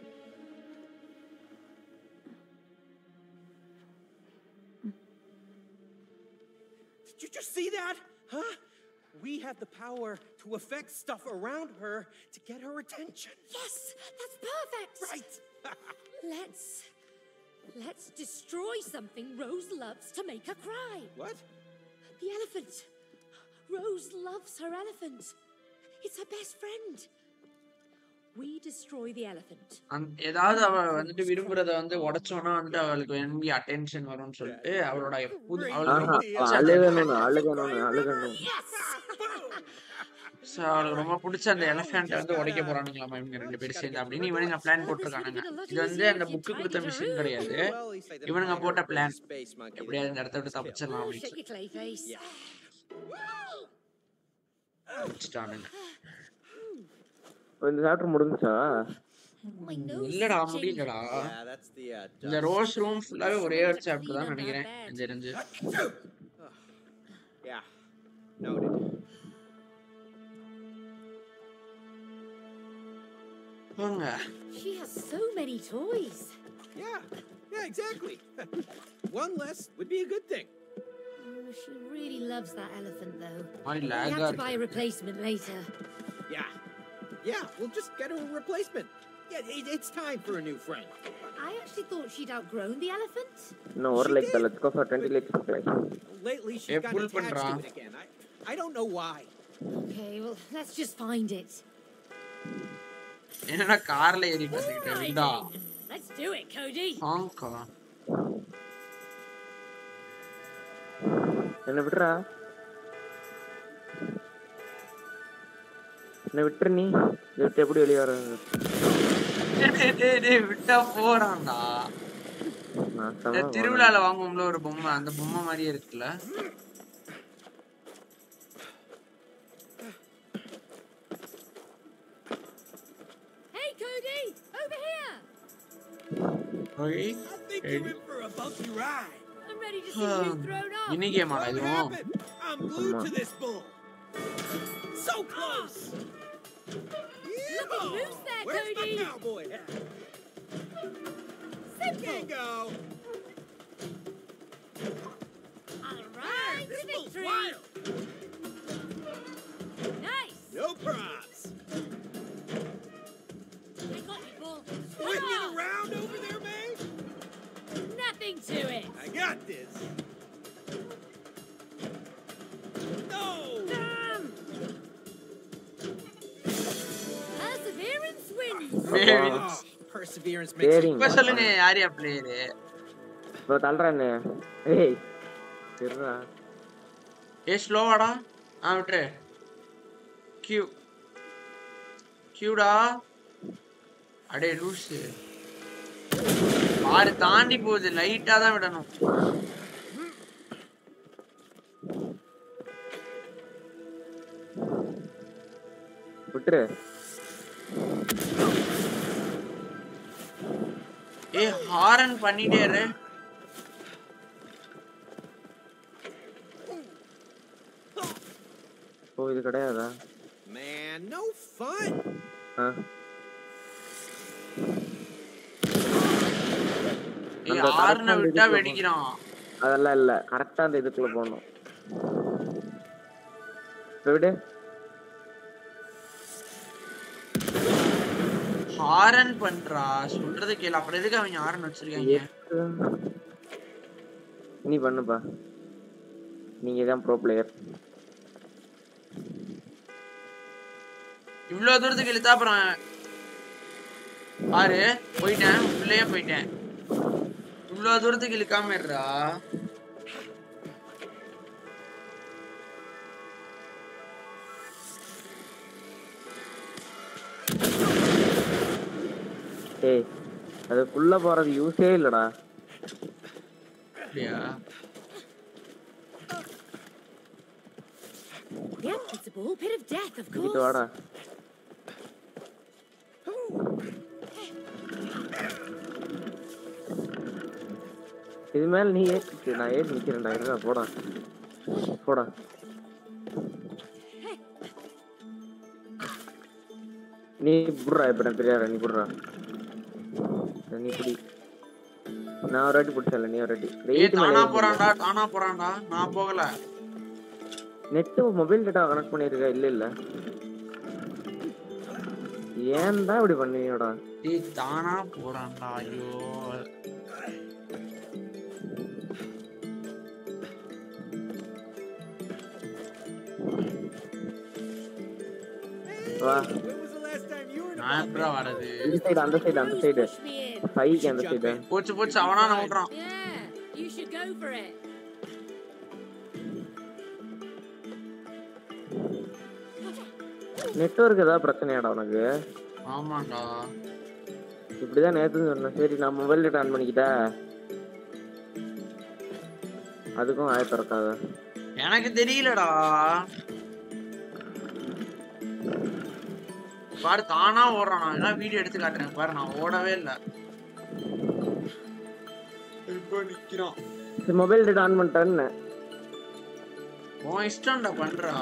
Did you just see that? Huh? We have the power to affect stuff around her to get her attention. Yes, that's perfect. Right. Let's let's destroy something Rose loves to make her cry. what? The elephant. Rose loves her elephant. It's her best friend. We destroy the elephant. அந்த- ஏதாவது அவ வந்துட்டு விரும்புறத வந்து உடைச்சோன்னா வந்துட்டு அவளுக்கு வேண்டி attention வரும்னு சொல்லிட்டு அவளோட புது அவளுக்கு ஆஹா ரொம்ப பிடிச்ச அந்த அழுகணும்னு அழுகணும்னு அழுகணும் Yes! So, அவளுக்கு ரொம்ப பிடிச்ச அந்த எலஃபேண்ட் வந்து உடைக்க போறானுங்களாமா இவங்க ரெண்டு பேரும் சேர்ந்து அப்படின்னு இவனுங்க பிளான் போட்டிருக்கானுங்க இது வந்து அந்த புக்கு கொடுத்த மிஷின் கிடையாது Well, at least I didn't இவனுங்க hire போட்ட her for plan Space monkey. எப்படியாவது இந்த இடத்த விட்டு தப்பிச்சிடலாம் Oh, அப்படின்னு shake your clay face. சொல்லி வச்சுட்டானுங்க இந்த சாப்டர் முடிஞ்சுச்சா My nose is இல்லடா itching. முடியலடா Yeah, that's the uh, இந்த dust. ரோஸ் ரூம் ஃபுல்லாவே ஒரே ஒரு சாப்டர் தான் நினைக்கிறேன் எனக்கு தெரிஞ்சு Yeah, noted. போங்க She has so many toys. Yeah, yeah, exactly. One less would be a good thing. Oh, she really loves that elephant, though. மாதிரி We லேகா have to இருக்கு buy a replacement later. Yeah, yeah, we'll just get her a replacement. Yeah, it, it's time for a new friend. I actually thought she'd outgrown the elephant. இன்னும் ஒரு like தான் let's go for 20 likes Lately, she's Yeah, gotten pull attached பண்றா. to it again. I, I don't know why. Okay, well, let's just find it. என்னடா கார்ல ஏறிட்டு வந்துக்கிட்ட Alright விடா then. Let's do it, Cody. ஹாங்கா என்ன விடுறா என்ன விட்டுரு நீ இதை விட்டு எப்படி வெளியே வர டேய், டேய், டேய், விட்டா போறான்டா நாசமா இந்த திருவிழால வாங்குவோம்ல ஒரு பொம்மை அந்த பொம்மை மாதிரியே இருக்குல்ல Hey, Cody! Over here! Okay I think you're in for a bumpy ride. I'm ready to see you thrown up. இனி கேமாடா What இதுவும் happened? I'm glued to this bull. So close. Looking loose there, Where's my Cody. cowboy hat? Simple. Bingo. All right, This to bull's victory. wild. Nice. No props. I got you, bull. Swinging Hurrah! around over there, man. Nothing to it. I got this. No. Damn! Perseverance wins. Oh, perseverance makes சரிங்க இப்ப சொல்லுங்க யாரியா player இப்போ தள்ளுறேன்னு ஏய் சரிடா ஏ ஸ்லோவாடா ஆ விட்டுரு Q CUDA அடே லூசு ஆறு தாண்டி போகுது லைட்டா தான் விடணும் விட்டுரு ஏ ஹாரன் பண்ணிட்டே இரு ஓ இது கிடையாதா Man, no fun. ஆ ஏ அந்த ஹாரனை correct ஆ விட்டா இதுக்குள்ள வெடிக்கிறான் அதெல்லாம் இல்ல கரெக்டா அந்த இதுக்குள்ள போகணும் இப்ப விடு ஹாரன் பண்றா சொல்றது கேளு அப்புறம் எதுக்கு அவங்க ஹாரன் வச்சிருக்காங்க நீ பண்ணுப்பா நீங்க தான் ப்ரோ பிளேயர் இவ்வளவு தூரத்துக்கு இழுத்தா அப்புறம் பாரு போயிட்டேன் உள்ளேயே போயிட்டேன் இவ்வளவு தூரத்துக்கு இழுக்காம இருடா ஏய் அதுக்குள்ள போறது யூஸே இல்லடா அப்படியா Yep, it's a ball pit of death, of இங்கிட்டு course. வாடா இது மேல நீ ஏறிட்டு நான் ஏறி நிக்கிறேன்டா இருடா போடா போடா நீ புடுறா இப்ப நான் தெரியாத நீ புடுறா நீ புடி நான் ஒரு வாட்டி பிடிச்சல நீ ஒரு வாட்டி ஏ தானா போறான்டா தானா போறான்டா நான் போகல நெட்டு மொபைல் டேட்டா கனெக்ட் பண்ணிருக்க இல்ல இல்ல ஏன் தான் இப்படி பண்ணுவீங்கடா ஏய் தானா போறான்டா ஐயோ வா When was the last time you were in a நான் bumpy எப்படா வரது இந்த சைடு அந்த சைடு அந்த சைடு Push me in. ஃபைவ்க்கு அந்த சைடு போச்சு போச்சு அவனா நான் விட்றான் Yeah, you should go for it. Network ஏதாவது பிரச்சனையாடா உனக்கு ஆமாண்டா இப்படிதான் நேத்து சொன்னேன் சரி நான் மொபைல் டேட்டா ஆன் பண்ணிக்கிட்டா அதுக்கும் ஆய திறக்காத எனக்கு தெரியலடா பாரு தானா ஓடுறான் நான் எல்லாம் வீடியோ எடுத்து காட்டுறேன் பாரு நான் ஓடவே இல்ல இப்போ நிக்கிறான் சரி மொபைல் டேட்டா ஆன் பண்ணிட்டேன்னு உன் இஷ்டம்டா பண்றா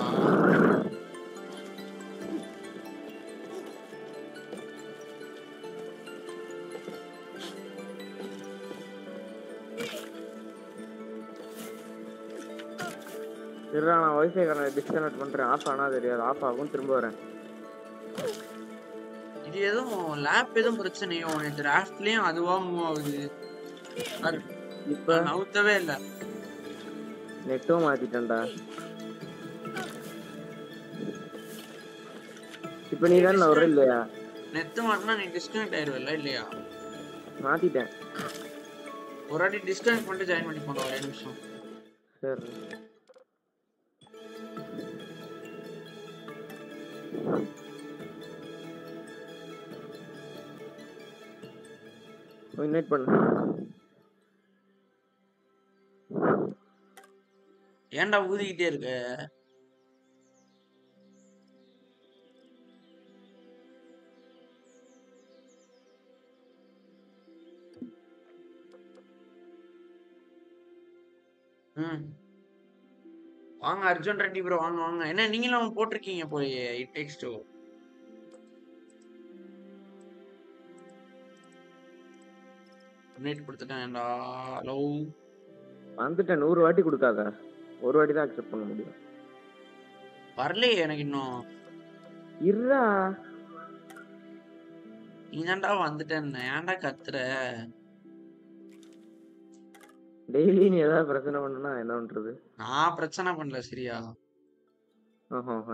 இருடா நான் ஒய்ஃபை டிஸ்கனெக்ட் பண்றேன் ஆஃப் ஆனா தெரியாது ஆஃப் ஆகும் திரும்ப வரேன் இது எதுவும் லேப் எதுவும் பிரச்சனையோ இந்த டிராஃப்ட்லயும் அதுவா மூவ் ஆகுது பாரு, இப்ப நான் நவுத்தவே இல்ல நெட்டும் மாத்திட்டேன்டா இப்ப நீ தானே வர இல்லையா நெத்து மாட்டினா நீ டிஸ்கனெக்ட் ஆயிருவல்ல இல்லையா மாத்திட்டேன் ஒரு வாட்டி டிஸ்கனெக்ட் பண்ணிட்டு ஜாயின் பண்ணி போங்க ஒரே நிமிஷம் சரி இன்வைட் பண்ணு ஏன்டா ஊதிக்கிட்டே இருக்க ம் வாங்க அர்ஜுன் ரெட்டி ப்ரோ வாங்க வாங்க என்ன நீங்களும் போட்டிருக்கீங்க போய் இட் டேக்ஸ் டூ டொனேட் கொடுத்துட்டேன்டா ஹலோ வந்துட்டேன் நூறு வாட்டி கொடுக்காத ஒரு வாட்டி தான் அக்செப்ட் பண்ண முடியும் வரலையே எனக்கு இன்னும் இருடா நீ தான்டா வந்துட்டேன் ஏன்டா கத்துற டெய்லி நீ ஏதாவது பிரச்சனை பண்ணுனா என்ன பண்றது நான் பிரச்சனை பண்ணல சரியா ஆஹா ஆஹா.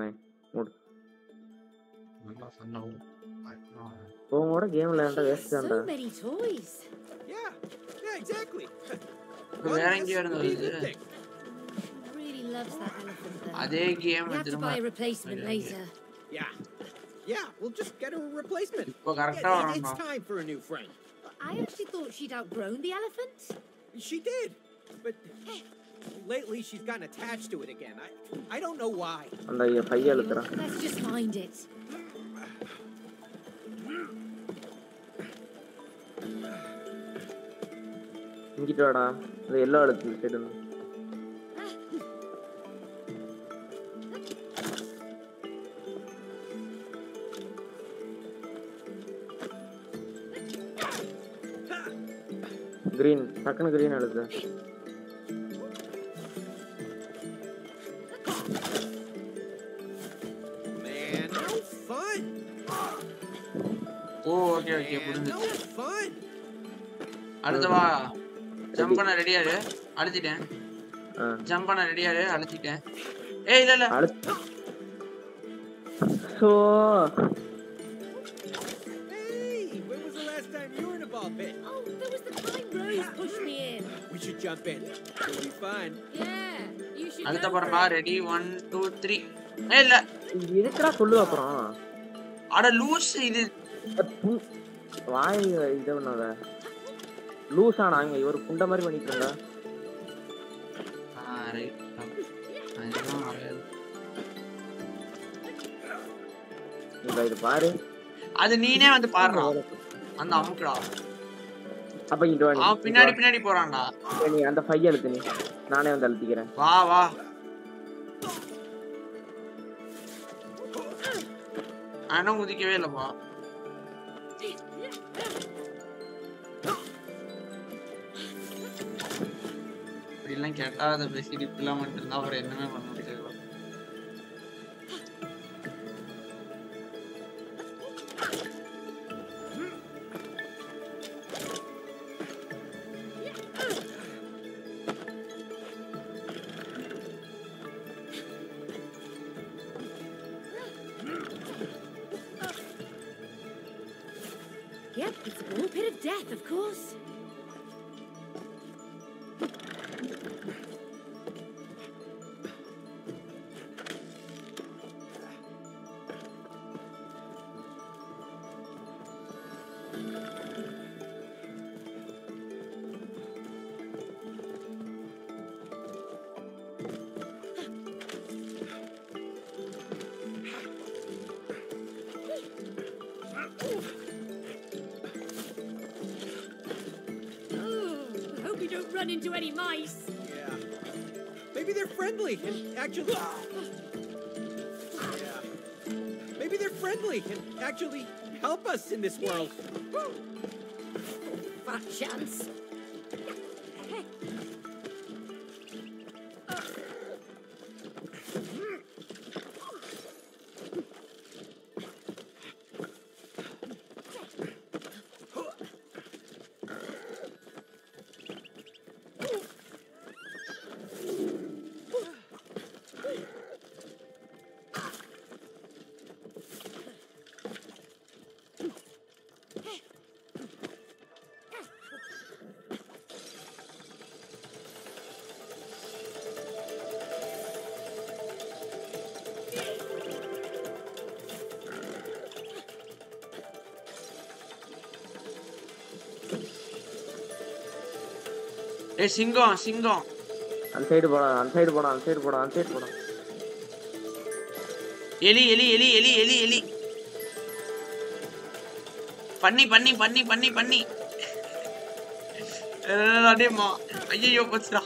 நல்லா சண்டை வரும். உன் கூட கேம் விளையாண்டா வேஸ்ட் தான்டா So many toys. Yeah, yeah, exactly. வேற எங்கேயோ இருந்து Be a வருது good thing. Really loves that elephant though. அதே கேம் We have to திரும்ப buy a replacement later. Yeah. Yeah, we'll just get her a replacement. இப்போ கரெக்டா Yeah, it- வரணும்டா it's time for a new friend. I actually thought she'd outgrown the elephant. She did, but lately she's gotten attached to it again. I, I don't know why. அந்த பைய அழுத்துறான் Let's just find it. இங்கிட்டு வாடா அந்த yellow அழுத்து இந்த side green டக்குனு green அழுத்து Man, no fun. ஓ ஓகே ஓகே Man, no புரிஞ்சுச்சு fun. அடுத்து வா ஜம்ப் பண்ண ரெடியாரு அழுத்திட்டேன் ஆ ஜம்ப் பண்ண ரெடியாரு அழுத்திட்டேன் ஏய் இல்ல இல்ல அழுத்து so Hey, when was the last time you were in a ball pit? Oh, there was the time Rose pushed me in. We should jump in. It'll be fun. Yeah, you should. அடுத்த go for பாருடா it. Ready one two three ஏய் இல்ல எதுக்குடா சொல்லு அப்புறம் அட loose இது பு- வாய் இதை பண்ணாத லூஸ் ஆனா இங்க இவர் புண்ட மாதிரி பண்ணிட்டு இருந்தா ஆ ரைட் அதெல்லாம் வராது. இந்த இது பாரு அது நீனே வந்து பாடுறா அந்த அமுக்குடா அப்ப இங்க வா நீ. அவன் பின்னாடி பின்னாடி போறான்டா இங்க நீ அந்த ஃபைய அழுத்து நீ நானே வந்து அழுத்திக்கிறேன் வா வா ஆனா குதிக்கவே இல்லப்பா இப்படிலாம் கேட்டா அதை பேசிட்டு இப்படிலாம் மட்டும் இருந்தா அப்புறம் என்னமே பண்ண முடியாது Yep, it's a ball pit of death, of course. Oh, I hope you don't run into any mice. Yeah. Maybe they're friendly and actually. Yeah. Maybe they're friendly and actually help us in this world. Fat chance. ஏய் சிங்கம் சிங்கம் அந்த side போடா அந்த side போடா அந்த side போடா அந்த சைடு போடா எலி எலி எலி எலி எலி எலி பண்ணி பண்ணி பண்ணி பண்ணி பண்ணி அடேமா ஐயோ போச்சுடா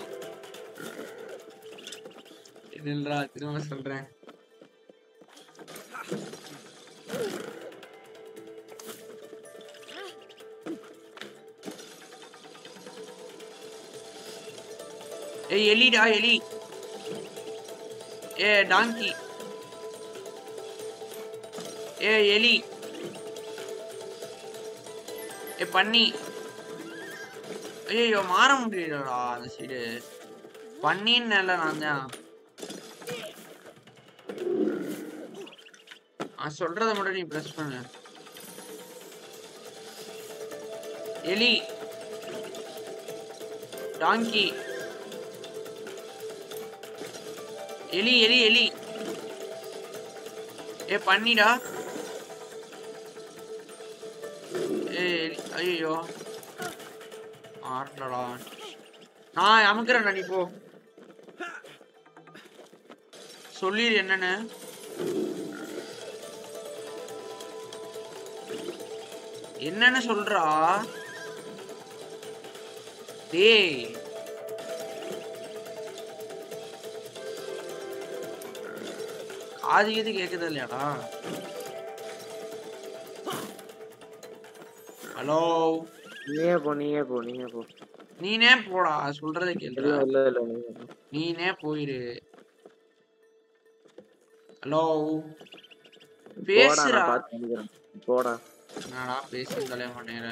இல்லடா திரும்ப சொல்றேன் ஏய் எலிடா எலி ஏ டாங்கி ஏ எலி ஏ பண்ணி ஐயோ மாற முடியலடா அந்த சைடு பண்ணின்னு நான் தான் நான் சொல்றத மட்டும் நீ பிரஸ் பண்ணு எலி டாங்கி எலி எலி எலி ஏ பண்ணிடா ஏ ஐயோ ஆடலடா நான் அமுக்குறேன்டா நீ போ சொல்லிடு என்னன்னு என்னன்னு சொல்றா டேய் காது கீது கேக்குதா இல்லையாடா ஹலோ நீயே போ நீயே போ நீயே போ நீனே போடா சொல்றதை கேளுடா இல்ல இல்ல இல்ல நீயே போ. நீனே போயிரு ஹலோ போடா பேசுறா நான் பார்த்து பண்ணிக்கிறேன் போடா என்னடா பேசி தொலைய மாட்டேங்கிற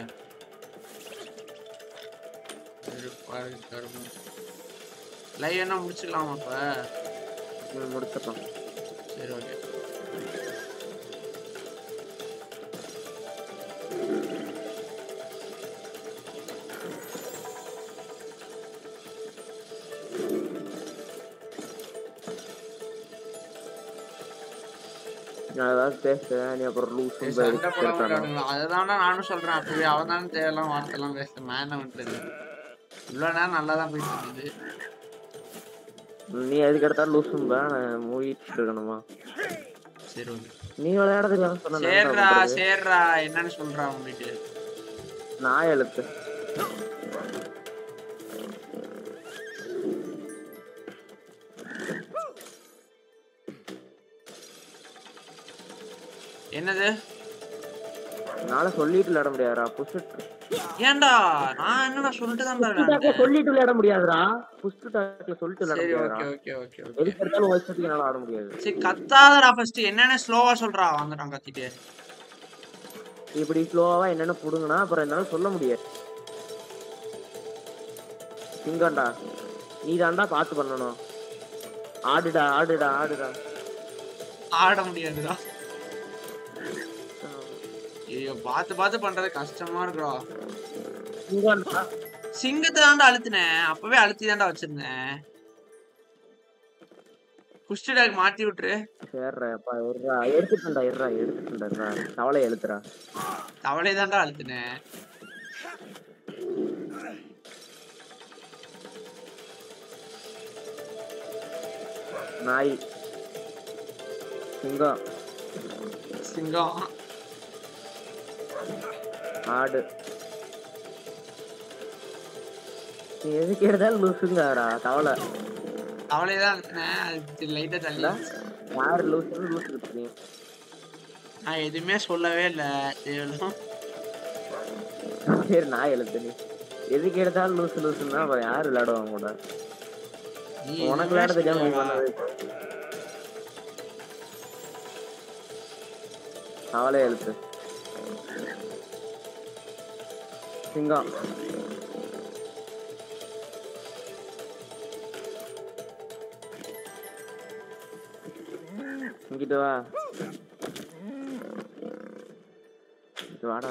வெறுப்பா இருக்கு கருமம். லைவ் என்ன முடிச்சுக்கலாமா அப்ப ம், முடிச்சிடலாம் சரி ஓகே நான் ஏதாவது பேசுறேன் நீ அப்புறம் லூஸ் சண்டை போடாம விளையாடுங்க அதுதான்டா நானும் சொல்றேன் அப்பவே அவன் தானே தேவையெல்லாம் வார்த்தைலாம் பேச மேன விட்டுறது இவ்வளவு நேரம் நல்லா தான் போயிட்டு இருந்தது நீ எதுக்கு எடுத்தாலும் லூசும்பா நான் மூடிட்டு இருக்கணுமா சரி ஓகே நீ விளையாடுறதுக்கு எல்லாம் சொன்ன நான் என்ன சேர்றா பண்றது? சேர்றா என்னன்னு சொல்றா உங்ககிட்ட நான் எழுத்து என்னது என்னால சொல்லிட்டு விளையாட முடியாதுடா புஷ் ஏன்டா நான் என்னடா சொல்லிட்டு தான்டா டாக்ல விளையாண்டேன் சொல்லிட்டு விளையாட முடியாதுடா புஷ் டாக்ல சொல்லிட்டு விளையாட சரி முடியாதுடா ஓகே ஓகே ஓகே ஓகே எதுக்கு எடுத்தாலும் வயசுக்கு என்னால ஆட முடியாது சரி கத்தாதடா ஃபர்ஸ்ட் என்னன்னு ஸ்லோவா சொல்றா வந்துட்டான் கத்திட்டு இப்படி ஸ்லோவா என்னென்ன புடுங்கினா அப்புறம் என்னால சொல்ல முடியாது சிங்கம்டா நீ தான்டா பார்த்து பண்ணணும் ஆடுடா ஆடுடா ஆடுடா ஆட முடியாதுடா ஐயோ பார்த்து பார்த்து பண்றது கஷ்டமா இருக்குடா சிங்கம்டா சிங்கத்தை தான்டா அழுத்தினேன் அப்பவே அழுத்தி தான்டா வச்சிருந்தேன் குஷ்டி டாக் மாத்தி விட்டுரு சேர்றா இருடா எடுத்துட்டேன்டா இருடா எடுத்துட்டேன்டா இருடா தவளை எழுத்துறா தவளை தான்டா அழுத்தினேன் நாய் சிங்கம் சிங்கம் ஆடு நீ எதுக்கு எடுத்தாலும் லூசுங்காரா தவளை தவளை தான் அழுத்தினேன் அது லைட்டா தள்ளி யாரு லூசுன்னு லூசு தெரியும் நான் எதுவுமே சொல்லவே இல்லை தேவலும் சரி நான் எழுத்து நீ எதுக்கு எடுத்தாலும் லூசு லூசுன்னா அப்புறம் யாரு விளையாடுவாங்க கூட நீ உனக்கு எதுவுமே விளையாட தெரியாம நீ சொல்லலடா. பண்ணது அவளே எழுத்து சிங்கம் இங்கிட்டு வா இங்கிட்டு வாடா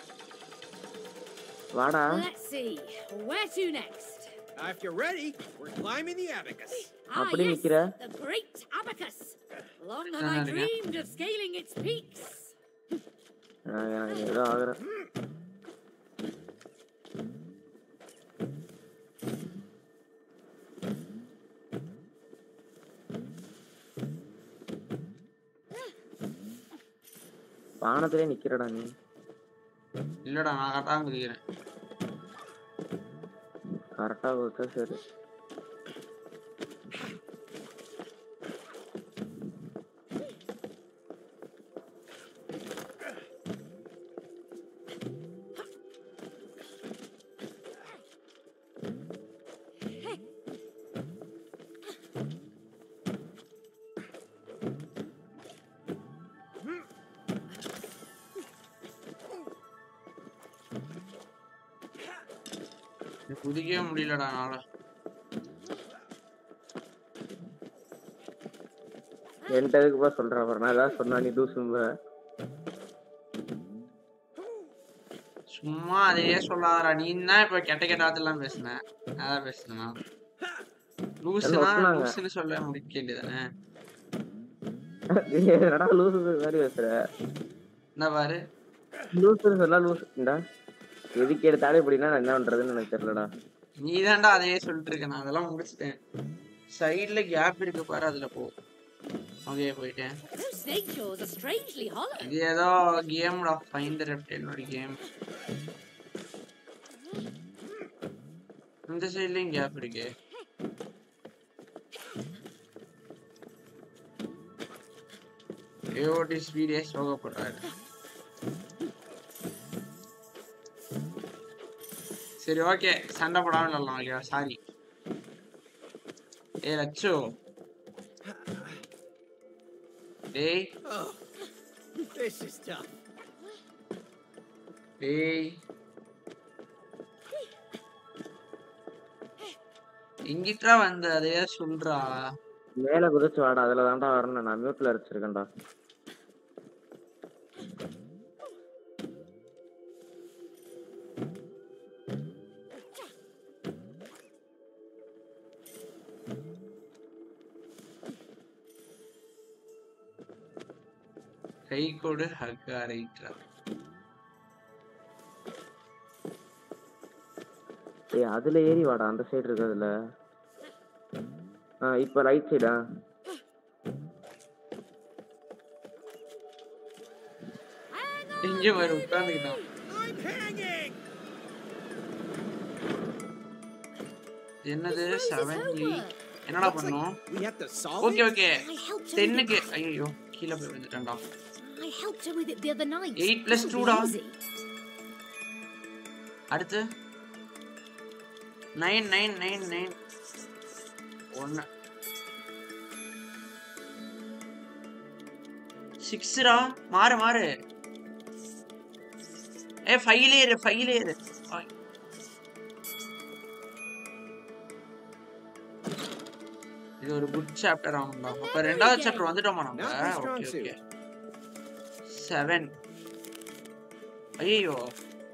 வாடா Let's see. Where to next? Uh, if you're ready, we're climbing the abacus. Ah, அப்படி yes, நிக்கிற? the great abacus. Long have Ah, I there we go. dreamed of scaling its peaks. நான் எனக்கு ஏதோ ஆகுறேன் வானத்திலே நிக்கிறடா நீ இல்லடா நான் கரெக்டா குதிக்கிறேன் கரெக்டா கொடுத்தா சரி குதிக்கவே முடியலடா என்னால என்கிட்ட எதுக்குப்பா சொல்ற அப்புறம் நான் ஏதாவது சொன்னா நீ தூசும்ப சும்மா அதையே சொல்லாதடா நீ தான் இப்ப கெட்ட கெட்ட வார்த்தைலாம் பேசுன அதான் பேசுனா லூசுனா ஒத்துனாங்க. லூசுன்னு சொல்ல முடிக்க வேண்டியதானே என்னடா லூசு மாதிரி பேசுற என்ன பாரு லூசுன்னு சொன்னா லூசுடா எதுக்கு எடுத்தாலும் இப்படின்னா நான் என்ன பண்றதுன்னு எனக்கு தெரியலடா நீ தான்டா அதையே சொல்லிட்டு இருக்க நான் அதெல்லாம் முடிச்சிட்டேன் சைடுல கேப் இருக்கு பாரு அதுல போ ஓகே போயிட்டேன் Those snake jaws are strangely hollow. இது ஏதோ கேம்டா ஃபைண்ட் ரெப்ட் என்னோட கேம் இந்த சைடுலயும் கேப் இருக்கு ஏஓடி ஸ்பீடே சோகப்படுறாரு சரி ஓகே சண்டை போடாம விளாடலாம் ஓகேவா சாரி ஏ லட்சு டேய் Oh, this is tough. டேய் எங்கிட்டா வந்து அதையே சொல்றா மேல குதிச்சு வாடா அதுல தான்டா வரணும் நான் மியூட்ல அடிச்சிருக்கேன்டா கை கொடு ஹக் ரைட்ரா ஏய் அதுல ஏறி வாடா அந்த சைடு இருக்கிறதுல ஆ இப்ப ரைட் சைடா இங்க வரு உட்காந்துக்கிட்டான் I'm hanging! என்னது This rose is seven over. Eight என்னடா Looks like பண்ணோம் we have to solve okay it? Okay I helped her. with டென்னுக்கு ஐயோ கீழே போய் வந்துட்டேன்டா it. I helped her with it the other night. Eight plus Wouldn't two be டா. easy. அடுத்து nine nine nine nine ஒன்று சிக்ஸ்ரா மாறு மாறு ஏ ஃபைவ்ல ஏறு ஃபைவ்ல ஏறு ஐ. இது ஒரு குட் சாப்டர் ஆகும்டா அப்ப ரெண்டாவது சாப்டர் வந்துட்டோமா நம்ம Not my strong okay suit. Okay seven ஐயோ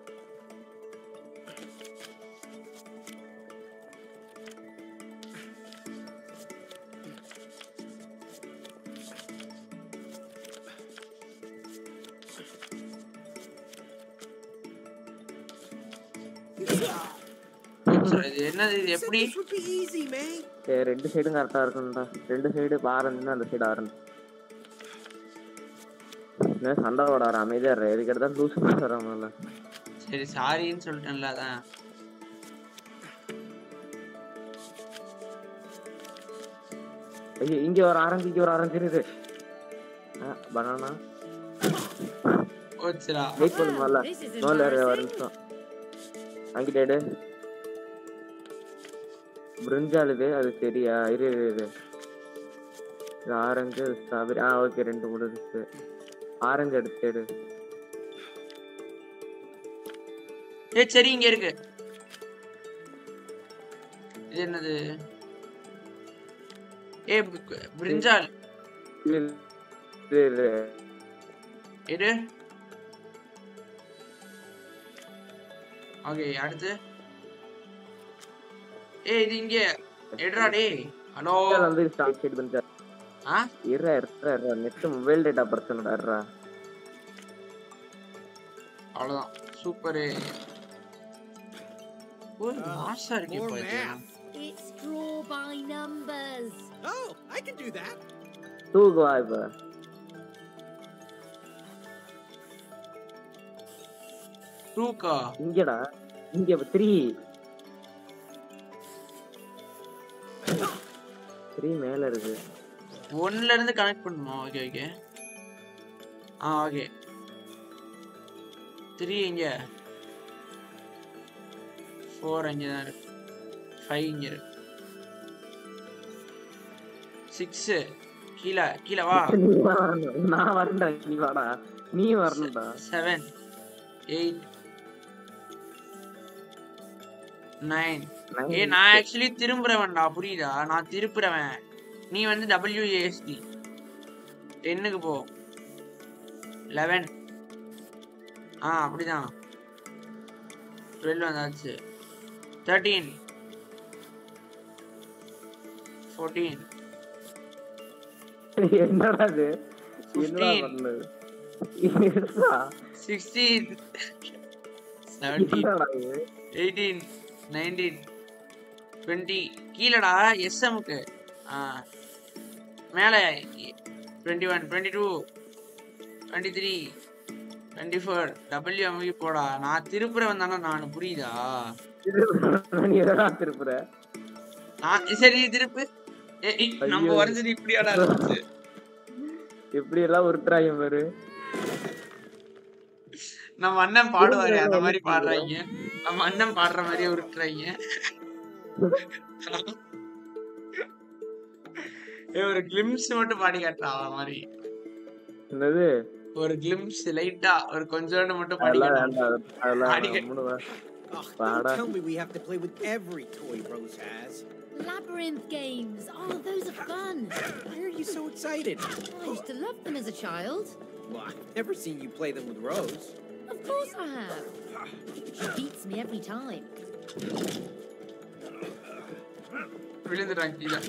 இது என்னது இது You said எப்படி this would be easy, man. சரி ரெண்டு சைடும் கரெக்டா இருக்கணும்டா ரெண்டு சைடு ஆரம்பிச்சு அந்த சைடு ஆரம்பி என்ன சண்டை போட வர அமைதியா இருற எதுக்கு எடுத்தாலும் லூசு வராமல சரி சாரின்னு சொல்லிட்டேன்ல அதான் ஐயோ இங்க ஒரு ஆரஞ்சு இங்க ஒரு ஆரஞ்சு இருக்கு பனானா போச்சுடா வெயிட் பண்ணு முதல்ல This is முதல்ல இரு, ஒரு embarrassing. நிமிஷம் அங்கிட்ட எடு பிரிஞ்சால் இது அது சரியா இரு இரு இரு இது ஆரஞ்சு ஸ்ட்ராபெரி ஆ ஓகே ரெண்டு முடிஞ்சுச்சு ஆரஞ்சு எடுத்து எடு ஏ சரி இங்க இருக்கு இது என்னது ஏ பி- பிரிஞ்சால் இது இது இது எடு ஓகே அடுத்து ஏ இது இங்க எடுறா டேய் ஹலோ பிரிஞ்சால் வந்து ஸ்டாக் சைடு பிரிஞ்சால் ஆ இருறா இருறா இருறா நெட் மொபைல் டேட்டா பிரச்சனைடா இருறா அவ்வளவுதான் சூப்பரு ஒரு மாசா இருக்கு more இப்போ இது. math. It's draw by numbers. Oh, I can do that. தூக்கு வா இப்ப டூக்கா இங்கடா இங்க த்ரீ த்ரீ மேல இருக்கு ஒன்ல இருந்து கனெக்ட் பண்ணுமா ஓகே ஓகே ஆ ஓகே த்ரீ இங்க ஃபோர் அங்கே தான் இருக்கு ஃபைவ் இங்க இருக்கு சிக்ஸு கீழே கீழே வா நீ வரணும். நான் வரேன்டா நீ வாடா நீ வரணும்டா செவன் எயிட் நைன் Nine. ஏ நான் ஆக்சுவலி திரும்புறவன்டா புரியுதா நான் திருப்புறவன் நீ வந்து டபிள்யூஏஎஸ்டி டென்னுக்கு போ லெவன் ஆ அப்படிதான் டுவெல் வந்தாச்சு தேர்ட்டீன் ஃபோர்டீன் என்னடா இது என்னடா Fifteen. பண்ணது இருடா. சிக்ஸ்டீன் செவன்டீன் என்னடா இது? எயிட்டீன் நைன்டீன் டுவெண்ட்டி கீழடா எஸ்எம்க்கு ஆ மேலே twenty one twenty two twenty three twenty four டபிள்யூஎம்க்கு போடா நான் திருப்புறவன் தானே நான் புரியுதா நீ எதனா திருப்புற நான் சரி திருப்பு ஏ, ஏய், நம்ம ஐயோ. வரைஞ்சது இப்படியாடா இருந்துச்சு எப்படி எல்லாம் உருட்டுறாங்க பாரு நம்ம அண்ணன் பாடுவாரு அந்த மாதிரி பாடுறாங்க நம்ம அண்ணன் பாடுற மாதிரியே உருட்டுறாங்க ஏ ஒரு கிளிம்ஸ் மட்டும் பாடி காட்டுறா அவன் மாதிரி என்னது ஒரு கிளிம்ஸ் லைட்டா ஒரு கொஞ்சோண்டு மட்டும் பாடி அதெல்லாம் காட்டுறா. வேண்டாம் அதெல்லாம் அடிக்க- வேண்டாம். மூணு வா. Oh, Bada. don't tell me we have to play with every toy Rose has. Labyrinth games. Oh, those are fun. Why are you so excited? I used to love them as a child. Well, I've never seen you play them with Rose. Of course I have. She beats me every time. விழுந்துட்டான் கீழே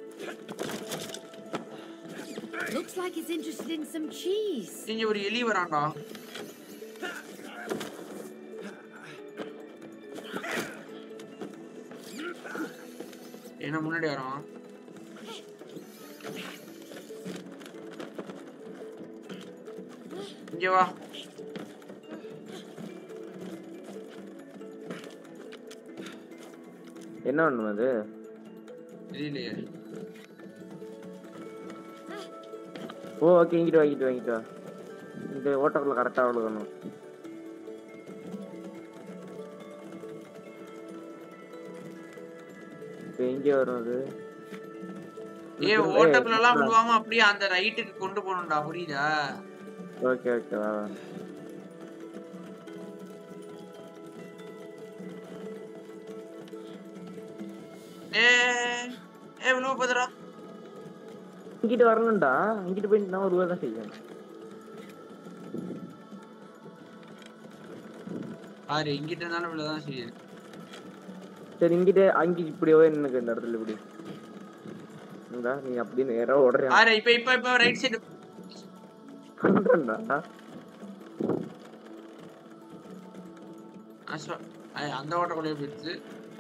Looks like it's interested in some cheese. இங்க ஒரு எலி வரான்டா என்ன முன்னாடி வரான் இங்க வா என்ன பண்ணும் அது தெரியலையே ஓ ஓகே இங்கிட்டு வா இங்கிட்டு வா இங்கிட்டு வா இந்த ஓட்டக்குள்ள கரெக்டா விழுகணும் இப்போ எங்கே வரும் அது ஏ ஓட்டக்குள்ள எல்லாம் விழுவாம அப்படியே அந்த ரைட்டுக்கு கொண்டு போகணும்டா புரியுதா ஓகே ஓகே வா வா. ஏ ஏ விழுவ போதுடா இங்கிட்டு வரணும்டா இங்கிட்டு போய் நான் ஒரு தான் செய்யணும் பாரு இங்கிட்ட இருந்தாலும் விழதான் செய்யுது சரி இங்கிட்டு அங்கே இப்படி போய் நின்னுக்கு இந்த இடத்துல இப்படி இந்தா நீ அப்படி நேரா ஓடுறியா பாரு இப்ப இப்ப இப்ப ரைட் சைடு பண்றேன்டா அந்த ஓட்டக்குள்ளேயே போயிடுச்சு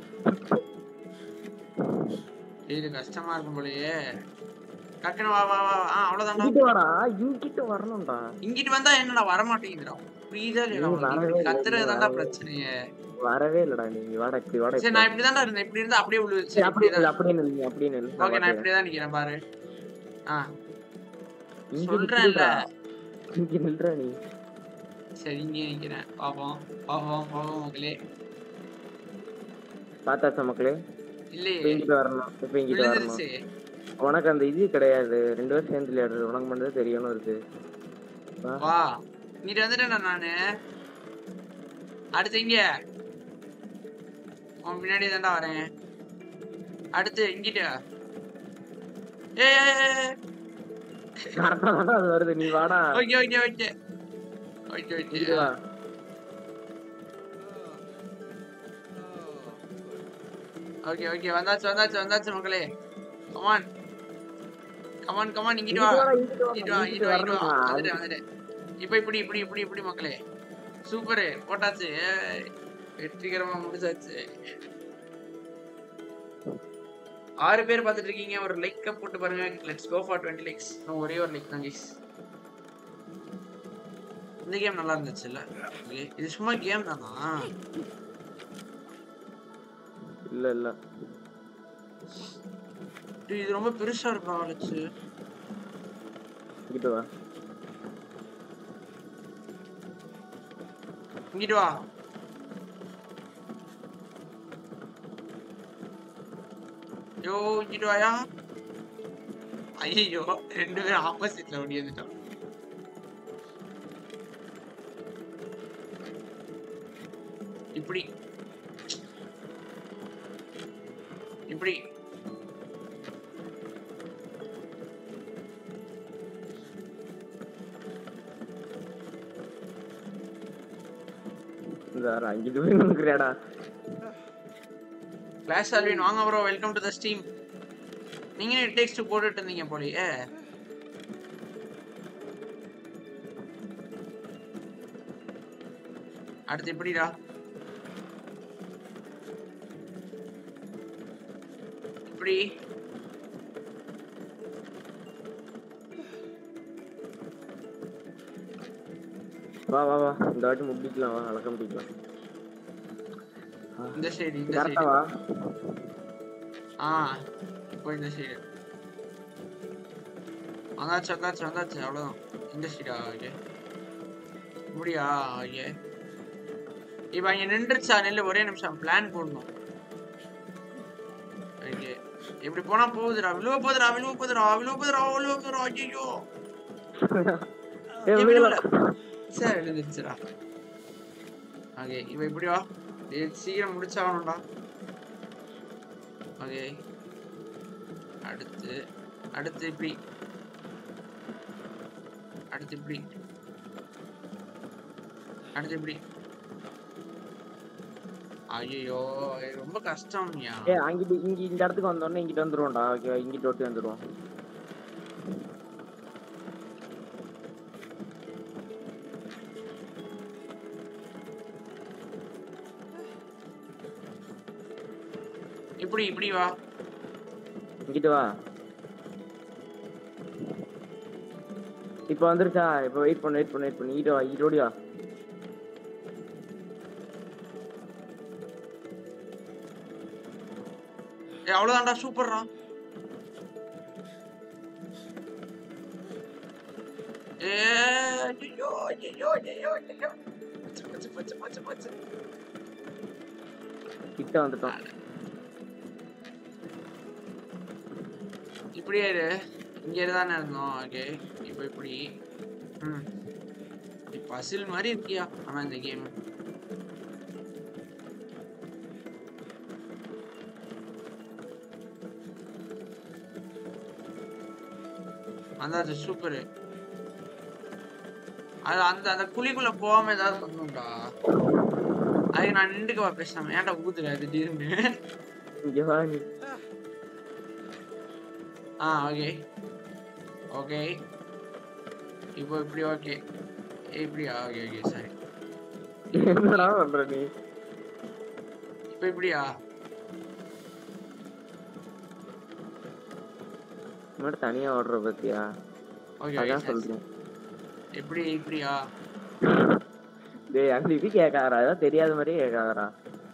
இது கஷ்டமா இருக்கும் போலயே டக்குனு வா வா வா ஆ அவ்வளவுதான்டா இங்கிட்டு வாடா இங்கிட்டு வரணும்டா இங்கிட்டு வந்தா என்னடா வர மாட்டேங்குதுடா புரியுதா இல்லையா நீ வரவே உனக்கு? இல்லை, கத்துறதுதான்டா நீ வரவே பிரச்சனையே வரவே இல்லடா நீ வாடா இப்படி வாடா சரி நான் இப்படிதான்டா இருந்தேன் இப்படி இருந்தா அப்படியே விழுவு சரி சரி அப்படியே இப்படியே நில்லு, அப்படியே நில்லு, அப்படியே நில்லு. நான் ஓகே நான் பாத்துக்கிறேன். இப்படியே தான் நிக்கிறேன் பாரு ஆ இங்க சொல்றேன்ல நில்லுடா. இங்க நில்றா நீ சரி இங்கே நிக்கிறேன் பாப்போம் பாப்போம் பாப்போம் மக்களே பார்த்தாச்சா மக்களே இல்லையே இப்ப இங்கிட்டு வரணும் இப்ப இங்கிட்டு வரணும் விழுந்துருச்சு உனக்கு அந்த இது கிடையாது ரெண்டு பேரும் சேர்ந்து விளையாடுறது உனக்கு மட்டும் தான் தெரியணும் இருக்கு வா. வா இங்கிட்டு வந்துட்டேன்டா நானு அடுத்து இங்க உன் பின்னாடி தான்டா வரேன் அடுத்து இங்கிட்ட ஏ கரெக்டா தான்டா அது வருது நீ வாடா ஓகே ஓகே ஓகே ஓகே இங்கிட்டு ஓகே வா ஓகே ஓகே வந்தாச்சு வந்தாச்சு வந்தாச்சு மக்களே கமான் கமான் கமான் இங்கிட்டு வா இங்கிட்டு வாடா, இங்கிட்டு வா, இங்கிட்டு வா இங்கிட்டு வா இங்கிட்டு இங்கிட்டு வா வரணும்டா. வந்துட்டேன் வந்துட்டேன் இப்போ இப்படி இப்படி இப்படி இப்படி மக்களே சூப்பரு போட்டாச்சு ஏய், வெற்றிகரமா முடிச்சாச்சு ஆறு பேர் பார்த்துட்டு இருக்கீங்க ஒரு லைக் போட்டு பாருங்க let's go for twenty likes ஒரே ஒரு லைக் தான் கைஸ் இந்த கேம் நல்லா இருந்துச்சுல்ல Okay, இது சும்மா கேம் தானா இல்ல இல்ல டேய், இது ரொம்ப பெருசா இருக்கா அலெக்ஸ் இங்கிட்டு வா இங்கிட்டு வா யோ இங்கிட்டு வாயா ஐயோ ரெண்டு பேரும் ஆப்போசிட்ல ஓடி வந்துட்டோம் இப்படி இப்படி இந்த வேற அங்கிட்டு போய் நின்னுக்கிறியாடா கிளாஸ் ஆல்வின் வாங்க bro welcome to the steam நீங்க டெக்ஸ்ட் போட்டுட்டு இருந்தீங்க போலயே அடுத்து எப்படிடா இப்படி வா வா வா இந்த வாட்டி முடிக்கலாம் வா அழக்கம் முடிக்கலாம் இந்த சைடு இந்த கரெக்டா சைடு வா ஆ இப்போ இந்த சைடு வந்தாச்சு வந்தாச்சு வந்தாச்சு அவ்வளோதான் இந்த சைடா ஓகே முடியா ஓகே இப்போ அங்கே நின்றுச்சா நெல்லு ஒரே நிமிஷம் பிளான் போடணும் ஓகே இப்படி போனா போகுதுடா விழுவ போகுதுடா விழுவ போகுதுடா விழுவ போகுதுடா விழுவ போகுதுடா ஐயோ ஏய், எப்படி விழுகல. சார் எழுந்துருச்சுடா ஓகே இப்போ இப்படி வா இது சீக்கிரம் முடிச்சாகணும்டா ஓகே அடுத்து அடுத்து இப்படி அடுத்து இப்படி அடுத்து இப்படி ஐயோ ரொம்ப கஷ்டம்யா ஏ அங்கிட்டு இங்க இந்த இடத்துக்கு வந்தோடனே இங்கிட்டு வந்துருவோம்டா ஓகே இங்கிட்டு ஒட்டி வந்துருவோம் இப்படி இப்படி வா இங்கிட்டு வா இப்போ வந்துருச்சா இப்போ வெயிட் பண்ணு வெயிட் பண்ணு வெயிட் பண்ணு இங்கிட்டு வா இங்கிட்டு ஓடி வா ஏய் அவ்வளவுதான்டா சூப்பர்ரா ஏ ஐயோ ஐயோ ஐயோ ஐயோ பச்சை பச்சை பச்சை பச்சை பச்சை கிட்ட வந்துட்டோம் இப்படியே இரு இங்கே தானே இருந்தோம் ஓகே இப்போ இப்படி ம் பசில் மாதிரி இருக்கியா ஆனா இந்த கேம் வந்தாச்சு சூப்பரு அது அந்த அந்த குழிக்குள்ள போகாம ஏதாவது பண்ணும்டா அதுக்கு நான் நின்றுக்கவா பேசாம ஏன்டா ஊத்துற திடீர்னு இங்க வா நீ ஆ ஓகே ஓகே இப்போ இப்படி ஓகே இப்படியா ஓகே ஓகே சரி என்னடா பண்ற நீ இப்போ இப்படியா மட்டும் தனியா ஓடுற பத்தியா ஓகே அதான் ஓகே சொல்றேன் எப்படி இப்படியா டேய் அங்க இது கேட்காதரா ஏதாவது தெரியாத மாதிரியே கேட்காதரா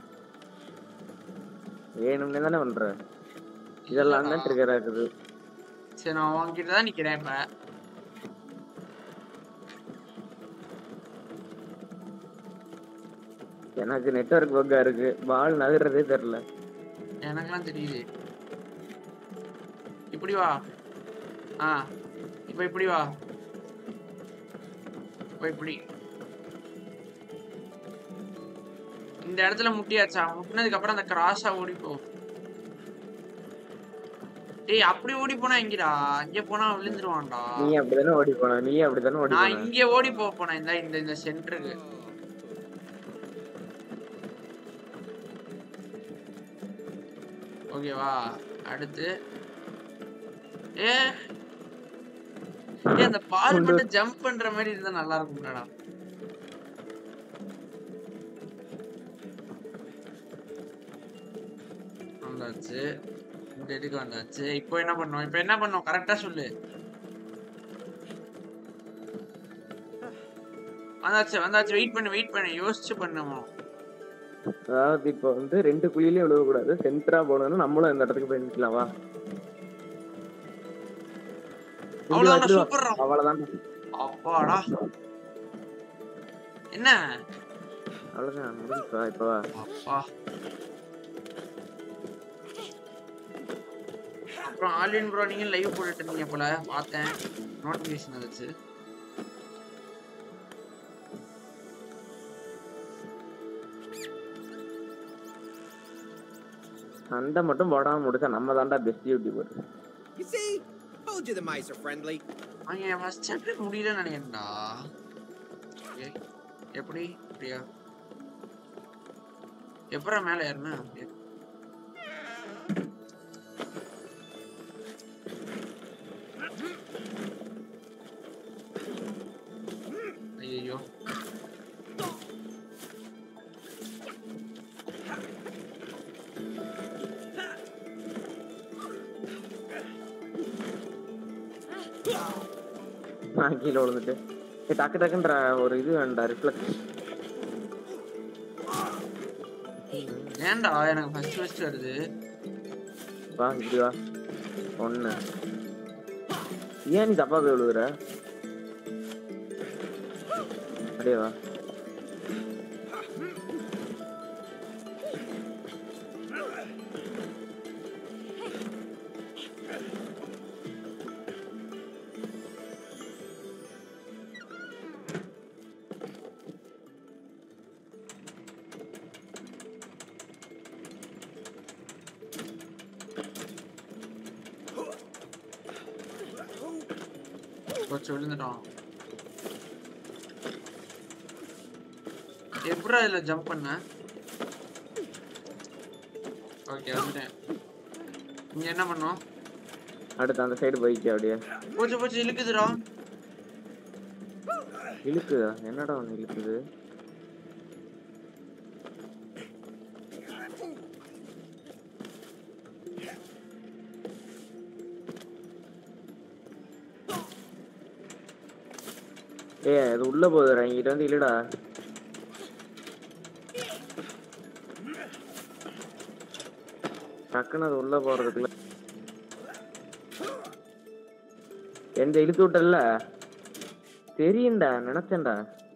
வேணும்னே தானே பண்ற இதெல்லாம் தான் ட்ரிகர் ஆகுது சரி நான் உன்கிட்ட தான் நிக்கிறேன் இப்ப எனக்கு நெட்வொர்க் பக்கா இருக்கு பால் நகர்றதே தெரியல எனக்கெல்லாம் தெரியுது இப்படி வா ஆ இப்போ இப்படி வா இப்போ இப்படி இந்த இடத்துல முட்டியாச்சா முட்டினதுக்கு அப்புறம் அந்த கிராஸா ஓடி போ டேய் அப்படி ஓடி போனா எங்கடா இங்க போனா விழுந்துருவான்டா நீ அப்படிதானே ஓடி போன நீ அப்படிதானே ஓடி நான் போன இங்க ஓடி போக போனேன் இந்த இந்த இந்த சென்டருக்கு ஓகேவா அடுத்து ஏ ஏ அந்த பால் மட்டும் ஜம்ப் பண்ற மாதிரி இருந்தா நல்லா இருக்கும்டா வந்தாச்சு இந்த இதுக்கு வந்தாச்சு இப்போ என்ன பண்ணோம் இப்போ என்ன பண்ணோம் கரெக்டா சொல்லு வந்தாச்சு வந்தாச்சு வெயிட் பண்ணு வெயிட் பண்ணு யோசிச்சு பண்ணுவோம் அதாவது இப்போ வந்து ரெண்டு குழியிலயும் விழுவக்கூடாது சென்டரா போகணும்னா நம்மளும் இந்த இடத்துக்கு போய் நிக்கலாம் வா அவ்வளவுதான் சூப்பர்ரா அவ்வளவுதான் அப்பாடா என்ன அவ்வளவுதான் முடிஞ்சுப்பா இப்போ வா அப்பா அப்புறம் ஆலின் ப்ரோ நீங்க லைவ் போட்டுட்டு இருந்தீங்க போல பார்த்தேன் நோட்டிபிகேஷன் வந்துச்சு சண்டை மட்டும் போடாம முடிச்சா நம்ம தான்டா best YouTuber You see? Told you the mice are friendly. அவங்க ஃபர்ஸ்ட் சாப்டர் முடியலன்னு நினைக்கிறேன்டா Okay. எப்படி அப்படியா எப்படா மேல ஏறினா அப்படியா ஐயோ நான் கீழே விழுந்துட்டு ஏய், டக்கு டக்குன்ற ஒரு இது வேண்டா ரிஃப்ளெக்ட் ஏன்டா எனக்கு ஃபர்ஸ்ட் ஃபர்ஸ்ட் வருது வா இப்படி வா ஒண்ணு ஏன் நீ தப்பா போய் விழுகுற அப்படியே வா போச்சு விழுந்துட்டோம் எப்படா இதுல ஜம்ப் பண்ண ஓகே வந்துட்டேன் இங்க என்ன பண்ணோம் அடுத்து அந்த சைடு போய்க்க அப்படியே போச்சு போச்சு இழுக்குதுடா இழுக்குதா என்னடா ஒண்ணு இழுக்குது ஏய் அது உள்ள போகுதுடா இங்கிட்ட வந்து இல்லடா டக்குன்னு அது உள்ள போறதுக்குள்ள எந்த இழுத்து விட்டல தெரியும்டா நினைச்சேன்டா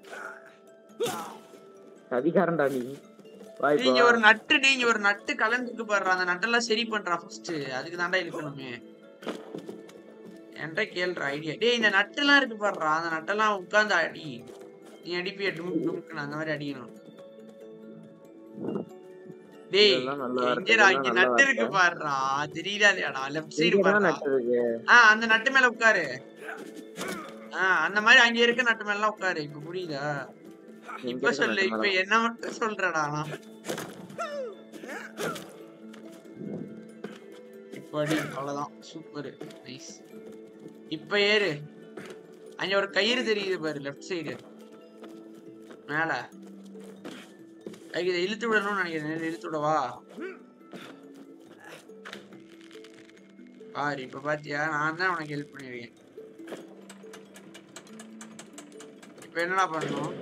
அதிகாரம்டா நீ வா இப்போ நீங்க வா. ஒரு நட்டு நீங்க ஒரு நட்டு கலந்துக்கு பாடுறா அந்த நட்டெல்லாம் சரி பண்றா ஃபர்ஸ்ட் அதுக்கு தாண்டா இழுக்கணுமே என்கிட்ட கேள்ற ஐடியா டேய் இந்த நட்டுலாம் இருக்கு பாடுறா அந்த நட்டெல்லாம் உட்கார்ந்து அடி நீ அடிப்பிய டுமுக் டுமுக்குன்னு அந்த மாதிரி அடிக்கணும் டேய் இதெல்லாம் நல்ல வார்த்தை, எங்கடா இதெல்லாம் இங்க நல்ல நட்டு இருக்கு வார்த்தை. பாடுறா தெரியல இல்லையாடா லெஃப்ட் சைடு இங்கதான் பாடுறா நட்டு இருக்கு ஆ அந்த நட்டு மேல உட்காரு ஆ அந்த மாதிரி அங்க இருக்க நட்டு மேல எல்லாம் உட்காரு இப்ப புரியுதா இங்க இப்ப இருக்க சொல்லு நட்டு இப்ப மேல. என்ன மட்டும் சொல்றடா நான் இப்ப அடி அவ்வளவுதான் சூப்பர் நைஸ் இப்ப ஏறு அங்க ஒரு கயிறு தெரியுது பாரு லெஃப்ட் சைடு மேல அதுக்கு இதை இழுத்து விடணும்னு நினைக்கிறேன் இழுத்து விடவா பாரு இப்ப பாத்தியா நான் தான் உனக்கு ஹெல்ப் பண்ணிருக்கேன் இப்ப என்னடா பண்ணணும்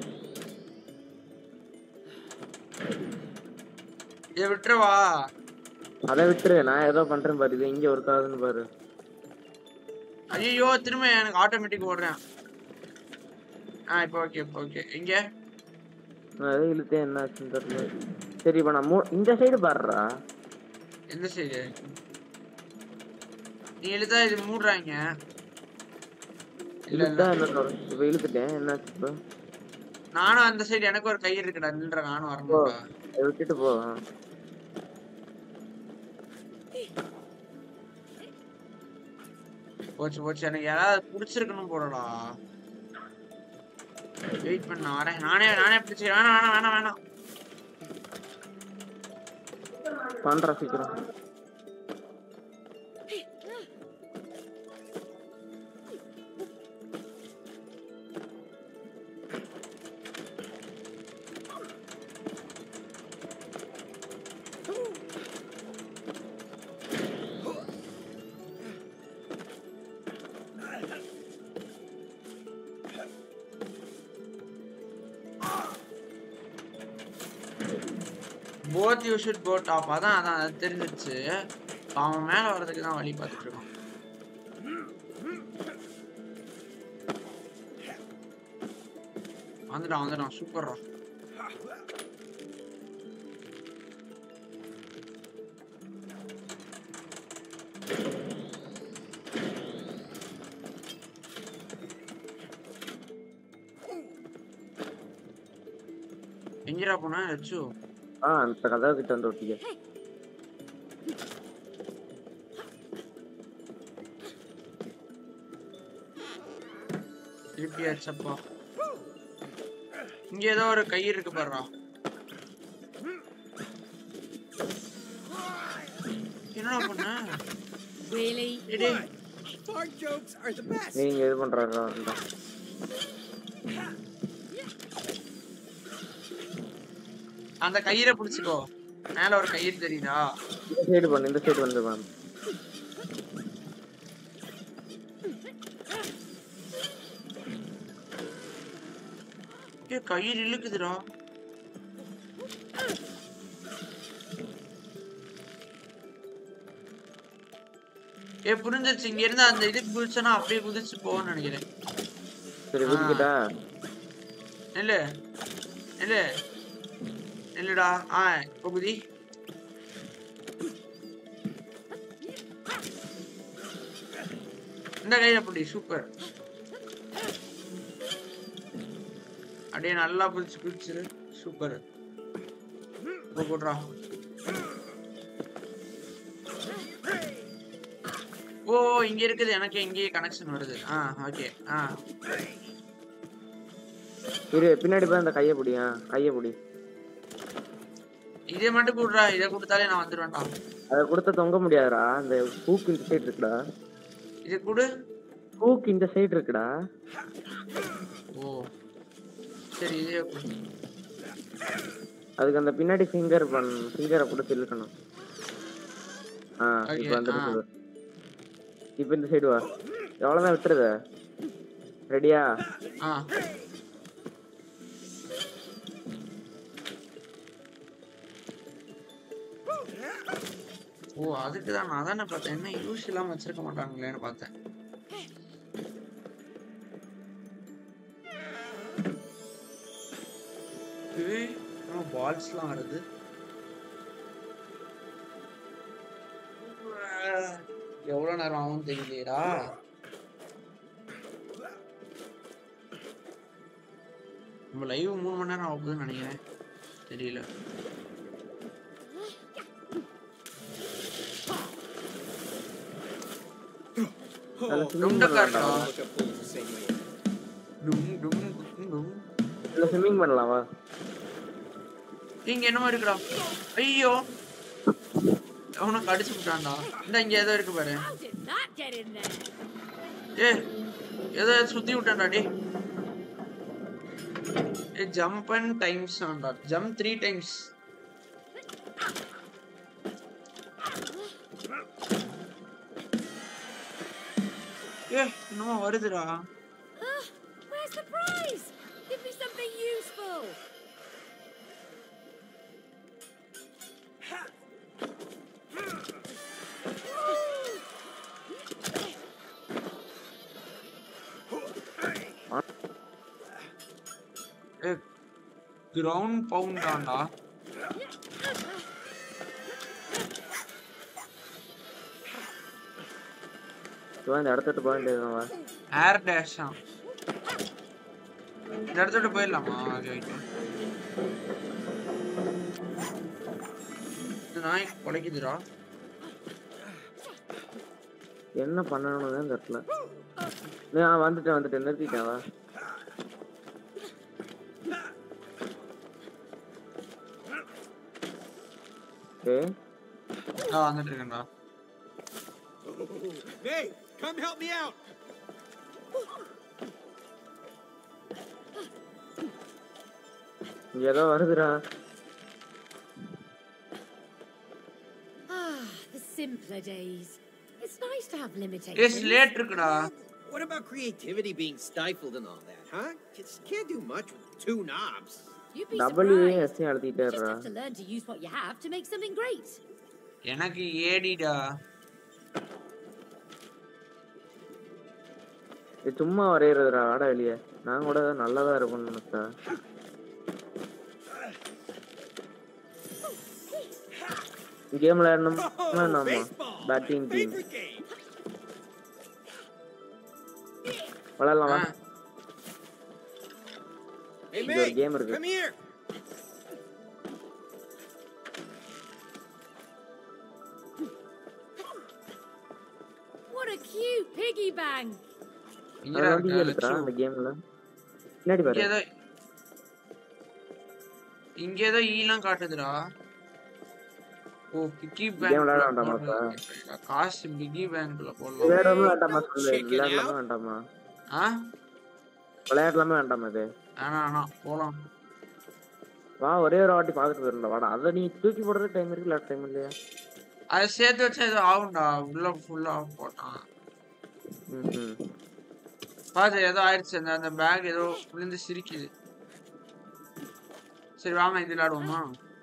இதை விட்டுறவா அதை விட்டுரு நான் ஏதோ பண்றேன் பாரு இது இங்க ஒர்க் ஆகுதுன்னு பாரு ஐயோ திரும்ப எனக்கு ஆட்டோமேட்டிக் ஓடுறேன் ஆ இப்போ ஓகே இப்போ ஓகே எங்க நான் ஏதோ இழுத்தேன் என்ன ஆச்சுன்னு தெரியல சரி இப்ப நான் மூ இந்த சைடு பாடுறா எந்த சைடு நீ எழுதா இது மூடுறாங்க இல்ல இழுத்தா இல்ல என்ன சொல்ற இப்ப இழுத்துட்டேன் என்னாச்சு இப்போ நானும் அந்த சைடு எனக்கு ஒரு கயிறு இருக்குடா நின்ற நானும் வரணும்டா அதை விட்டுட்டு போ போச்சு போச்சு எனக்கு யாராவது புடிச்சிருக்கணும் போடடா வெயிட் பண்ண வரேன் நானே நானே பிடிச்சி வேணாம் வேணாம் வேணாம் வேணாம் பண்றா சீக்கிரம் both you should go top அதான் அதான் அது தெரிஞ்சிச்சு அவன் மேல வர்றதுக்கு தான் வழி பார்த்துட்டு இருக்கான் வந்துட்டான் வந்துட்டான் சூப்பர்ரா எங்கடா போனா லட்சு ஆ அந்த கதவு கிட்ட வந்து ஒட்டிக்க திருப்பி அடிச்சப்பா இங்க ஏதோ ஒரு கை இருக்கு பாருடா என்னடா பண்ண Really? டேய், Fart jokes are the best. நீங்க இது பண்றாரா அந்த கயிறை பிடிச்சுக்கோ மேல ஒரு கயிறு தெரியுதா இந்த சைடு பண்ணு இந்த சைடு வந்து மேம் ஏ கயிறு இழுக்குதுடா ஏ புரிஞ்சிருச்சு இங்க இருந்து அந்த இதுக்கு குதிச்சனா அப்படியே குதிச்சு போவோம்னு நினைக்கிறேன் சரி குதிக்கிட்டா இல்ல இல்ல இல்லடா ஆ இப்போ குதி இந்த கையில புடி சூப்பர் அப்படியே நல்லா புடிச்சு புடிச்சிரு சூப்பர் இப்போ போடுறா ஓ இங்க இருக்குது எனக்கு இங்கேயே கனெக்ஷன் வருது ஆ ஓகே ஆ இரு பின்னாடி போய் அந்த கையை பிடி ஆ கையை பிடி இதை மட்டும் கூடுறா இதை கொடுத்தாலே நான் வந்துருவேன்டா அதை கொடுத்த தொங்க முடியாதுடா அந்த ஹூக் இந்த சைடு இருக்குடா இது கொடு ஹூக் இந்த சைடு இருக்குடா ஓ சரி இதே கொடு. அதுக்கு அந்த பின்னாடி ஃபிங்கர் பண் ஃபிங்கரை கொடுத்து இழுக்கணும் ஆ Okay, இப்போ வந்துருக்கு ஆ. பாரு. இப்போ இந்த சைடு வா எவ்வளோதான் விட்டுருத ரெடியா ஆ ஓ அதுக்கு தான் நான் தானே பார்த்தேன் என்ன யூஸ் இல்லாம வச்சிருக்க மாட்டாங்களேன்னு பார்த்தேன் ஏய் பால்ஸ்லாம் வருது எவ்வளவு நேரம் ஆகும் தெரியலையேடா நம்ம லைவ் மூணு மணி நேரம் ஆகுதுன்னு நினைக்கிறேன் தெரியல அதில் டும் ஸ்விம்மிங் டக்கார்டா. பண்ணலாம்டா Look up fools the same way. டும் டும் டும் டும் இதில் ஸ்விம்மிங் பண்ணலாம் வா இங்க என்னமா இருக்குடா ஐயோ அவனை கடிச்சு விட்டான்டா இந்த இங்க ஏதோ இருக்கு பாரு How did that get in there? ஏ ஏதோ சுத்தி விட்டான்டா டே ஏ ஜம்ப் அண்ட் டைம்ஸ் ஆண்டா ஜம்ப் த்ரீ டைம்ஸ் ஏ என்னமோ வருதுடா Ah, where's the prize? Give me something useful. ஏ கிரவுண்ட் பவுண்ட் ஆண்டா வா இந்த இடத்துட்டு போக வேண்டியதுதான் வா ஏர் டேஷ் இந்த இடத்தோட போயிடலாமா ஓகே ஓகே இந்த நாய் குலைக்குதுடா என்ன பண்ணணும்னு தான் தெரியல நான் வந்துட்டேன் வந்துட்டேன் நிறுத்திட்டேன் வா ஓகே நான் வந்துட்டு இருக்கேன்டா Hey, come help me out. இங்க ஏதோ வருதுடா Ah, the simpler days. It's nice to have a limitations. Slate இருக்குடா What about creativity being stifled and all that, huh? Just can't do much with two knobs. You'd be W surprised. எஸ்ஸையும் அழுத்திட்டே You just இருறா have to learn to use what you have to make something great. எனக்கு ஏடிடா இது சும்மா வரையறதுடா ஆட வெளியே நான் கூட நல்லதா இருக்கும்னு நினைச்சா கேம் விளையாடணும் நம்ம baseball. Batting team Favorite game. விளையாடலாம் வா. Hey, இங்க ஒரு May, game இருக்கு. come here. What a cute piggy bank. இங்கடா அது வந்து இருக்கா, எழுத்துறா லட்சு. அந்த கேம்ல பின்னாடி இங்க பாரு ஏதோ இங்க ஏதோ ஈலாம் காட்டுதுடா ஓ பிக்கி Game விளையாட பேங்க் வேண்டாமா காசு பிக்கி பேங்க்ல போடலாம் விளையாடலாமா வேண்டாமா சொல்லு Check it விளையாடலாமா out. வேண்டாமா ஆ விளையாடலாமா வேண்டாமா இது வேணாம் வேணாம் போலாம் வா ஒரே ஒரு வாட்டி பார்த்துட்டு போயிடலாம் வாடா அதை நீ தூக்கி போடுறது டைம் இருக்கு இல்லாத டைம் இல்லையா அதை சேர்த்து வச்சா ஏதோ ஆகும்டா உள்ள ஃபுல்லா போட்டான் ம் பாத்து ஏதோ ஆயிடுச்சு அந்த அந்த பேக் ஏதோ விழுந்து சிரிக்குது சரி வாங்க இது விளையாடுவோமா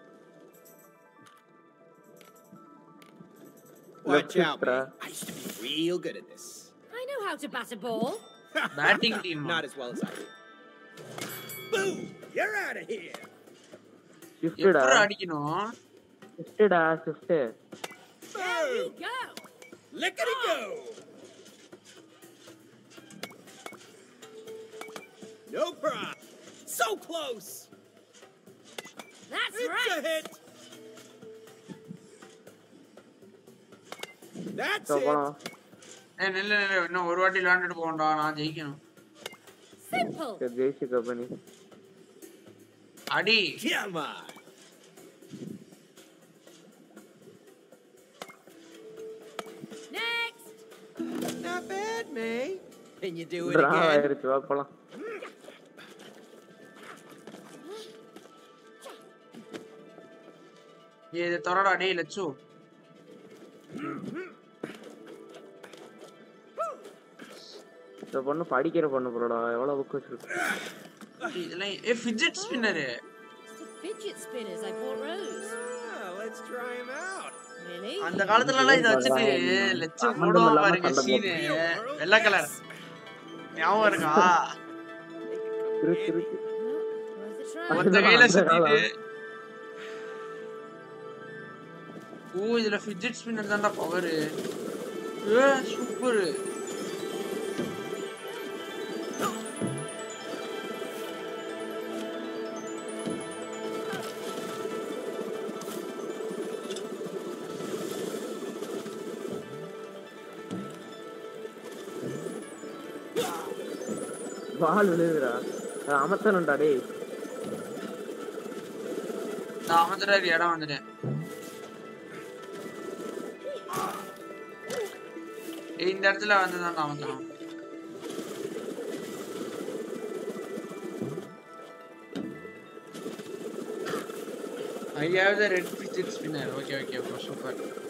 Watch Let's out, try. man. I used to be real good at this. I know how to bat a ball. Batting team ah? Not as well as I do. Boom! You're out of here. ஷிஃப்டடா எப்படி அடிக்கணும் ஷிஃப்டடா shift There we go. Lickety go! No problem. So close. That's It's right. a hit. That's so it. போலாம் ஏ நில்லு நில்லு இன்னும் ஒரு வாட்டி விளையாண்டுட்டு போகண்டா நான் ஜெயிக்கணும் Simple. சரி ஜெயிச்சு கம்பெனி அடி Come on. Next. Not bad, May. Can you do it draw again? ஆயிருச்சு வா போலாம் ஏ இது தொடடா டேய் லட்சு இந்த பொண்ணு படிக்கிற பொண்ணு போலடா எவ்வளவு புக் வச்சிருக்கு ஏய், இதெல்லாம் ஏ fidget spinner It's the fidget spinners I bought Rose. Ah, let's try him out. Really? அந்த காலத்துல எல்லாம் இதை வச்சுட்டு லட்சு சம்மந்தம் போடுவான் இல்லாம பாருங்க சண்டை சீனு போடுவோம். வெள்ளை கலர் ஞாபகம் இருக்கா திரு திருச்சு Well, worth a try. ஒருத்த கையில அந்த சுத்திட்டு காலம். ஓ இதுல ஃபிட்ஜெட் ஸ்பின்னர் தான்டா பவர் ஏ சூப்பர் பால் விழுதுடா அது அமர்த்தணும்டா டேய் நான் அமர்ந்துட்டாரு இடம் வந்துட்டேன் ஏய், இந்த இடத்துல வந்து தான் அமர்த்தணும் I have the red fidget spinner. Okay, okay, bro. Super.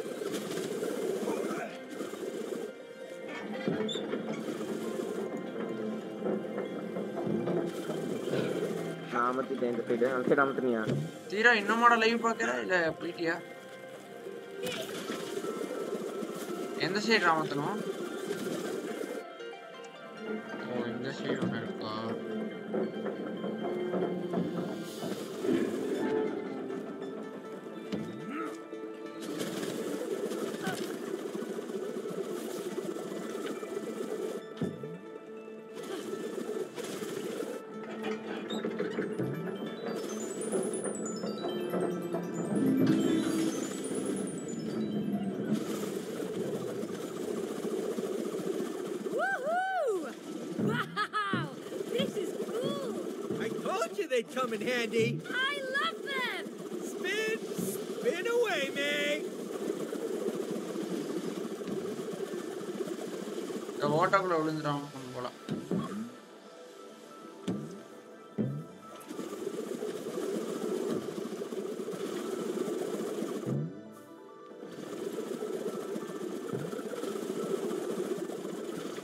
நான் அமர்த்திட்டேன் இந்த சைடு அந்த சைடு அமர்த்தினியா தீரா இன்னுமாட லைவ் பாக்குற இல்ல போயிட்டியா எந்த சைடு அமர்த்தணும் ஓ இந்த சைடு ஒன்று இருக்கா Woohoo! Wow! This is cool. I told you they'd come in handy. I love them. Spin, spin away, May. இந்த ஓட்டக்குள்ள விழுந்துட்டான் போல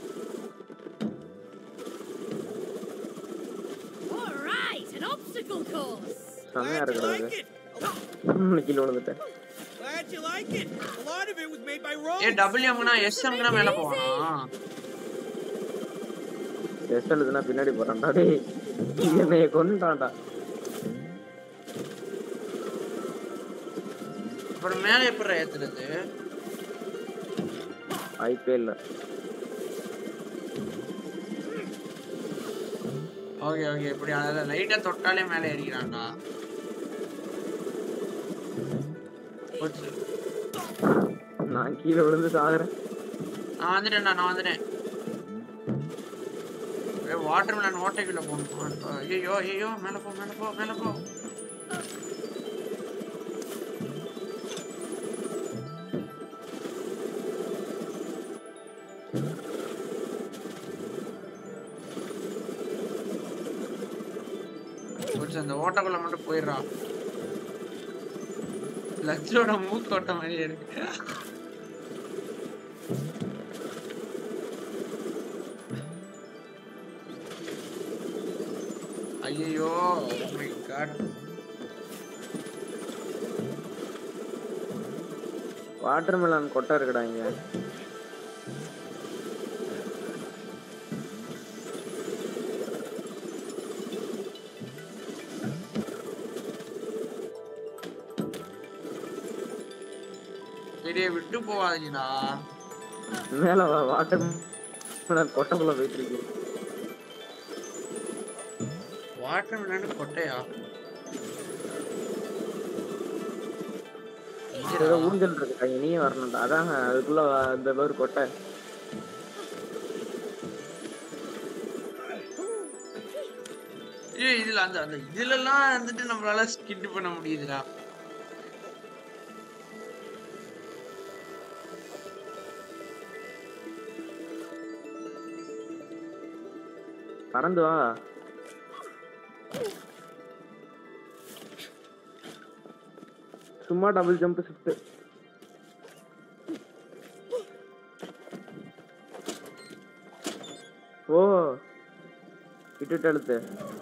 All right, an obstacle course. செமையா Glad you இருக்கிறது like it. கீழே விழுந்துட்டேன் Glad you like it. A lot of it was made by Rose. ஏ டபிள்யூஎம்னா எஸ்எம்னா மேல போவானா test எழுதுனா பின்னாடி போறான்டா டேய் என்னைய கொண்டுட்டான்டா அப்புறம் மேல எப்படி ஏத்துறது வாய்ப்பே இல்ல ஓகே ஓகே இப்படி அதில் லைட்டா தொட்டாலே மேலே ஏறிக்கிறான்டா போச்சு. நான் கீழே விழுந்து சாகுறேன் நான் வந்துட்டேன்டா நான் வந்துட்டேன் வாட்டர் மிலன் ஓட்டைக்குள்ள போகணும் ஐயோ ஐயோ மேல போ மேல போ மேல போ கொஞ்சம் அந்த ஓட்டக்குள்ள மட்டும் போயிடுறான் லட்சோட மூக்கு ஓட்ட மாதிரி இருக்கு ஐயோ மை காட் வாட்டர் மெலன் கொட்டை இருக்குடா இங்க பெரிய விட்டு போவாதீங்கடா மேல வா வாட்டர் மெலன் கொட்டைக்குள்ள போயிட்டு இருக்கு வாட்டர் மிலன் கொட்டையா ஏதோ ஊஞ்சல் இருக்குடா இனியே வரணும்டா அதான் அதுக்குள்ள வா- அந்த மாதிரி கொட்டை ஏய் இதுல அந்த அந்த இதுலலாம் வந்துட்டு நம்மளால ஸ்கிட் பண்ண முடியுதுடா பறந்து வா சும்மா டபுள் ஜம்ப் ஷிஃப்ட் ஓ விட்டுட்டு எழுத்து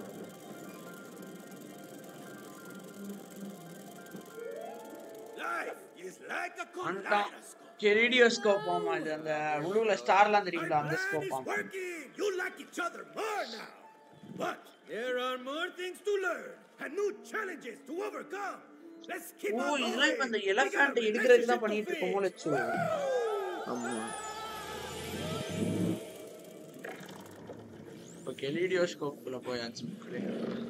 Life is like a வந்துட்டான் kaleidoscope. கெரிடியோஸ்கோப் ஆமா இது அந்த உழுவுல ஸ்டார்லாம் My தெரியுங்களா அந்த plan ஸ்கோப் is ஆமா working. You like each other more now. But there are more things to learn and new challenges to overcome. Let's keep ஓ on இதெல்லாம் இப்ப அந்த moving. We got a elephant எடுக்கிறதுக்கு தான் relationship to பண்ணிட்டு இருக்கோம் fix. Latchu ஆமா இப்போ கெலிடியோஸ்கோப்புக்குள்ள போயாச்சு மக்களே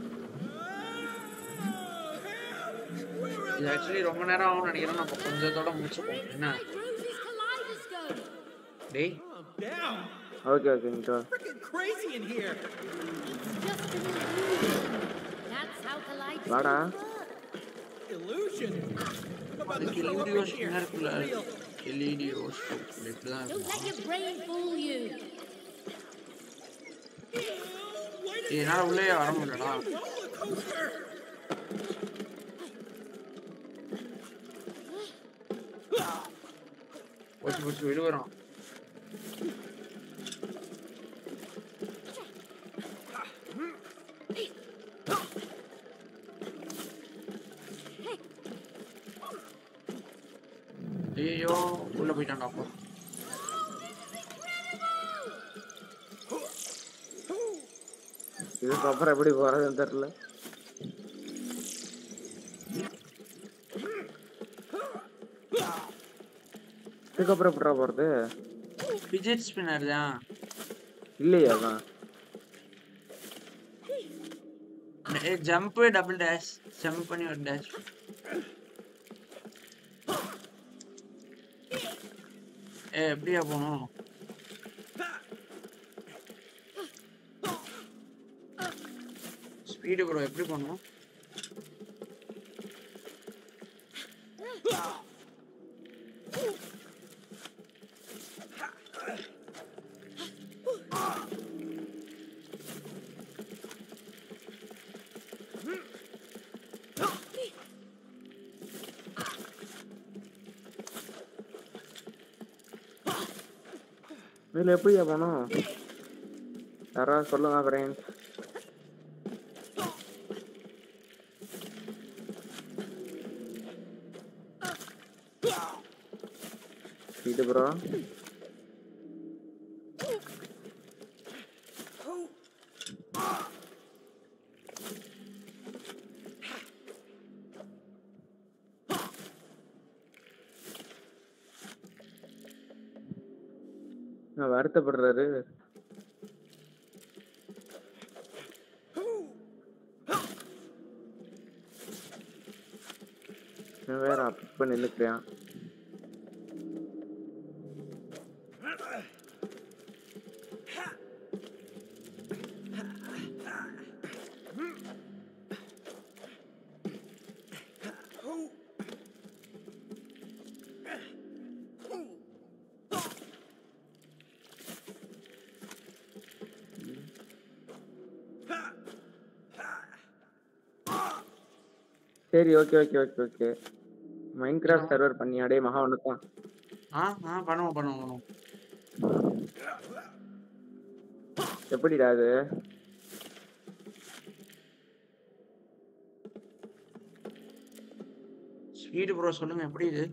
இது ஆக்சுவலி ரொம்ப நேரம் ஆகும்னு நினைக்கிறேன் நம்ம கொஞ்சத்தோட முடிச்சுப்போம் என்ன Rose's kaleidoscope. டேய் Calm down. ஓகே ஓகே இங்கிட்ட வா Freaking crazy in here. Just an illusion. That's how kaleidoscopes வாடா work. Illusion. I'm about அந்த to throw up in கெலிடியோஸ் here. இருக்குல்ல Real. கெலிடியோஸ்கோப் இப்படிதான் Don't இருக்கும் let your brain fool you. ஏய், என்னால உள்ளே வர முடியலடா Roller coaster. போச்சு போச்சு விழுவுறோம் ஐயோ உள்ள போயிட்டான்டா அப்போ இதுக்கப்புறம் எப்படி போறதுன்னு தெரியல இதுக்கப்புறம் எப்படிடா போறது ஃபிஜிட் ஸ்பின்னர் தான் இல்லையா அதான் ஜம்ப் டபுள் டேஷ் ஜம்ப் பண்ணி ஒரு டேஷ் ஏ எப்படியா போகணும் ஸ்பீடு கூட எப்படி போகணும் இதுல எப்படியா போனோம் யாராவது சொல்லுங்க ஃப்ரெண்ட்ஸ் இது ப்ரோ வருத்தப்படுறாரு இவன் வேற அப்ப நின்னுக்கிறான் சரி okay okay okay okay Minecraft server பண்ணியா டேய் மகா ஒண்ணுதான் ஆ ஆ பண்ணுவோம் பண்ணுவோம் பண்ணுவோம் எப்படிடா அது ஸ்பீடு ப்ரோ சொல்லுங்க எப்படி இது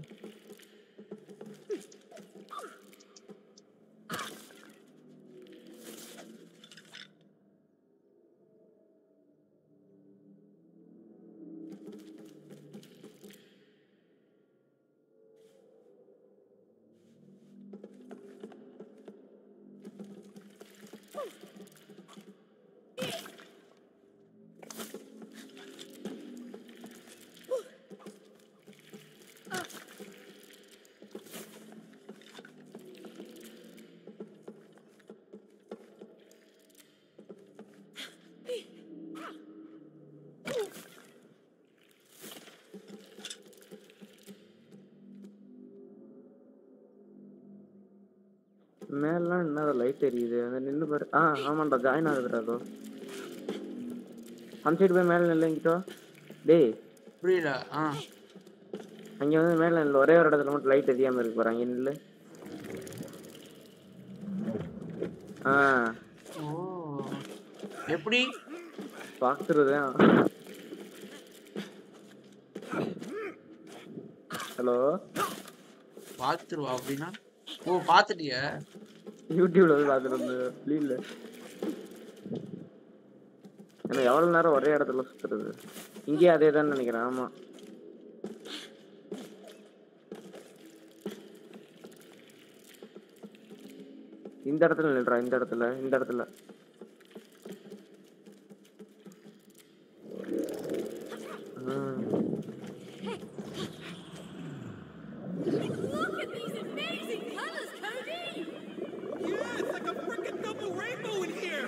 மேலாம் என்ன லைட் எரியுது அந்த நின்னு பாரு ஆ ஆமாண்டா ஜாயின் ஆகுதுடா அதோ அந்த சைடு போய் மேல நில்ல எங்கிட்டோ டேய் புரியல ஆ அங்க வந்து மேல நில்லு ஒரே ஒரு இடத்துல மட்டும் லைட் எரியாம இருக்கு பாரு அங்க நில்லு ஆ ஓ எப்படி பாக்குறதுதான் ஹலோ பார்த்துருவா அப்படின்னா ஓ பார்த்துட்டியா யூடியூப்ல வந்து பாத்துட்டு இருந்தது இல்ல ஏன்னா எவ்வளவு நேரம் ஒரே இடத்துல சுத்துறது இங்கேயே அதே தான் நினைக்கிறேன் ஆமா இந்த இடத்துல நில்றா இந்த இடத்துல இந்த இடத்துல ஆ. Look at these amazing colors, Cody! Yeah, it's like a freaking double rainbow in here.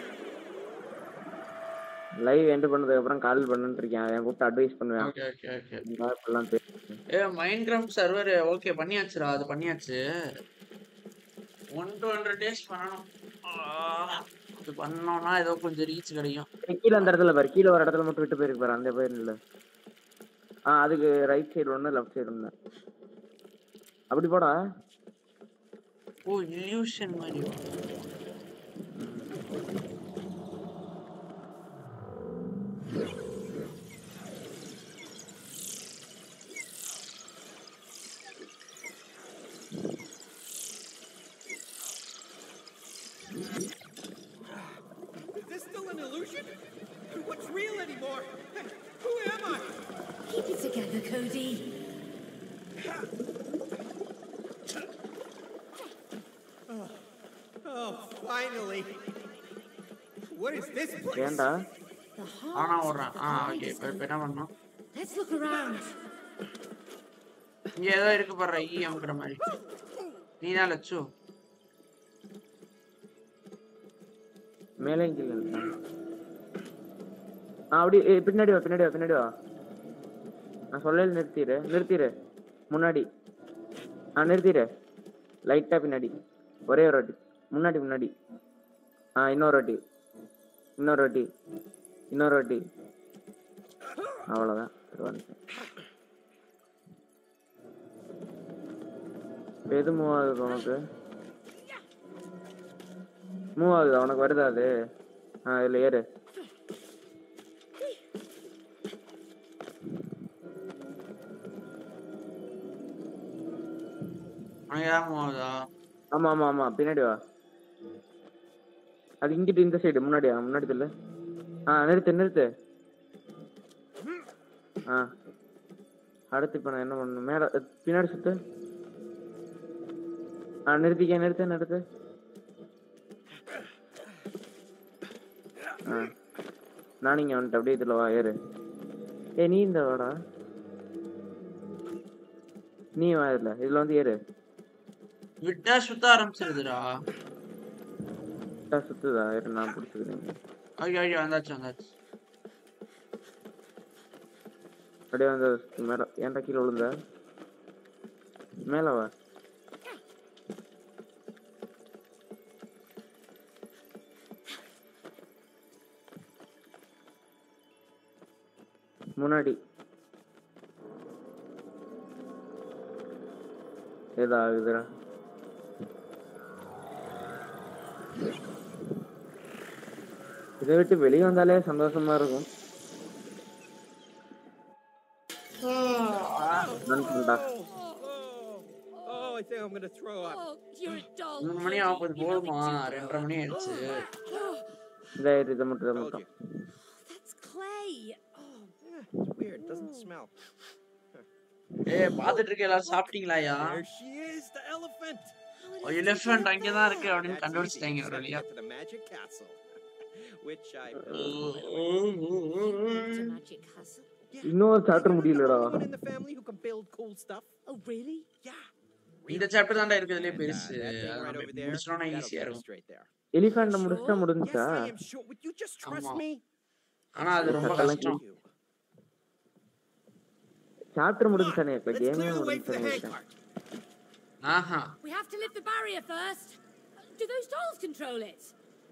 Live end பண்ணதுக்கு அப்புறம் கால் பண்ணுன்னு இருக்கேன் அவன் கூப்பிட்டு அட்வைஸ் பண்ணுவேன் ஓகே ஓகே ஓகே இப்பெல்லாம் பேசு ஏ மைண்ட் கிராஃப்ட் சர்வர் ஓகே பண்ணியாச்சுடா அது பண்ணியாச்சு ஒன் டு ஹண்ட்ரட் டேஸ் பண்ணணும் ஆ, அது பண்ணோம்னா ஏதோ கொஞ்சம் ரீச் கிடைக்கும் கீழே அந்த இடத்துல பாரு கீழே ஒரு இடத்துல மட்டும் விட்டு போயிருக்கு பாரு அந்த பேர் இல்ல ஆ அதுக்கு ரைட் சைடு ஒண்ணு லெஃப்ட் சைடு ஒண்ணு அப்படி போடா ஓ இல்யூஷன் மாதிரி Is this still an illusion? What's real anymore? Who am I? Keep it together, Cody. Oh, finally. What is this place? ஏன்டா The ஆனா heart ஓடுறான் of ஆ the ஓகே place. இப்போ இப்போ என்ன பண்ணோம் Let's look around. இங்க ஏதோ இருக்கு பாரு ஈ அமுக்குற மாதிரி நீ தான் லட்சு மேலே கீழே இருக்கா? ஆ அப்படி ஏய், பின்னாடி வா பின்னாடி வா பின்னாடி வா நான் சொல்லல நிறுத்திடு நிறுத்திடு முன்னாடி ஆ நிறுத்திடு லைட்டா பின்னாடி ஒரே ஒரு வாட்டி முன்னாடி முன்னாடி ஆ இன்னொரு வாட்டி இன்னொரு வாட்டி இன்னொரு வாட்டி அவ்வளோதான் சரி, வந்துட்டேன். இப்ப எது மூவ் ஆகுது உனக்கு மூவ் ஆகுதா உனக்கு வருதா அது ஆ இதுல ஏறு உனக்கு ஏன் போகுதா ஆமா ஆமா ஆமா பின்னாடி வா அது இங்கிட்டு இந்த சைடு முன்னாடியா முன்னாடி தெரியல ஆ நிறுத்து நிறுத்து ஆ அடுத்து இப்ப நான் என்ன பண்ணணும் மேல அஹ், பின்னாடி சுத்து ஆ நிறுத்திக்க நிறுத்து நிறுத்து ஆ நான் இங்க வந்துட்டு அப்படியே இதுல வா ஏறு ஏ நீ இந்த வாடா நீ வா இதுல இதுல வந்து ஏறு விட்டா சுத்த ஆரம்பிச்சிருதுடா கரெக்டா சுத்துதா இரு நான் பிடிச்சிக்கிறேன் ஐயோ ஐயோ வந்தாச்சு வந்தாச்சு அப்படியே வந்து மேல ஏன்டா கீழே விழுந்த மேல வா முன்னாடி ஏதா ஆகுதுடா இதை விட்டு வெளியே வந்தாலே சந்தோஷமா இருக்கும் நன்றிடா Oh, oh, I think I'm gonna throw up. Oh, you're a doll. மூணு மணி ஆகுது போதுமா ரெண்டரை மணி ஆயிடுச்சு இதை இதை மட்டும் இதை Told மட்டும் you. That's clay. Oh, Yeah, it's weird. It doesn't smell. ஏய் பாத்துட்டு இருக்க எல்லாரும் சாப்பிட்டீங்களாயா There she is, the elephant. how did elephant அங்கதான் இருக்கு அப்படின்னு That's கண்டுபிடிச்சிட்டாங்க easy. ஒரு Just have to வழியா get to the magic castle, which I built. It's a magic castle. Yeah. இன்னொரு சாப்பிட முடியலடா Anyone in the family who can build cool stuff? Oh, really? Yeah. இந்த சாப்டர் தான்டா இருக்கிறதுலே And, uh, பெருசு that thing அதை right நம்ம over there, முடிச்சிட்டோம்னா that'll ஈஸியா get us இருக்கும் straight there. எலிஃபண்ட் முடிச்சிட்டா Yes, முடிஞ்சா I am sure. Would you just trust ஆமா. me? ஆனா அது ரொம்ப அதெல்லாம் கஷ்டம் You. சாப்டர் முடிஞ்சானே இப்ப Let's கேமே clear the way for the முடிஞ்சானே hay cart. Aha We have to lift the barrier first. Do those dolls control it?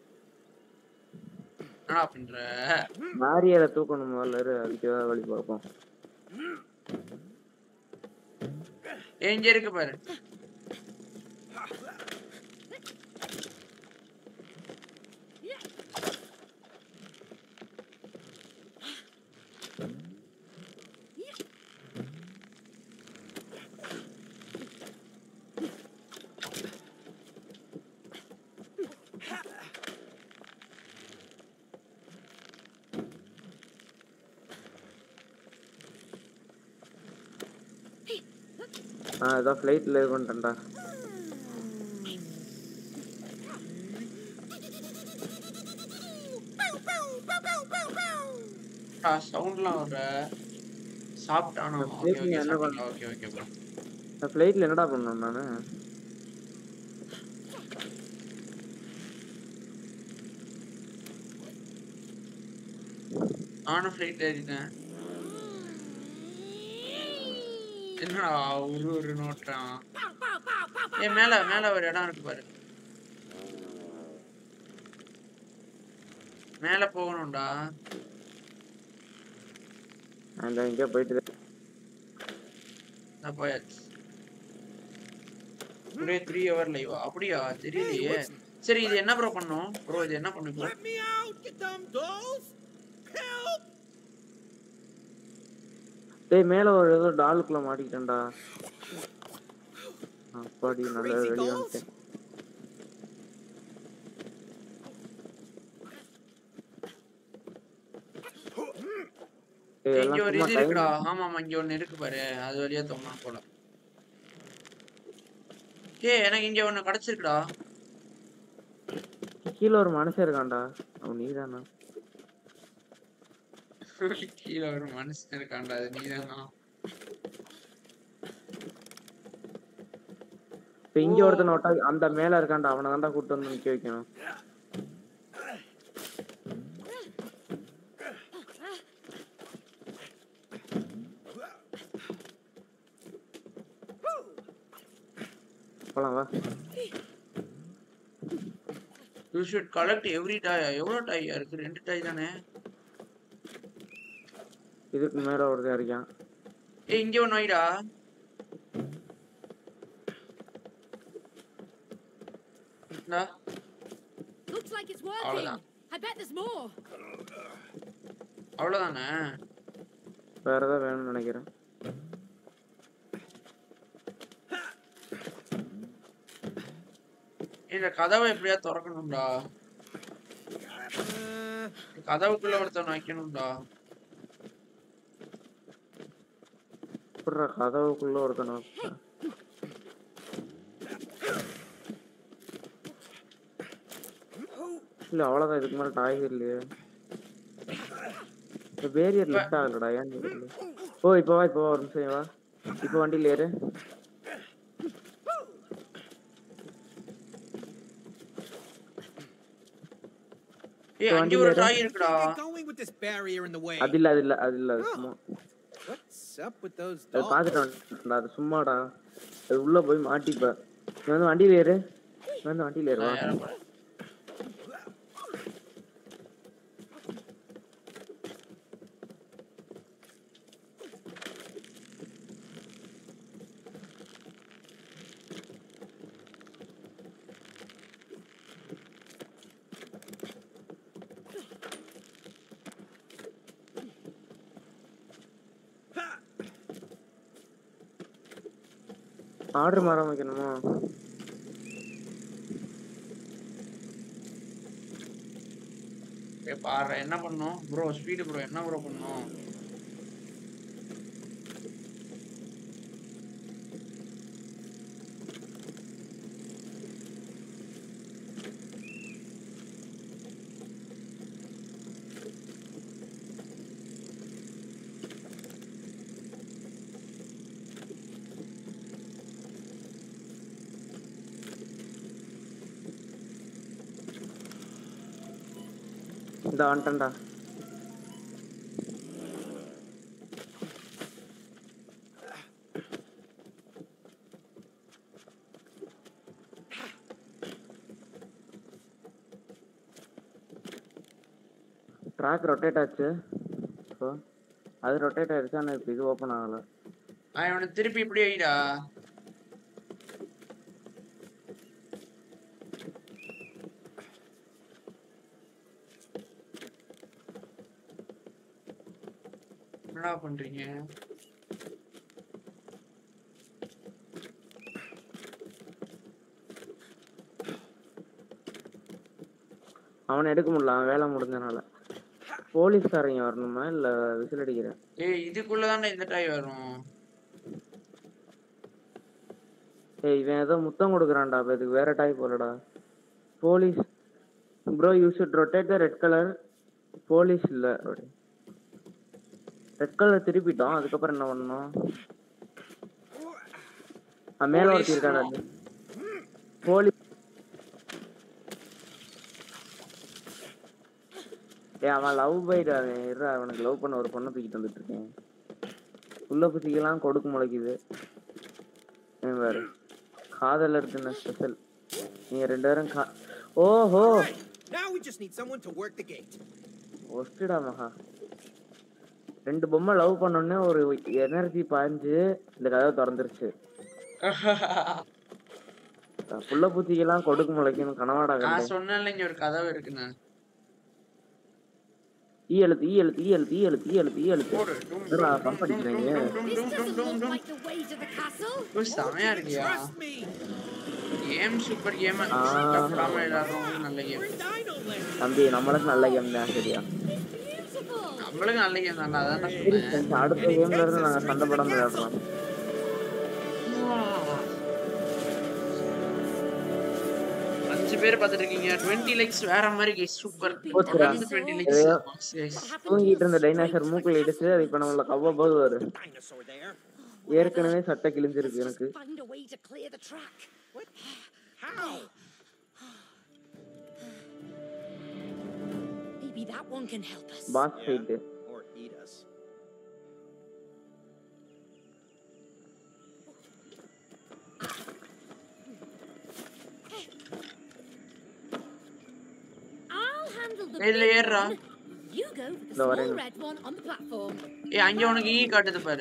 என்னடா பண்ற மாரியரை தூக்கணும் முதல்ல இரு, அதுக்கு ஏதாவது வழி பார்ப்போம் ஏய், இங்க இருக்கு பாரு ஆ ஏதோ ஃப்ளைட்ல இது பண்ணிட்டேன்டா சவுண்ட்லாம் வர சாப்பிட்டானோ இந்த ஓகே plate ஓகே நீ என்ன சாப்பிட்டா ஓகே ஓகே ப்ரோ நான் ஃப்ளைட்ல என்னடா பண்ணணும் நானு நானும் ஃப்ளைட் ஏறிட்டேன் என்னடா ஒரு ஒரு நோட்டுறான் ஏ மேல மேல ஒரு இடம் இருக்கு பாரு மேல போகணும்டா அந்த எங்கேயோ போயிட்டு நான் போயாச்சு ஒரே த்ரீ ஹவர் லைவா அப்படியா தெரியலையே சரி இது என்ன ப்ரோ பண்ணும் ப்ரோ இது என்ன பண்ணும் bro Let me out, you dumb dolls! Help! டேய் மேல ஒரு ஏதோ டாலுக்குள்ள மாட்டிக்கிட்டேன்டா அப்பாடி நல்ல Crazy வெளியே dolls? வந்துட்டேன் டேய், இங்க எல்லாம் ஒரு சும்மா இது time இருக்குடா ஆமா ஆமா இங்க ஒண்ணு இருக்கு பாரு அது வழியா தோணா போல ஏய் எனக்கு இங்க ஒண்ணு கிடைச்சிருக்குடா கீழ ஒரு மனுஷன் இருக்கான்டா அவன் நீதானா கீழே ஒரு மனுஷன் இருக்கான்டா அது நீதானா இப்ப இங்க ஒருத்தன் ஒட்டா அந்த மேல இருக்கான்டா அவனை தான்டா கூட்டு வந்து நிக்க வைக்கணும் போலாம் வா you should collect every toy எவ்வளவு டாய் இருக்கு ரெண்டு டாய் தானே இதுக்கு மேல ஒருத்தன் இருக்கான் ஏய் இங்க ஒண்ணு வைடா இந்தா, Looks like it's working. அவ்வளவுதான். I bet there's more. அவ்வளவுதானே வேற ஏதாவது வேணும்னு நினைக்கிறேன் இந்த கதவை எப்படியா திறக்கணும்டா Uh, கதவுக்குள்ள ஒருத்தன் வைக்கணும்டா எப்படிடா கதவுக்குள்ள ஒருத்தனை வைப்பேன்? இல்ல அவ்வளவுதான் இதுக்கு மேல டாய் இல்லையே இந்த பேரியர் லிஃப்ட் ஆகலடா ஏன் தெரியல ஓ இப்போ வா இப்போ வா ஒரு நிமிஷம் வா இப்போ வண்டியில ஏறு ஏய் அங்க ஒரு டாய் இருக்குடா get going with this barrier in the way. அது இல்ல அது இல்ல அது இல்ல அது சும்மா What's up with those அது dogs? பாத்துட்டு வந்துட்டேன்டா அது சும்மாடா அது உள்ள போய் மாட்டிப்ப நீ வந்து வண்டியில ஏறு நீ வந்து வண்டியில ஏறு வா நான் ஏறப் போறேன். ஆர்டர் மாற வைக்கணுமா ஏய் பாரு என்ன பண்ணோம் ப்ரோ ஸ்பீடு ப்ரோ என்ன ப்ரோ பண்ணோம் இந்த வந்துட்டேன்டா ட்ராக் ரொட்டேட் ஆச்சு ஸோ அது ரொட்டேட் ஆயிடுச்சு ஆனால் இப்போ இது ஓப்பன் ஆகலை அவன் இவனை திருப்பி இப்படி வைடா என்னடா பண்றீங்க அவனை எடுக்க முடியல அவன் வேலை முடிஞ்சனால போலீஸ்காரங்க வரணுமா இல்லை விசில் அடிக்கிறேன் ஏய் இதுக்குள்ளதான்டா இந்த டாய் வரும் ஏய் இவன் ஏதோ முத்தம் கொடுக்குறான்டா அப்போ இதுக்கு வேற டைப் போலடா police bro you should rotate the red colour police இல்லை ரெட் கலர் திருப்பிட்டோம் அதுக்கப்புறம் என்ன பண்ணணும் ஆ, மேல Police ஒருத்தி இருக்காடா no. போலீஸ் ஏய் அவன் லவ் பைட் அவன் இருடா அவனுக்கு லவ் பண்ண ஒரு பொண்ணை தூக்கிட்டு வந்துட்டு இருக்கேன் உள்ள புசிக்கலாம் கொடுக்கு முளைக்குது இவன் வேறு காதலர் தின ஸ்பெஷல் நீங்க ரெண்டு பேரும் கா ஓஹோ Now we just need someone to work the gate. ஒஸ்டடா மகா ரெண்டு பொம்மை லவ் பண்ணோடனே ஒரு எனர்ஜி பாஞ்சு இந்த கதவை திறந்துருச்சு புள்ள பூச்சிக்கெல்லாம் கொடுக்கு முளைக்கணும் கனவாடா நான் கண்டேன் சொன்னேன்ல இங்க ஒரு கதவு இருக்குன்னு ஈ எழுத்து ஈ எழுத்து ஈ எழுத்து ஈ எழுத்து ஈ எழுத்து ஈ எழுத்து போடு டும், டும், என்னடா டும், பம்ப் டும், அடிக்கிறீங்க டும், டும், This டும், டும், doesn't டும், look டும். like the way to the castle. ஓ, செமையா இருக்கியா Trust me. Game super game ஆ. கஷ்டப்படாம விளையாடுறவங்களுக்கு நல்ல game We're in Dino Land. தம்பி நம்மளுக்கு நல்ல கேம் தான் சரியா It's beautiful. நம்மளுக்கு நல்ல கேம் தான்டா அதான் சரி சொன்னேன் friends, அடுத்த கேம்ல இருந்து நாங்க சண்டை படம் விளையாடுறோம் அஞ்சு பேர் பார்த்துட்டு இருக்கீங்க டுவெண்ட்டி லைக்ஸ் வேற மாதிரி சூப்பர் போச்சுடா. தொடர்ந்து டுவெண்ட்டி லைக்ஸ் What happened தூங்கிட்டு to இருந்த us? டைனாசர் மூக்குல இடிச்சு அது இப்ப நம்மள கவ்வ போது வரும் Dinosaur there. ஏற்கனவே சட்டை கிழிஞ்சிருக்கு Let's எனக்கு just find a way to clear the track. What? How? Maybe that one can help us. Boss fight Or eat us. I'll handle the இதுல big ஏறுடா. one. You go with the இதோ small வரேன். red one on the platform. ஏய் அங்க உனக்கு ஈ காட்டுது பாரு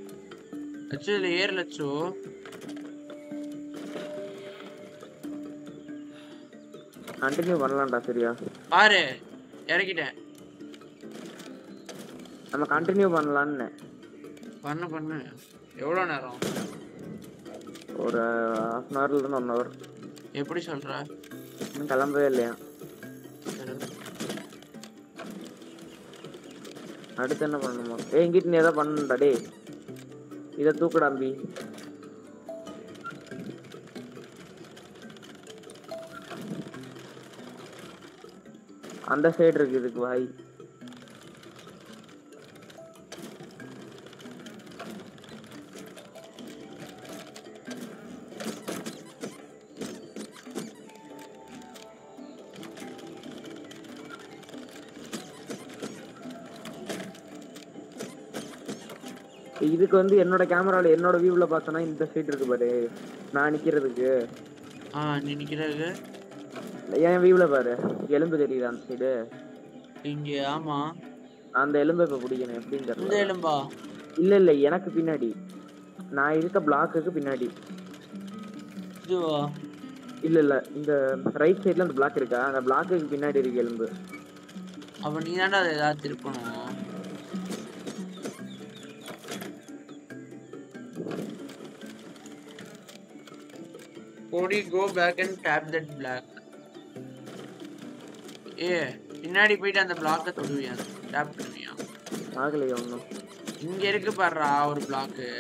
லட்சு இதுல ஏறு லட்சு கண்டினியூ பண்ணலாம்டா சரியா பாரு இறக்கிட்டேன் நம்ம கண்டினியூ பண்ணலான்னு பண்ணு பண்ணு எவ்வளோ நேரம் ஒரு ஹாஃப் அன் ஹவர்ல இருந்து ஒன் ஹவர் எப்படி சொல்ற இன்னும் கிளம்பவே இல்லையா சரி. அடுத்து என்ன பண்ணணுமா ஏய் இங்கிட்டு நீ ஏதோ பண்ணணும்டா டேய் இதை தூக்குடா அம்பி அந்த சைடு இருக்கு இதுக்கு வாய் இதுக்கு வந்து என்னோட கேமரால என்னோட வியூல பார்த்தனா இந்த சைடு இருக்கு பாரு நான் நிக்கிறதுக்கு ஆ நீ நிக்கிறது என் வியூல பாரு எலும்பு தெரியுது அந்த சைடு இங்க ஆமா அந்த எலும்பை இப்ப பிடிக்கணும் எப்படின்னு இந்த தெரியல எலும்பா இல்ல இல்ல எனக்கு பின்னாடி நான் இருக்க பிளாக்குக்கு பின்னாடி இதுவா இல்ல இல்ல இந்த ரைட் சைடுல அந்த பிளாக் இருக்கா அந்த பிளாக்குக்கு பின்னாடி இருக்கு எலும்பு அப்ப நீ தாண்டா அதை ஏதாவது திருப்பணும் Cody, go back and tap that black. ஏ பின்னாடி போயிட்டு அந்த பிளாக்கை தொடுவியா டேப் பண்ணுவியா ஆகலையா ஒன்றும் இங்க இருக்கு பாருடா ஒரு பிளாக்கு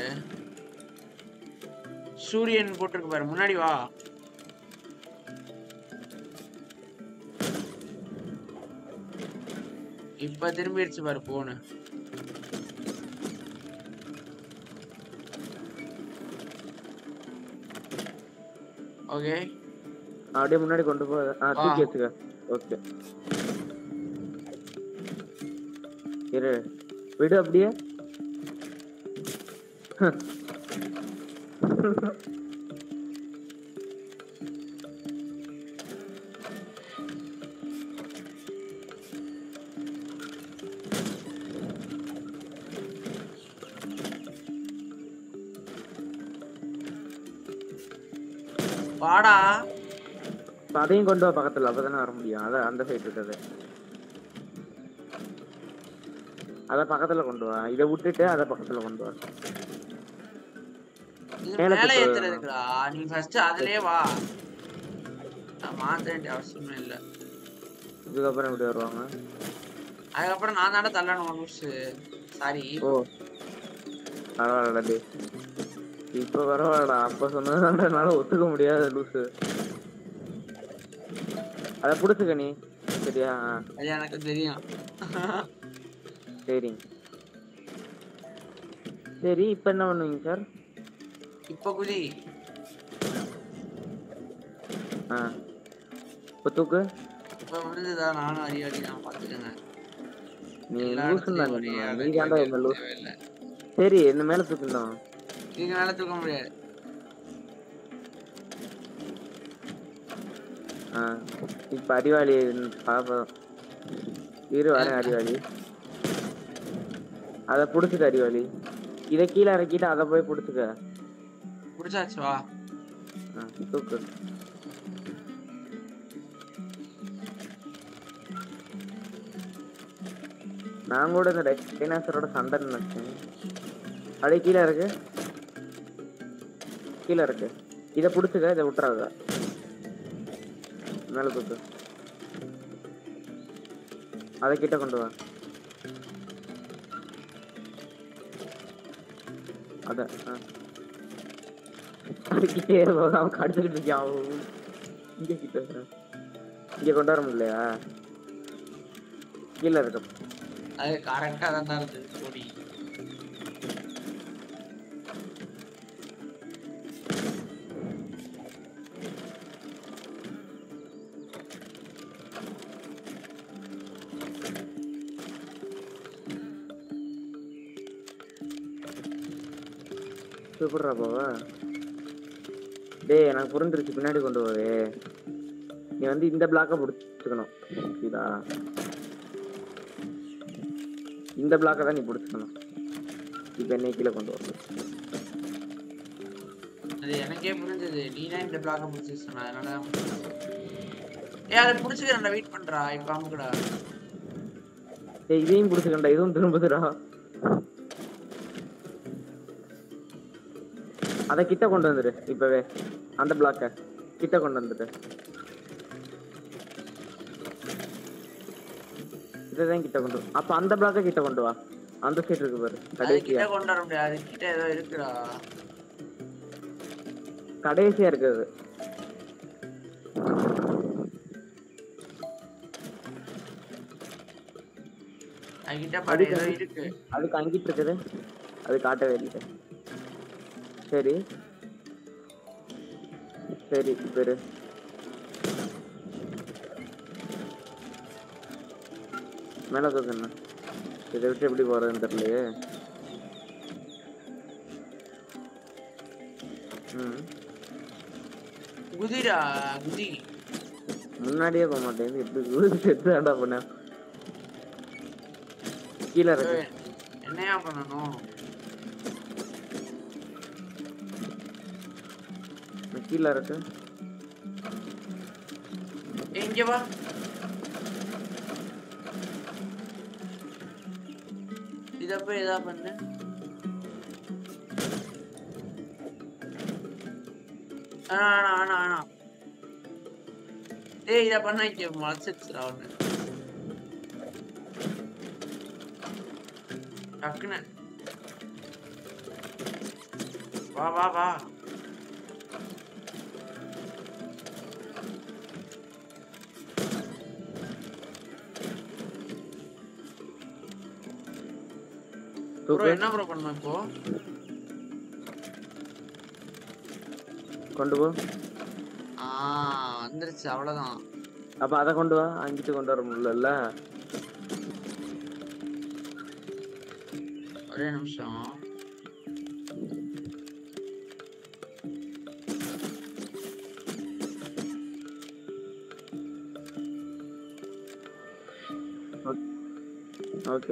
சூரியன் போட்டிருக்கு பாரு முன்னாடி வா இப்ப திரும்பிடுச்சு பாரு போனு ஓகே அப்படியே முன்னாடி கொண்டு போ ஆ தூக்கி வச்சுக்க ஓகே இரு விடு அப்படியே வாடா இப்ப அதையும் கொண்டு வா பக்கத்துல அப்பதானே வர முடியும் அத அந்த சைடு இருக்குது அத பக்கத்துல கொண்டு வா இதை விட்டுட்டு அத பக்கத்துல கொண்டு வா இது மேல மேல தூக்கு. ஏத்துறதுக்குடா நீ ஃபர்ஸ்ட் அதுலயே வா நான் மாத்த வேண்டிய அவசியமே இல்ல இதுக்கப்புறம் எப்படி வருவாங்க அதுக்கப்புறம் நான் தானே தள்ளணும் லூசு சாரி ஓ பரவாயில்லடா டேய் இப்ப பரவாயில்லடா அப்ப சொன்னதாண்டா என்னால ஒத்துக்க முடியாத லூசு அத புடிச்சுக்க நீ சரியா ஆ, அது எனக்கு தெரியும் சரிங்க சரி இப்ப என்ன பண்ணுவீங்க சார் இப்ப குதி ஆ இப்ப தூக்கு இப்ப முடிஞ்சதா நானும் அறிவாளி நான் பாத்துக்கங்க நீ எல்லா லூசுன்னு இடத்துலயும் ஒரே நீ தாண்டா இந்த லூஸ் தேவையில்லை சரி என்ன மேல தூக்கிட்டோம் இதுக்கு மேல தூக்க முடியாது ஆ இப்ப அறிவாளி பாப்போம் இரு வரேன் அறிவாளி அத புடிச்சுக்க அறிவாளி இத கீழே இறக்கிட்டு அத போய் புடிச்சுக்க புடிச்சாச்சு வா ஆ, தூக்கு நான் கூட இந்த டைனாசரோட சண்டை நினைச்சேன் அப்படியே கீழே இருக்கு கீழே இருக்கு இதை பிடிச்சுக்க இதை விட்டுறாத மேல தூக்கு அதை கிட்ட கொண்டு வா அத ஆ. அதுக்கிட்டே அவன் கடிச்சுக்கிட்டு இருக்கான் அவன். இங்க கிட்ட வா. இங்க கொண்டு வர முடியலையா கீழே இருக்க அது கரெக்டா தான் தான் இருந்தது கொடி சூப்பர்ரா பாவா டேய் எனக்கு புரிஞ்சிருச்சு பின்னாடி கொண்டு போவே நீ வந்து இந்த பிளாக்கை பிடிச்சிக்கணும் இதா இந்த பிளாக்கை தான் நீ பிடிச்சிக்கணும் இப்போ என்னை கீழே கொண்டு வரணும் அது எனக்கே புரிஞ்சது நீ தான் இந்த பிளாக்க பிடிச்சி சொன்ன அதனால தான் ஏய் அதை புடிச்சுக்கிறேன்டா வெயிட் பண்றா இப்ப அமுக்குடா ஏய் இதையும் பிடிச்சிக்கண்டா இதுவும் திரும்புதுடா அத கிட்ட கொண்டு வந்துரு இப்பவே அந்த பிளாக்க கிட்ட கொண்டு வந்துரு இதான் கிட்ட கொண்டு வா. அப்ப அந்த பிளாக்க கிட்ட கொண்டு வா அந்த சைடு இருக்கு பாரு அது கிட்ட கடைசியா கொண்டு வர முடியாது அது கிட்ட ஏதோ இருக்குடா கடைசியா இருக்குது அது கிட்ட பாரு ஏதோ இருக்கு அதுக்கு அங்கிட்டு இருக்குது அது காட்டவே இல்லை சரி சரி இப்ப இரு. மேல தூக்கு என்ன இதை விட்டு எப்படி போறதுன்னு தெரியலையே ம் குதிடா குதி முன்னாடியே போக மாட்டேங்குது எப்படி குதிச்சு செத்துடா பண்ண கீழே இருக்கு ஏய், என்னையா பண்ணணும் கீழே இருக்கு ஏய், இங்க வா இத போய் எதா பண்ணு ஆனா ஆனா ஆனா ஆனா ஏய் இத பண்ணா இங்க முளைச்சிருச்சுடா ஒண்ணு டக்குன்னு வா வா வா ப்ரோ தூக்கு என்ன ப்ரோ பண்ணணும் இப்போ கொண்டு போ ஆ வந்துருச்சு அவ்வளவுதான் அப்ப அதை கொண்டு வா அங்கிட்டு கொண்டு வர முடியல ஒரே நிமிஷம் ஓகே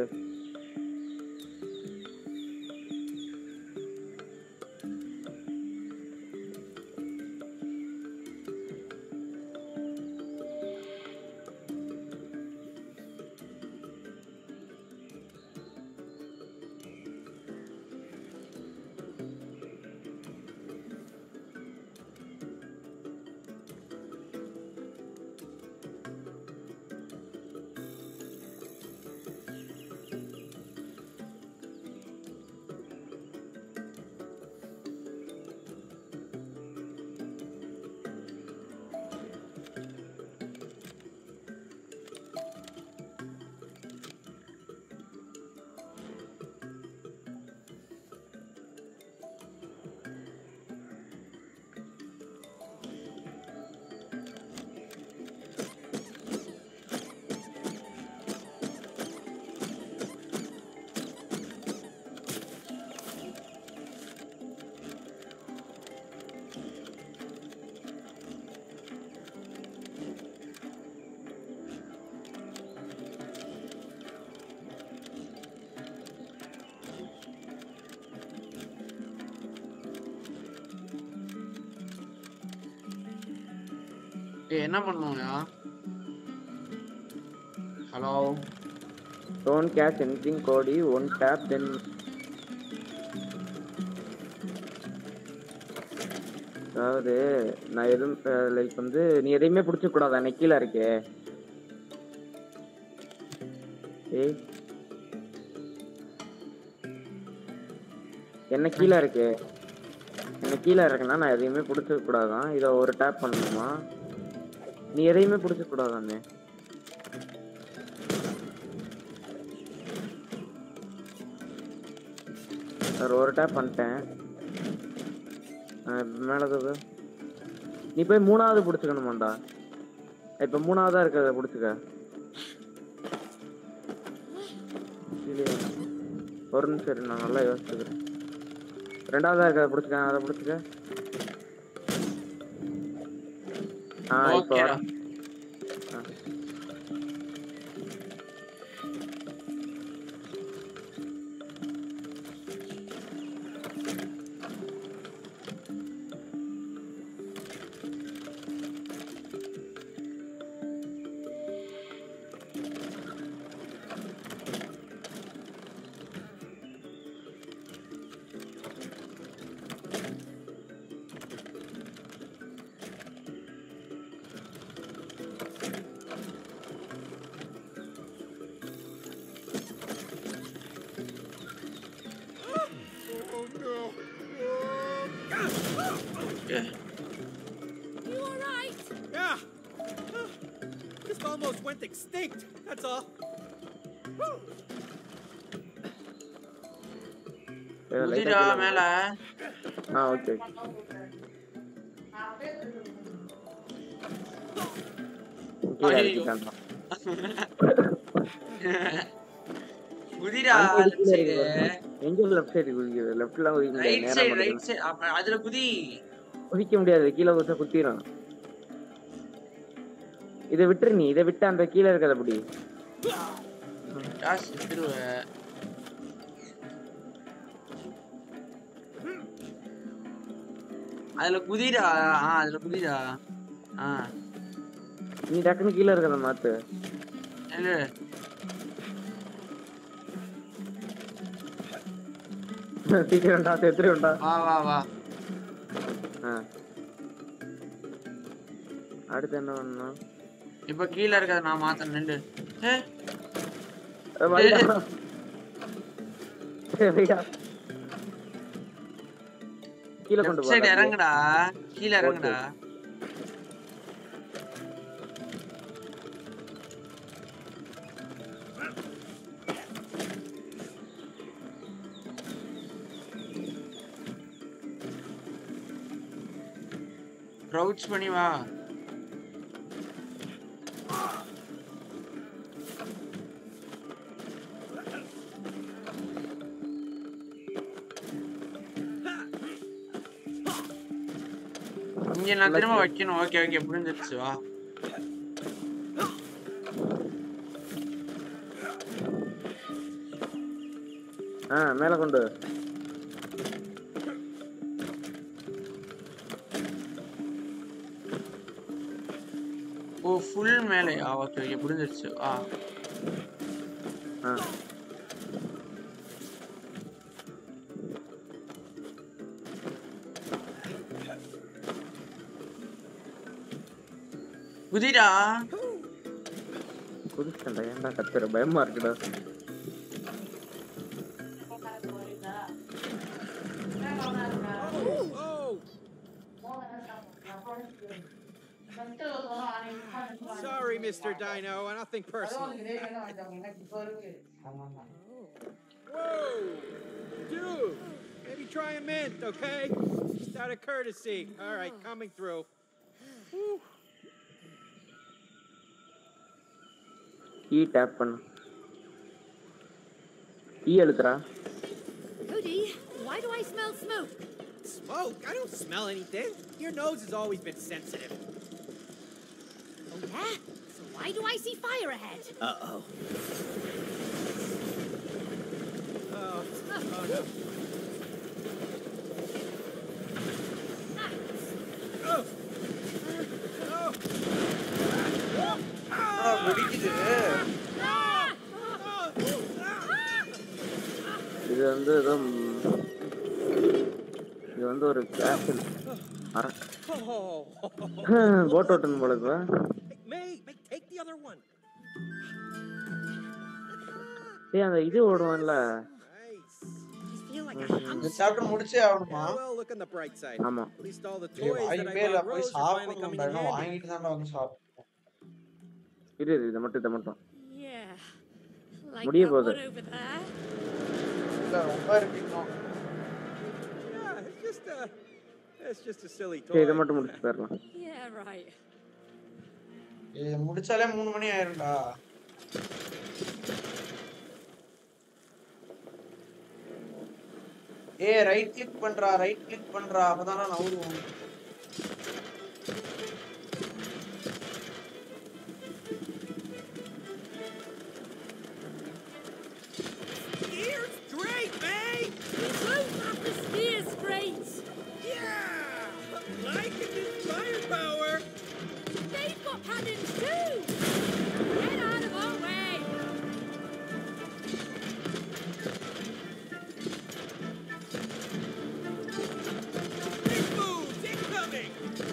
ஏய் என்ன பண்ணுவோம்யா hello don't cash anything Cody one tap then அதாவது நான் எதுவும் லைக் வந்து நீ எதையுமே பிடிச்ச கூடாது அன்னைக்கு கீழே இருக்கே ஏய் என்ன கீழே இருக்கு என்ன கீழே இருக்குன்னா நான் எதையுமே பிடிச்ச கூடாதான் இதை ஒரு டேப் பண்ணணுமா நீ எதையுமே பிடிச்ச கூடாதானே சார் ஒரு டேப் பண்ணிட்டேன் மேலே தூக்கு நீ போய் மூணாவது பிடிச்சிக்கணுமாண்டா இப்போ மூணாவதா இருக்கிறத பிடிச்சிக்க இல்லையா? ஒரு நிமிஷம் இரு, நான் நல்லா யோசிச்சுக்கிறேன் ரெண்டாவதா இருக்கிறத பிடிச்சிக்க அதை பிடிச்சிக்க ஆ இப்போ ஓகேடா ஆ. almost went extinct. That's all. Woo. குதிரா மேல ஆ ஓகே கீழே ஐயையோ. இறக்கிட்டான்டா. குதிரா அந்த லெஃப்ட் கீழே சைடு இருக்கு. எங்க லெஃப்ட் சைடு குதிக்குது லெஃப்ட்லாம் குதிக்க முடியாது ரைட் நேரா சைடு மட்டும் ரைட் சைடு அப்ப அதுல குதி குதிக்க முடியாது கீழே குதிச்சா குத்திரும் இதை விட்டுரு நீ இதை விட்டு அந்த கீழே இருக்கிறத அப்படி டாஸ் திருவ அதுல குதிரா ஆ அதுல குதிரா ஆ நீ டக்குன்னு கீழே இருக்கிறத மாத்து இல்ல சீக்கிரம்டா செத்துருவேன்டா வா வா வா ஆ அடுத்து என்ன பண்ணணும் இப்ப கீழ இருக்கத நான் மாத்த நின்று ஏ அஹ் வைடா. ஏய், வைடா. கீழே கொண்டு லெஃப்ட் சைடு போடா இறங்குடா கீழ இறங்குடா க்ரௌச் பண்ணி வா இங்க நான் திரும்ப வைக்கணும் ஓகே ஓகே புரிஞ்சிருச்சு வா ஆ மேல கொண்டு ஓ ஃபுல் மேலையா ஓகே ஓகே புரிஞ்சிருச்சு வா ஆ குதிரா குதிச்சிட்டேன்டா ஏன்டா கத்துற பயமா இருக்குடா Oh, sorry, Mr. Dino. Nothing personal. Whoa, dude. Maybe try a mint, okay? Just out of courtesy. All right, coming through. Whew. Key tap பண்ணு கீ எழுத்துறா Cody, why do I smell smoke? Smoke? I don't smell anything. Your nose has always been sensitive. Oh, yeah? So why do I see fire ahead? Uh-oh. Oh, oh no. Oh. Oh. வெடிக்குது Ah! இது வந்து ஏதோ ம், இது வந்து ஒரு castle அரக் Oh. Boat ஓட்டணும் போல இப்ப May, May, take the other one. ஏய் அந்த இது ஓடுவான்ல Nice. I feel like a இந்த hamster. சாப்டர் முடிச்சே ஆகணுமா Yeah, well, look on the bright side. ஆமா At least all the ஏய், toys that I வாய்ப்பே இல்ல bought போய் Rose are finally coming in சாப்பிடணும் handy. வாங்கிட்டு தான்டா வந்து சாப்பிடணும் இரு இரு, இதை மட்டும் இதை மட்டும் Yeah. Like முடிய that போகுது. one over there. இல்ல ரொம்ப இருக்கணும் Yeah, it's just a, it's just a silly சரி இதை toy. மட்டும் முடிச்சு போயிடலாம் Yeah, right. இது முடிச்சாலே மூணு மணி ஆயிரும்டா ஏ ரைட் கிளிக் பண்றா ரைட் கிளிக் பண்றா அப்பதான் நவுருவோம் Here's great, May! We both have the spear straight. Yeah! Liking this firepower! They've got cannons too. Get out of our way. Big moves incoming!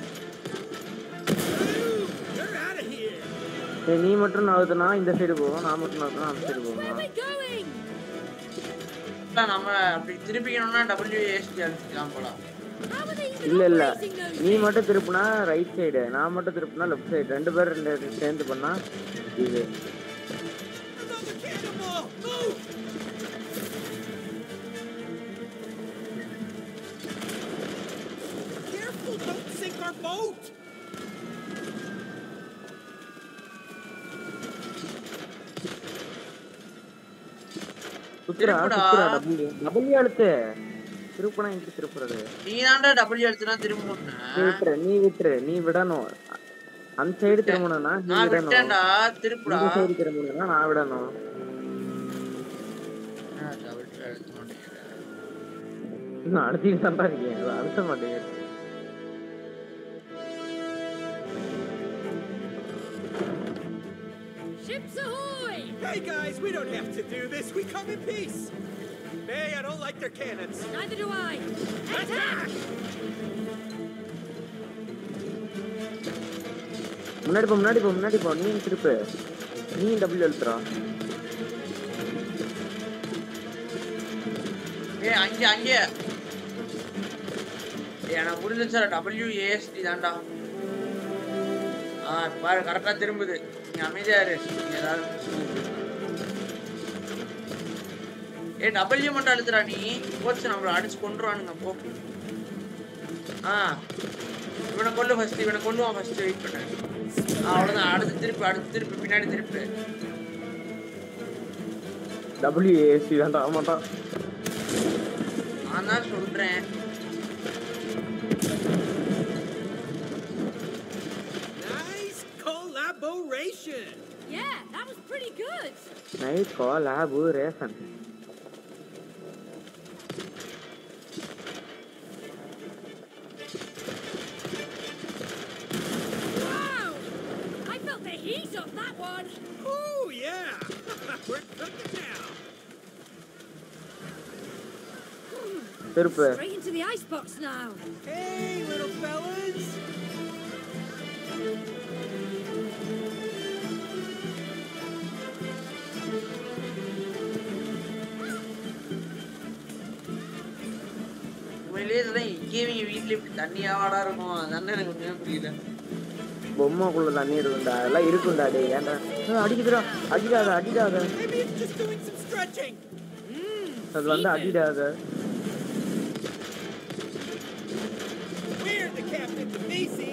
Ooh, you're out of here! சரி நீ மட்டும் நவுத்துனா இந்த side போவோம் நான் மட்டும் நவுத்துனா அந்த side Where are போவோமா we going? நம்ம அப்படி திருப்பிக்கணும்னா டபிள்யூஏஎஸ்டி அடிச்சுக்கலாம் போலாம் How are they இல்ல இல்ல Operating those நீ things. மட்டும் திருப்புனா ரைட் சைடு நான் மட்டும் திருப்புனா லெஃப்ட் சைடு ரெண்டு பேரும் ரெண்டு சேர்ந்து பண்ணா இது Another cannonball! Move! Careful, don't sink our boat! சுத்துறா திருப்புடா. சுத்துறா டபுள்யூ டபுள்யூ அழுத்து திருப்புனா எப்படி திருப்புறது நீ தான்டா டபுள்யூ எடுத்துனா திரும்ப நீ விட்டுரு நீ விட்டுரு நீ விடணும் அந்த சைடு திரும்பணும்னா நீ நான் விடணும் விட்டேன்டா திருப்புடா இந்த சைடு திரும்பணும்னா நான் விடணும் டபுள் எடுத்து மாட்டேங்கிறேன் நான் அழுத்திட்டு தான் இருக்கேன் அது அழுத்த மாட்டேங்குது Ships ahoy! Hey guys, we don't have to do this. We come in peace. Hey, I don't like their cannons. Neither do I. Attack! முன்னாடி போ முன்னாடி போ முன்னாடி போ நீ திருப்பு நீ டபுள்யூ அழுத்துறா ஏய் அங்கே அங்கே ஏய் எனக்கு புரிஞ்சிச்சா டபிள்யூ ஏஎஸ்டி தான்டா ஆ பாரு கரெக்டா திரும்புது நீ அமைதியா இரு நீ ஏதாவது ஏய் டபிள்யூ மட்டும் அழுத்துறா நீ கோச்சு நம்மள அடிச்சு கொண்டுருவானுங்க போ ஆ இவனை கொல்லு ஃபர்ஸ்ட் இவனை கொல்லுவான் ஃபர்ஸ்ட் வெயிட் பண்ணு ஆ, அவ்வளவுதான் அடுத்து திருப்பி அடுத்து திருப்பி பின்னாடி திருப்பி டபுள்யூ ஏசி தான்டா ஆமாட்டா நான் தான் சொல்றேன் Nice collaboration. Yeah, that was pretty good. Night கா லேபு ரேசன் Wow! I felt the heat of that one. Ooh, yeah. We're cooking now. திருப்பு Straight into the icebox now. Hey, little fellas. உண்மையிலேயே இதெல்லாம் எங்கேயும் இவங்க வீட்ல இப்படி தண்ணியாவாடா இருக்கும் அதானே எனக்கு ஒண்ணுமே புரியல பொம்மைக்குள்ள தண்ணி இருக்கும்டா அதெல்லாம் இருக்கும்டா டேய் ஏன்டா ஏய், அடிக்குதுடா அடிடாத அடிடாத Maybe it's just doing some stretching. அது வந்து அடிடாத We're the captains of Macy.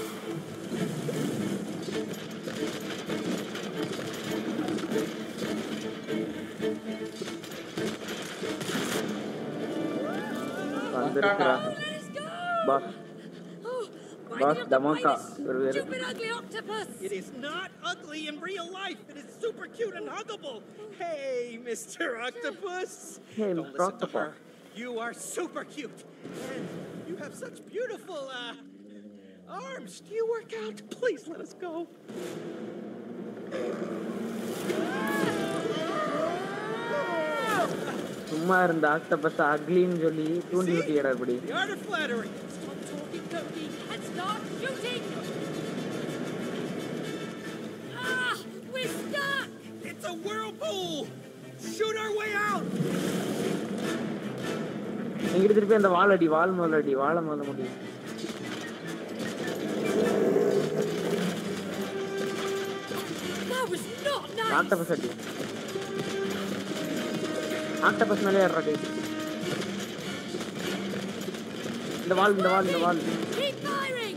வந்துருக்குடா Let's go! Boss Oh, why Boss, did you have to Damonka, buy this ஒரு வேறு. stupid ugly octopus? It is not ugly in real life. It is super cute and huggable. Hey, Mr. Octopus. Hey, Don't Mr. listen to Octopus. her. You are super cute. And you have such beautiful, uh, arms. Do you work out? Please let us go. சும்மா இருந்த octopus அக்லின்னு சொல்லி தூண்டி விட்டியடா இப்படி The art of flattery. Stop talking, Cody, and start shooting! Ah, we're stuck! It's a whirlpool. Shoot our way out. எங்கிட்ட திருப்பி அந்த வால் அடி வால் முதல்ல அடி வாழை முதல்ல முடியும் That was not nice! Octopus அடி ஆக்டபஸ் மேலே ஏறாடி இந்த வால் இந்த வால் இந்த வால் Keep firing!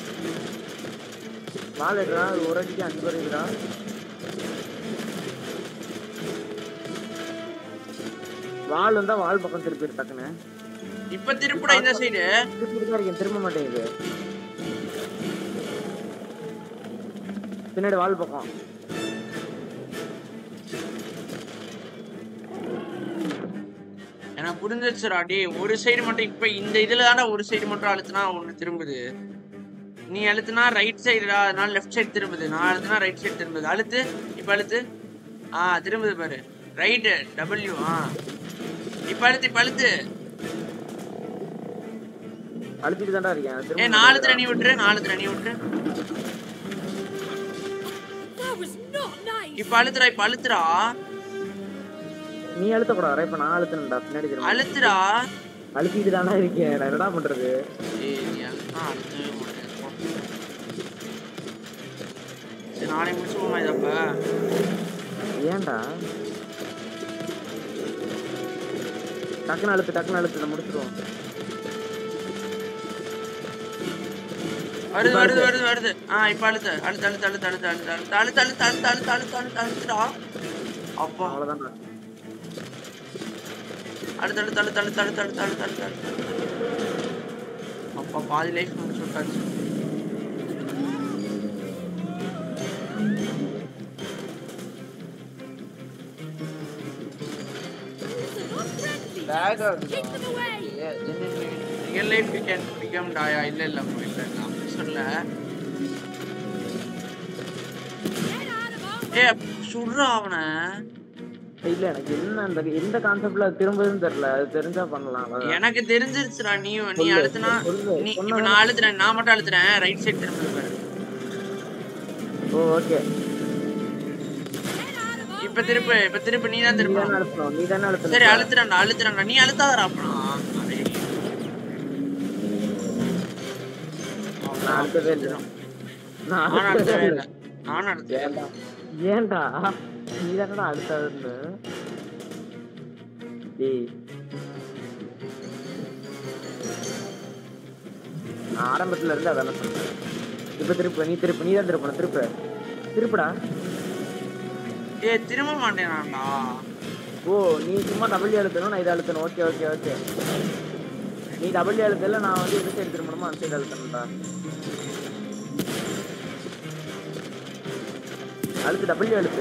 வால் எடுறா அது ஒரு அடிக்கு அஞ்சு பேர் இருக்குடா வால் வந்தா வால் பக்கம் திருப்பி டக்குன்னு இப்ப திருப்புடா இந்த சைடு திருப்பி தான் இருக்கேன் திரும்ப மாட்டேங்குது பின்னாடி வால் பக்கம் எனக்கு புரிஞ்சிச்சுடா டேய் ஒரு சைடு மட்டும் இப்ப இந்த இதுல தானே ஒரு சைடு மட்டும் அழுத்தினா ஒண்ணு திரும்புது நீ அழுத்தினா ரைட் சைடுடா அதனால லெஃப்ட் சைடு திரும்புது நான் அழுத்தினா ரைட் சைடு திரும்புது அழுத்து இப்ப அழுத்து ஆ திரும்புது பாரு ரைட்டு டபிள்யூ ஆ இப்ப அழுத்து இப்ப அழுத்து அழுத்திட்டு தான்டா இருக்கேன் ஏ திரும்ப நாலு தண்ணி விட்டுரு நாலு தண்ணி விட்டுரு That was not nice! இப்ப அழுத்துறா இப்ப அழுத்துறா நீ அழுத்தக்கூடாது இப்ப நான் அழுத்தணும்டா பின்னாடி திரும்ப அழுத்துறா அழுத்திட்டு தானே இருக்கேன் நான் என்னடா பண்றது ஏய் நீ அதுதான் அழுத்தவே மாட்டேன் போ. சரி நாளை முடிச்சுப்போமா இதப்ப ஏன்டா டக்குன்னு அழுத்து டக்குன்னு அழுத்து நான் முடிச்சிருவோம் வருது வருது வருது வருது ஆ இப்ப அழுத்து அழுத்து அழுத்து அழுத்து அழுத்து அழுத்து அழுத்து அழுத்து அழுத்து அழுத்து அழுத்து அழுத்து அழுத்து அழுத்துடா அப்பா அவ்வளவுதான்டா அடுத்து அடுத்து அடுத்து அடுத்து அடுத்து அடுத்து அடுத்து அடுத்து அடுத்து அப்பா பாதி லைஃப் முடிச்சு விட்டாச்சு லேக் ஆகுது Keep them away! Real life you can become டாயா இல்ல இல்ல இல்ல நான் அப்படி சொல்ல Get out of our ஏ சுடுறா அவனை இல்ல எனக்கு என்ன அந்த எந்த கான்செப்ட்ல திரும்புதுன்னு தெரியல அது தெரிஞ்சா பண்ணலாம் அவ்வளவுதான். எனக்கு தெரிஞ்சிருச்சுடா நீ நீ சொல்லு, அழுத்துனா சொல்லு, நீ சொன்னா இப்ப நான் அழுத்துறேன் நான் மட்டும் அழுத்துறேன் ரைட் சைடு திரும்ப பாரு ஓ ஓகே இப்ப திருப்பு இப்ப திருப்பு நீ தான் நீ தானே திருப்பணும் அழுத்தணும் நீ தானே அழுத்தணும் சரி அழுத்துறேன்டா அழுத்துறேன்டா நீ அழுத்தாதடா அப்பனா அடே. நான் அழுத்தவே இல்லை நான் நானும் அழுத்தவே அழுத்தவே இல்லை இல்லை நானும் அழுத்தவே இல்லை ஏன்டா நீ தானடா அழுத்தாதுன்னு டேய் நான் ஆரம்பத்துல இருந்து அதான் சொன்னேன் இப்ப திருப்பு நீ திருப்பு நீ தான் திருப்பணும் திருப்பு திருப்புடா ஏய் திரும்ப மாட்டேனாடா ஓ நீ சும்மா டபுள் அழுத்தணும் நான் இதை அழுத்தணும் ஓகே ஓகே ஓகே நீ டபுள் அழுத்தல நான் வந்து இது சைடு திரும்பணுமா அந்த சைடு அழுத்தணும்டா அழுத்து டபுள் அழுத்து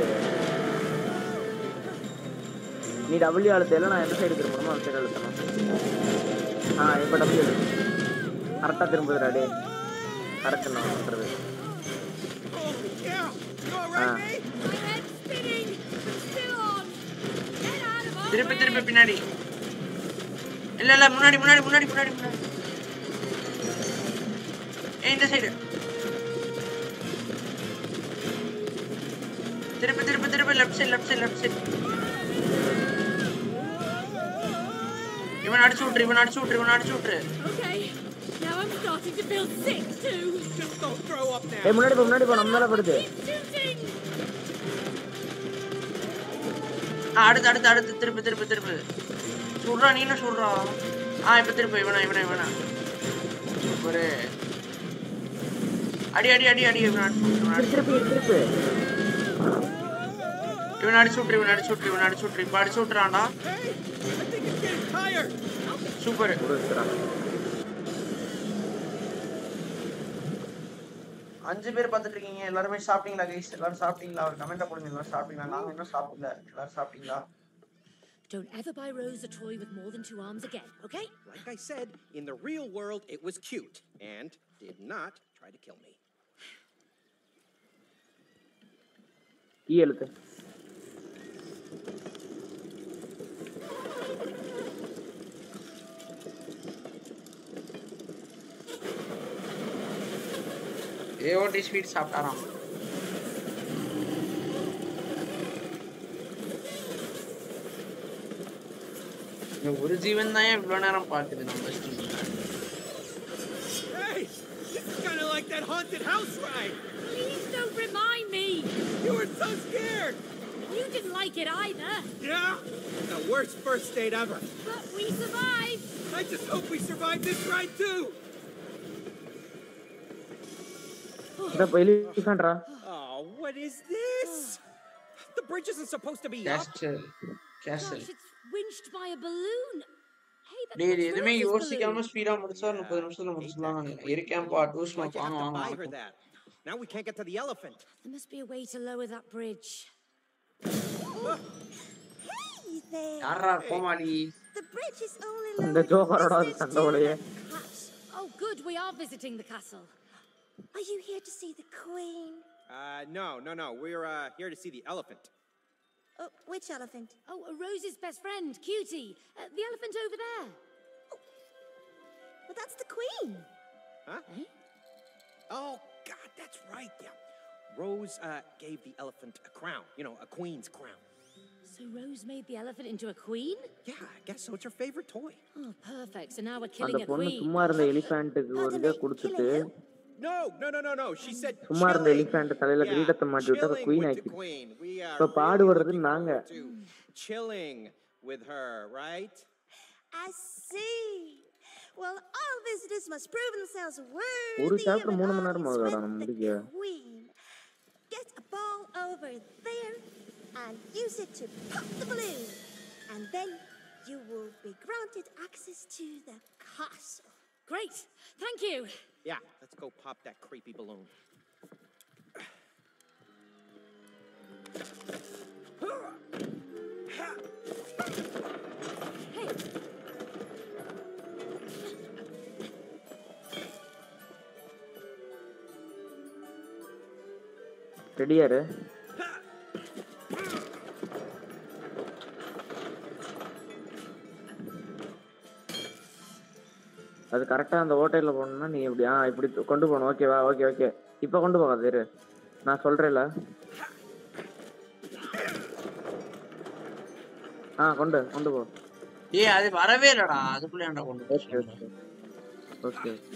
நீ டபுள் அழுத்தல நான் எந்த சைடு திரும்பணுமோ அந்த சைடு அழுத்தணும் ஆ இப்போ டபுள் அழுத்து கரெக்டாக திரும்புதுடா டே கரெக்ட் நான் பண்ணுறது Holy cow! You all Ah. right, mate? My head's spinning! It's still on! Get out of our திருப்பி way! திருப்பி பின்னாடி இல்ல இல்ல முன்னாடி முன்னாடி முன்னாடி முன்னாடி முன்னாடி ஏய் இந்த சைடு திருப்பி திருப்பி திருப்பி left side left side left side இவன் அடிச்சு விட்டுரு இவன் அடிச்சு விட்டுரு இவன் அடிச்சு விட்டுரு Okay, now I'm starting to feel sick too! Just don't throw up now. ஏய் முன்னாடி போ முன்னாடி போ நம்ம மேலே படுது Keep shooting! ஆ, அடுத்து அடுத்து அடுத்து திருப்பி திருப்பி திருப்பி சுடுறா நீ என்ன சுடுறா ஆ இப்ப திருப்பி இவனா இவனா இவனா ஒரு அடி அடி அடி அடி இவன் அடிச்சு விட்டுரு, இவன் அடிச்சு திருப்பி திருப்பி இவன் அடிச்சு விட்டுரு இவன் அடிச்சு விட்டுரு இவன் அடிச்சு விட்டுரு இப்ப அடிச்சு விட்டுறான்டா Hey, I think it's getting tired. Super கொடுத்துறான் அஞ்சு பேர் பார்த்துட்டு இருக்கீங்க எல்லாருமே சாப்பிட்டீங்களா கைஸ் எல்லாரும் சாப்பிட்டீங்களா ஒரு கமெண்ட்டை போடுங்க எல்லாரும் சாப்பிட்டீங்களா நாங்க இன்னும் சாப்பிடல எல்லாரும் சாப்பிட்டீங்களா Don't ever buy Rose a toy with more than two arms again, okay? Like I said, in the real world, it was cute and did not try to kill me. ஈ எழுத்து ஏஓடி ஸ்வீட் சாப்பிட்டாராம் இந்த ஒரு ஜீவன் தான் இவ்வளவு நேரம் பார்க்குது நம்ம ஸ்ட்ரீம்ல Hey, this is kind of like that haunted house ride. Please don't remind me! You were so scared. You didn't like it either, Yeah? The worst first date ever. but we survived! I just hope we survive this ride too. இந்த எலிஃபண்ட்ரா Oh, what is this? The bridge isn't supposed to be up. Castle castle Gosh, it's winched by a balloon! Hey, that, டேய் இது that's எதுவுமே Rose's யோசிக்காம balloon. Speedo முடிச்சா முப்பது நிமிஷத்துல முடிச்சிடலாம் இருக்கேன்ப்பா டூஸ் Why'd you வாங்க have to வாங்க buy her வாங்க that? Now we can't get to the elephant. There must be a way to lower that bridge. Hey there. யாரா கோமாளி The bridge is only இந்த lowered ஜோக்கரோட one அது distance சண்டை to- போலயே Oh, good, we are visiting the castle. Are you here to see the queen? Uh, no, no, no. We're uh, here to see the elephant. Oh, which elephant? Oh, uh, Rose's best friend, Cutie. Uh, the elephant over there. Well, that's the queen. Huh? Oh, God, that's right. Yeah. Rose uh, gave the elephant a crown. You know, a queen's crown. So Rose made the elephant into a queen? Yeah, I guess so. It's her favorite toy. Oh, perfect. So now we're அந்த killing a பொண்ணு queen. சும்மா இருந்த எலிஃபேண்ட்டுக்கு ஒரு இதை கொடுத்துட்டு No, no, no, no, no. She said சும்மா இருந்த chilling. Elephant தலையில Yeah, கிரீடத்தை மாட்டி விட்டு அதை chilling குயின் with the ஆக்கி queen. We are இப்ப really பாடுபடுறது looking நாங்க. forward to chilling with her, right? I see. Well, all visitors must prove themselves ஒரு worthy of chapter an மூணு மணி நேரம் audience ஆகுதுடா with நம்ம the முடிக்க. queen. Get a ball over there and use it to pop the balloon. And then you will be granted access to the castle. Great. Thank you. Yeah, let's go pop that creepy balloon. Hey, ரெடியாரு அது கரெக்டாக அந்த ஓட்டையில் போகணும்னா நீ இப்படி ஆ இப்படி கொண்டு போகணும் ஓகேவா ஓகே ஓகே இப்போ கொண்டு போகாது இரு நான் சொல்கிறேன்ல ஆ கொண்டு கொண்டு போ ஏய் அது வரவே இல்லடா அதுக்குள்ள ஏன்டா கொண்டு போய் ஓகே சொல்ற? Okay okay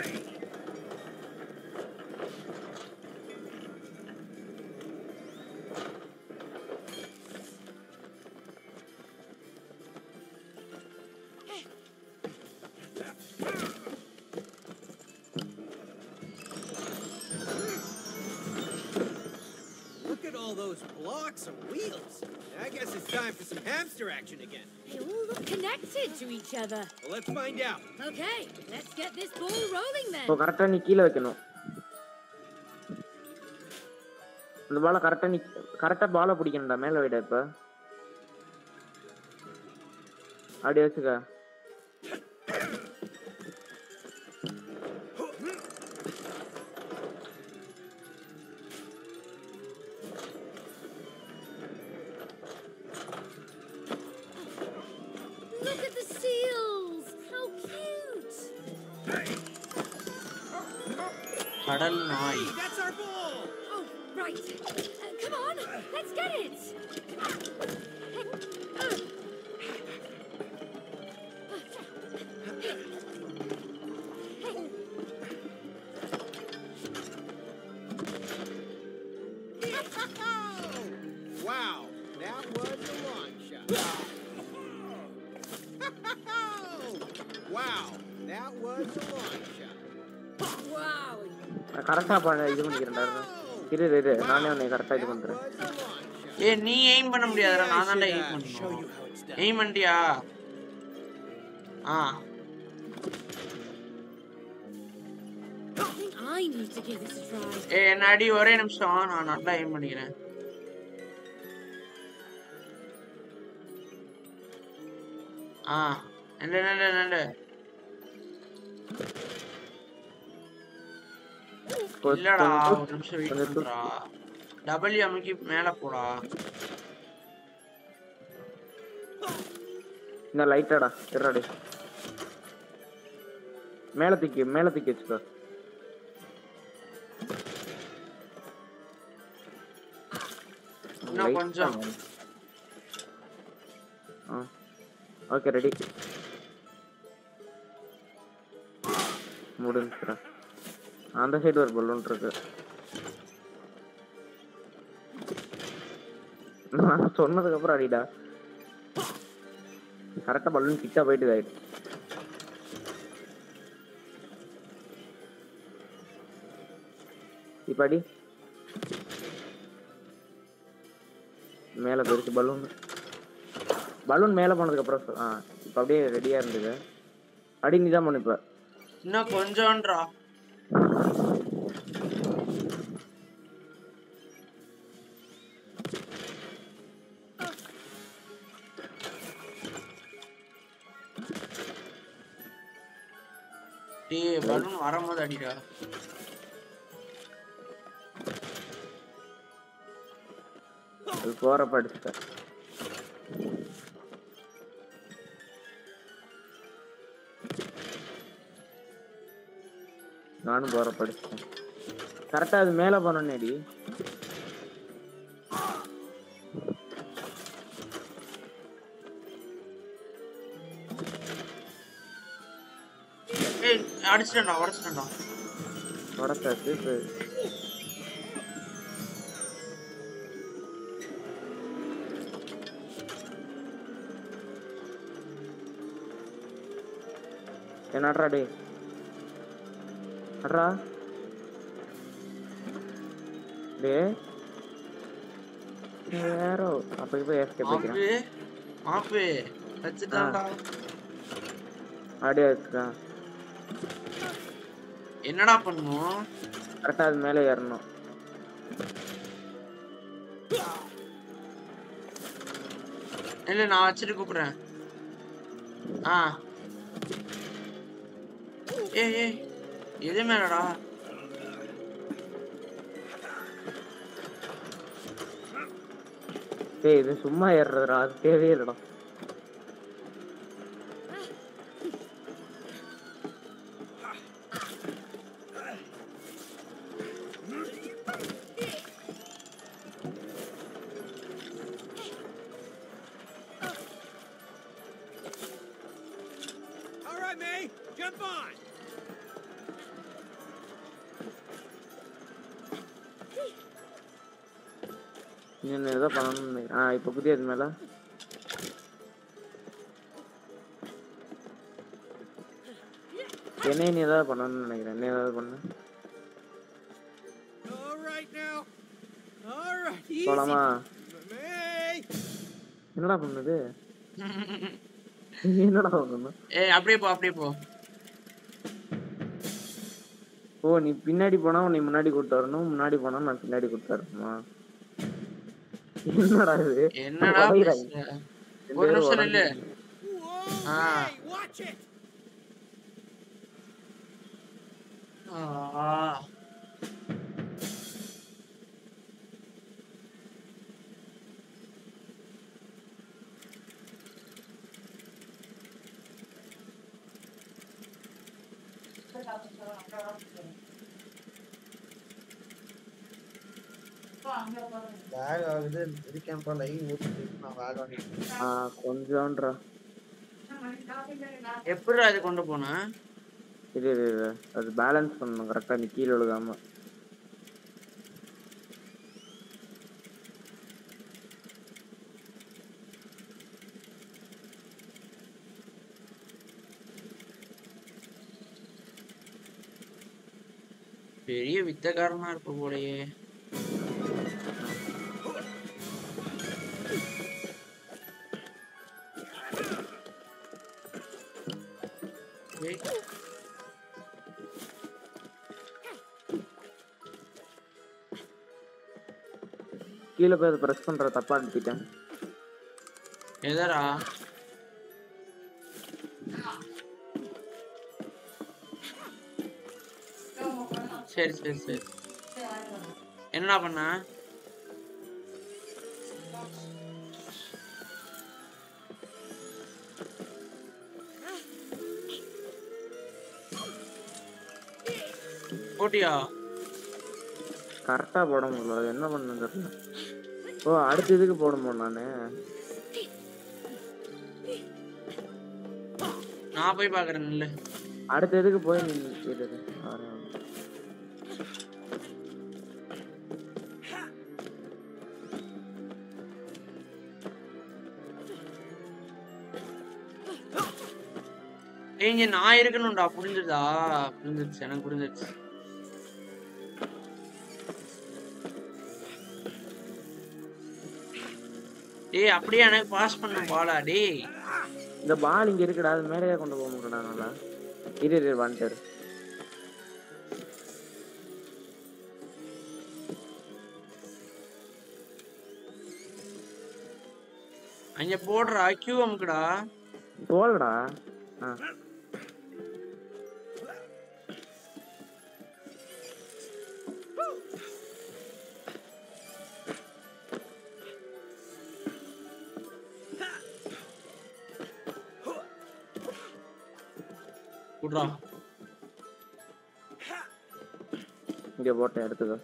Look at all those blocks and wheels. I guess it's time for some hamster action again. they all look connected to each other. Well, let's find out. Okay, let's get this ball rolling then. இப்போ கரெக்டாக நீ கீழே வைக்கணும் இந்த பாலை கரெக்டாக நீ கரெக்டாக பாலை பிடிக்கணும்டா மேலே வைடா இப்போ அப்படியே வச்சுக்க Look at the seals. How cute. கடல் நாய் Hey, that's our ball! Oh, right. Uh, come on, let's get it. Wow, that was a long shot. wow, that was a long shot. Wow. நான் கரெக்டாக பண்ண இது பண்ணிக்கிறேன்டா இரு இரு, இரு நானே உன்னை கரெக்டாக இது That பண்ணுறேன் was a long shot. ஏய் நீ எய்ம் பண்ண முடியாதுடா நான் தான்டா I aim should, uh, show you பண்ணணும் how it's done. எய்ம் பண்ணிட்டியா ஆ I think I need to give this a try. ஏய் என்ன அடி ஒரே நிமிஷம் நான் நல்லா எய்ம் பண்ணிக்கிறேன் ஆ நில்லு நில்லு நில்லு கொ- இல்லடா கொஞ்சம் ஒரு நிமிஷம் வெயிட் கொஞ்சம் பண்றா டபுள்யூ அமுக்கி மேல போடா இன்னும் லைட்டாடா இருடாடி மேலே தூக்கி மேலே தூக்கி வச்சுக்கோ இன்னும் கொஞ்சம் ஆ ஓகே ரெடி முடிஞ்சுடா அந்த சைடு ஒரு பலூன் இருக்கு நான் சொன்னதுக்கு அப்புறம் அடிடா கரெக்டா பலூன் கிட்ட போயிட்டு இதாயிடுச்சு இப்ப அடி மேல போயிடுச்சு பலூன் பலூன் மேல போனதுக்கு அப்புறம் சொ- ஆ இப்ப அப்படியே ரெடியா இருந்தது அடி நீ தான் பண்ணு இப்ப இன்னும் கொஞ்சம்ன்றா டேய் பலூன் வரும்போது அடிடா அது போறப்ப அடிச்சுட்டேன் நானும் போறப்ப அடிச்சிட்டேன் கரெக்டா அது மேல போனோன்னேடி அடிச்சிட்டேன்டா உடச்சிட்டேன்டா உடச்சாச்சு இப்போ என்னடா டே அட்ரா டே வேற அப்ப இப்ப எஸ்கேப் வைக்கிறேன் மாப்பு மாப்பு வச்சுட்டான்டா அப்படியே வச்சுதான் என்னடா பண்ணும் கரெக்டா அது மேலே ஏறணும் இல்ல நான் வச்சுட்டு கூப்பிடுறேன் ஆ ஏய் ஏய் எது மேலடா டேய் இது சும்மா ஏறுறதுடா அது தேவையே இல்லடா All right, May, jump on. இன்னும் ஏதோ பண்ணணும்னு நினைக்கிறேன். ஆ இப்போ புதிய அது மேல என்னைய நீ ஏதாவது பண்ணணும்னு நினைக்கிறேன் என்ன ஏதாவது பண்ணு All right now. All right, easy. போலாமா May. என்னடா பண்ணுது என்னடா பண்ணணும் ஏய் அப்படியே போ அப்படியே போ ஓ நீ பின்னாடி போனா நீ முன்னாடி கூட்டு வரணும் முன்னாடி போனா நான் பின்னாடி கூட்டு வரணுமா என்னடா இது என்னடா உடையிறாங்க. பேசுற? ரெண்டு ஒரு பேரும் நிமிஷம் உடைஞ்சு- நில்லு Whoa, Ah. May, watch it. Ah. lag ஆகுது இருக்கேன்ப்பா லைவ் ஓடிட்டு நான் lag ஆகிட்டு ஆ கொஞ்சம்ன்றா எப்படிடா இது கொண்டு போனேன் இது இது இது. அது பேலன்ஸ் பண்ணணும் கரெக்டா நீ கீழே விழுகாம பெரிய வித்தக்காரனா இருப்ப போலயே ஏய், கீழே போய் அதை ப்ரெஸ் பண்ற தப்பா அனுப்பிட்டேன் எதடா சரி சரி சரி என்னடா பண்ண போட்டியா கரெக்டா போட முடியல அது என்ன பண்ணு தெரியல ஓ அடுத்த இதுக்கு போடணுமா நானு நான் போய் பாக்குறேன் இல்ல அடுத்த இதுக்கு போய் நீ இரு, இரு. வரேன். ஏய் இங்க நான் இருக்கணும்டா புரிஞ்சுதா புரிஞ்சிருச்சு எனக்கு புரிஞ்சிருச்சு டேய் அப்படியே எனக்கு பாஸ் பண்ண பாலா டேய் இந்த பால் இங்க இருக்குடா அது மேலேயே கொண்டு போக முடியல நல்லா இரு இரு வந்துட்டு அங்க போடுறா கியூ அமுக்குடா போலடா ஆ குடுறா இங்க போட்டேன் எடுத்துக்கோ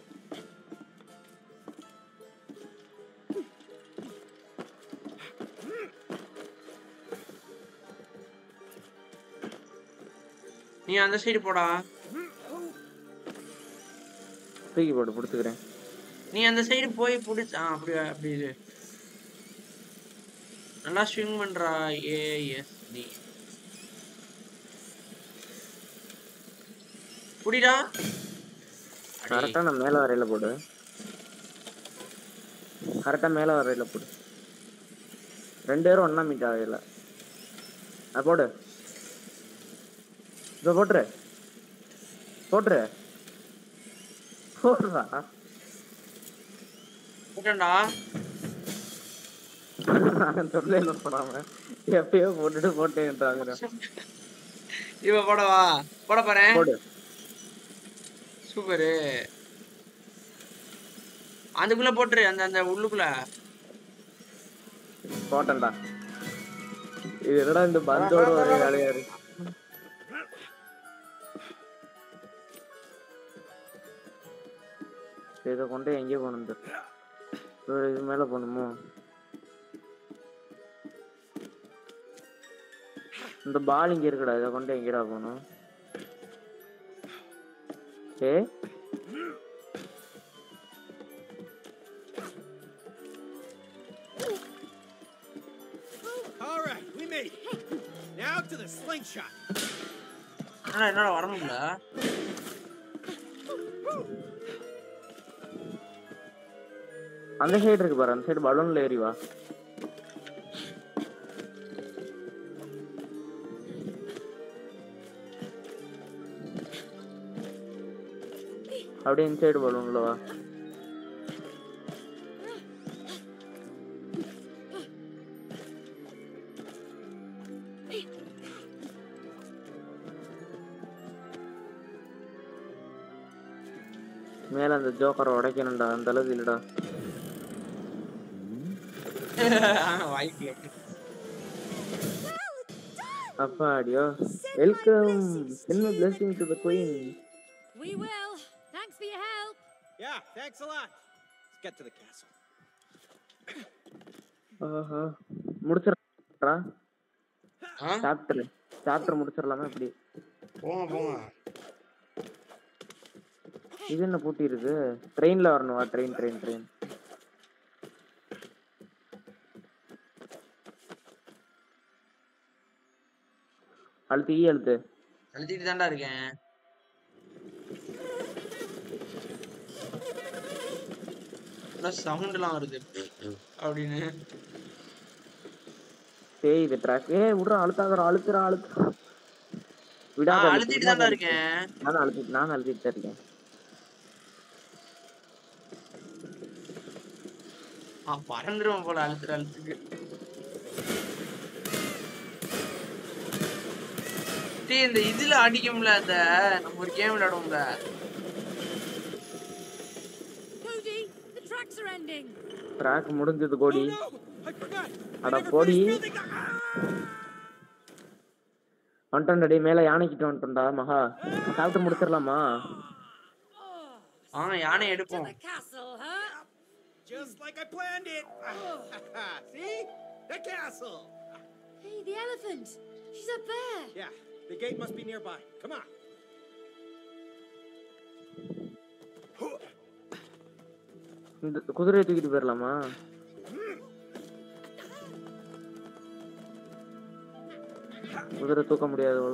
நீ அந்த சைடு போடா தூக்கி போட்டு பிடிச்சிக்கிறேன் நீ அந்த சைடு போய் பிடிச்ச ஆ அப்படி அப்படி இரு. நல்லா ஸ்விங் பண்றா ஏ எஸ் டி புடிடா அடே, கரெக்டா நான் மேல வரையில போடு கரெக்டா மேல வரையில போடு ரெண்டு பேரும் ஒண்ணா மீட் ஆகல அது போடு இப்ப போட்டுரு போட்டுரு போடுறா போட்டேன்டா நான் சொல்ல என்ன பண்ணாம எப்பயோ போட்டுட்டு போட்டேன்றாங்க இப்ப போடவா போட போறேன் போடு சூப்பரு அதுக்குள்ள போட்டுரு அந்த அந்த உள்ளுக்குள்ள போட்டேன்டா இது என்னடா இந்த பந்தோட ஒரே வேலையா இருக்கு இதை கொண்டு எங்கே போகணும் தெரியல. ஒரு இது மேல போகணுமோ இந்த பால் இங்க இருக்குடா இதை கொண்டு எங்கடா போகணும் ஏ All right, we made it. Now to the slingshot. ஆனா என்னடா வர முடியல அந்த சைடு இருக்கு பாரு அந்த சைடு பலூன்ல ஏறி வா அப்படியே இந்த சைடு பலூன்ல வா மேல அந்த ஜோக்கரை உடைக்கணும்டா அந்த அளவுக்கு இல்லடா வாய்ப்பு அப்பாடியோ welcome send my blessing to the queen We will. Thanks for your help. Yeah, thanks a lot. Let's get to the castle. ஆஹா முடிச்சிடறா ஆ சாப்டர் சாப்டர் முடிச்சிடலாமா இப்படி போங்க போங்க இது என்ன பூட்டி இருக்கு ட்ரெயின்ல வரணும் வா ட்ரெயின் ட்ரெயின் ட்ரெயின் அழுத்து ஈ அழுத்து அழுத்திட்டு தான்டா இருக்கேன் சவுண்ட்லாம் வருது அப்படின்னு ஏய் இது ட்ராக் ஏ விட்றா அழுத்தாதடா அழுத்துறா அழுத்துறா ஆ, விடாத அழுத்து, அழுத்திட்டு விடாத தான்டா அழுத்து. இருக்கேன் நானும் அழுத்திட்டு நானும் அழுத்திட்டு தான் இருக்கேன் ஆ பறந்துருவோம் போல அழுத்துற அழுத்துக்கு டேய் இந்த இதுல அடிக்கும்ல அந்த நம்ம ஒரு கேம் விளையாடுவோம்ல Cody, the tracks are ending. Track முடிஞ்சது Cody Oh no! I forgot. I அட never Bodi. finished building the. Ah! வந்துட்டோம்டா டேய் மேல யானைக்கிட்ட வந்துட்டோம்டா மகா சாப்பிட்டு முடிச்சிடலாமா ஆ யானை To எடுப்போம் the castle, huh? Just like I planned it. See? The castle. Hey, the elephant. She's up there. Yeah, the gate must be nearby. Come on. இந்த குதிரையை தூக்கிட்டு போயிடலாமா குதிரை தூக்க முடியாது போல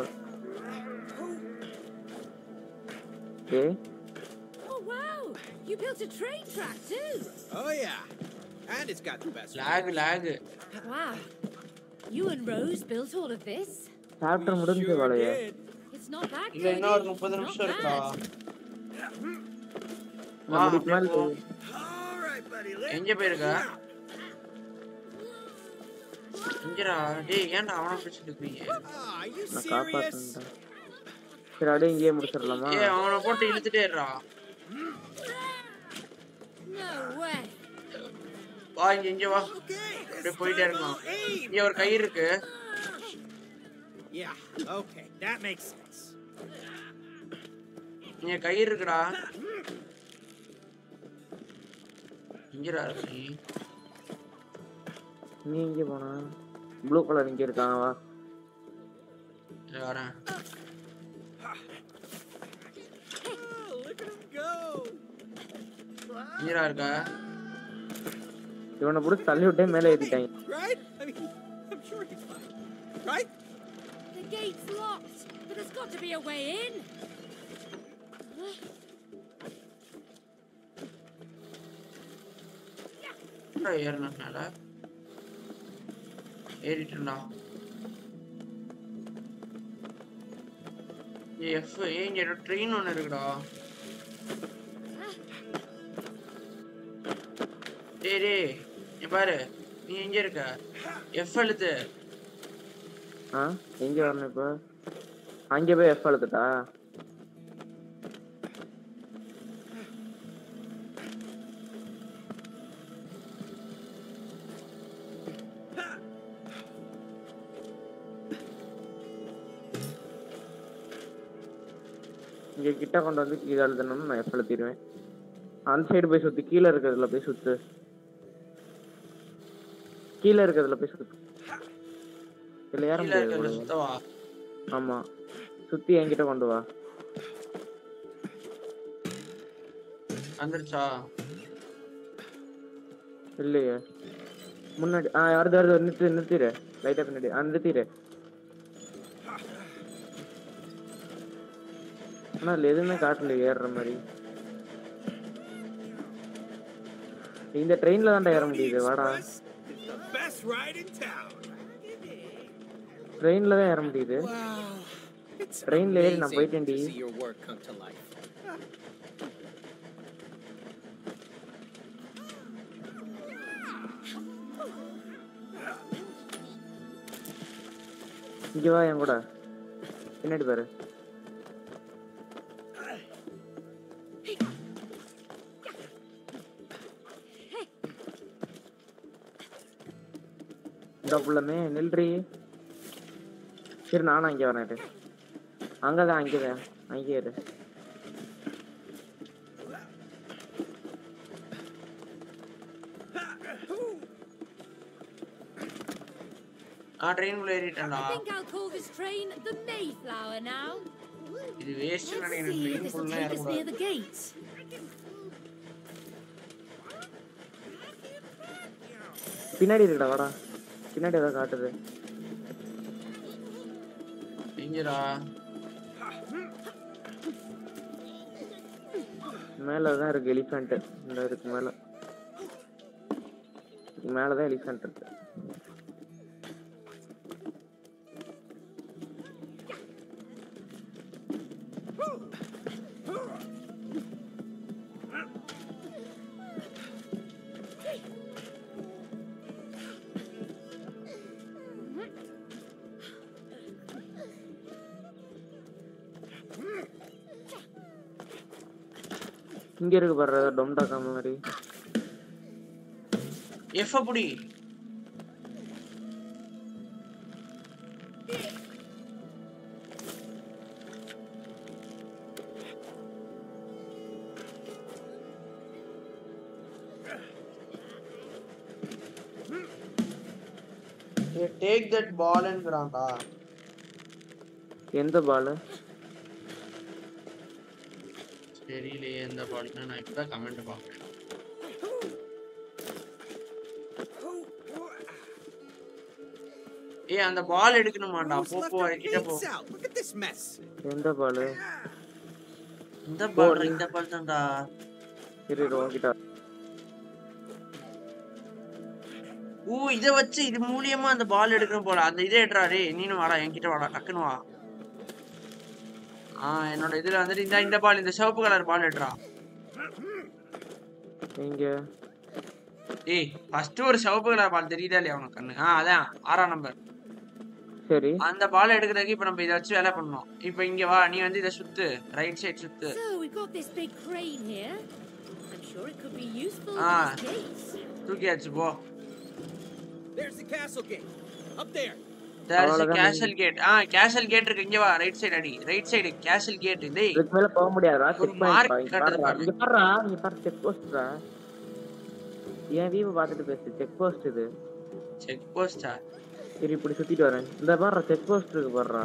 ஏய் Oh, wow. You built a train track, too. Oh yeah, and it's got the best. Lock lock Wow. You and Rose built all of this? Chapter முடிஞ்சு வேலையா It's not that இல்ல good. இன்னும் ஒரு முப்பது நிமிஷம் இருக்கா நான் முடிக்கு மேல போ. All right, buddy. Let's எங்க போயிருக்க இங்கடா டேய் ஏன்டா அவனை பிடிச்சிட்டு இருக்கீங்க Ah, are you நான் serious? காப்பாத்துறேன் சரி அப்படியே இங்கேயே முடிச்சிடலாமா ஏய் அவனை போட்டு இழுத்துட்டே இருடா No way. வா இங்க இங்க வா Okay. அப்படியே போயிட்டே இருக்கலாம் Aim. இங்க ஒரு கயிறு இருக்கு Yeah. Okay, that makes sense. இங்க கயிறு இருக்குடா இங்கடா இருக்கு நீ நீ எங்கே போனா ப்ளூ கலர் இங்கே இருக்கான் வா இதோ வரேன் நீரா இருக்கா இவனை பிடிச்சி தள்ளி விட்டே மேலே ஏத்திட்டாங்க Right? I mean, I'm sure he's fine. Right? The gate's locked, but there's got to be a way in. எப்படா ஏறின மேல ஏறிட்டா எஃப் ஏங்க ட்ரெயின் ஒன்று இருக்குடா டேய் டேய் இங்க பாரு நீ எங்க இருக்க எஃப் எழுத்து ஆ எங்க வரணும் இப்போ அங்கே போய் எஃப் அழுத்துட்டா இங்க கிட்ட கொண்டு வந்து கீழே அழுத்தணும்னு நான் எஃப் அழுத்திடுவேன் அந்த சைடு போய் சுத்து கீழே இருக்கிறதுல போய் சுத்து கீழே இருக்கிறதுல போய் சுத்து இதுல ஏற கீழே முடியாது இருக்கிற போலயே. சுத்தவா ஆமா சுத்தி என்கிட்ட கொண்டு வா வந்துருச்சா இல்லையே முன்னாடி ஆ வருது வருது நிறுத்து நிறுத்திடு லைட்டா பின்னாடி ஆ நிறுத்திடு ஆனா அதுல எதுவுமே காட்டல ஏறுற மாதிரி இந்த ட்ரெயின்ல தான்டா ஏற முடியுது வாடா It's the best ride in town. ட்ரெயின்ல தான் ஏற முடியுது Wow. It's ட்ரெயின்ல ஏறி நான் amazing போயிட்டேன்டி to see your work come to life. இங்க வா என் கூட பின்னாடி பாரு இந்த புள்ளமே நில்றி சரி நானும் அங்கே வரேன் இரு. அங்கதான் அங்கதான் அங்கே இரு நான் ட்ரெயின்குள்ள ஏறிட்டேன்டா I think I'll call this train the Mayflower now. இது வேஸ்ட் Let's நினைக்கிறேன் see if this will ட்ரெயின்குள்ள take us near ஏறக்கூடாது the gate. பின்னாடி இருக்குடா வாடா பின்னாடி ஏதோ காட்டுது எங்கடா மேல தான் இருக்கு எலிஃபண்ட் இந்த இருக்கு மேல இதுக்கு மேலதான் எலிஃபண்ட் இருக்கு இங்க இருக்கு பாரு ஏதோ டொம்டாக்கா மாதிரி எஃப் புடி டேக் தட் பால்ங்கிறான்டா எந்த பால் தெரியலையே எந்த பால்னா நான் இப்பதான் கமெண்ட் பாக்குறேன் ஏய் அந்த பால் எடுக்கணுமாடா Who's போ left போ our கிட்ட போ gates out? Look at this mess. எந்த பால் இந்த பால் இந்த பால் தான்டா இரு இரு, உன்கிட்ட ஓ இத வச்சு இது மூலியமா அந்த பால் எடுக்கணும் போல அந்த இதை எடுறா டேய் நீனும் வாடா என்கிட்ட வாடா டக்குன்னு வா ஆ என்னோட இதுல வந்துட்டு இந்த இந்த பால் இந்த சிவப்பு கலர் பால் எடுறா இங்க ஏய் ஃபர்ஸ்ட் ஒரு சிவப்பு கலர் பால் தெரியுதா இல்லையா உனக்கு கண்ணு ஆ அதான் ஆறாம் நம்பர் சரி அந்த பால் எடுக்கிறதுக்கு இப்ப நம்ம இதை வச்சு வேலை பண்ணணும் இப்ப இங்க வா நீ வந்து இதை சுத்து ரைட் சைடு சுத்து So we've got this big crane here. I'm sure it could be useful Ah. for this gate. தூக்கியாச்சு போ There's the castle gate. Up there. There is அவ்வளவுதான் கேஷல் கேட் ஆ கேஷல் கேட் இருக்கு இங்க வா right side அடி right side castle gate டேய் இதுக்கு மேல போக முடியாதா ஒரு செக் mark பாயிண்ட் காட்டுது பாரு. இங்க பாருடா இங்க பாரு செக் போஸ்ட்ரா என் வீவு பார்த்துட்டு பேசு செக் போஸ்ட் இது செக் போஸ்டா சரி இப்படி சுத்திட்டு வரேன் இந்த பாரு செக் போஸ்ட் இருக்கு பாருடா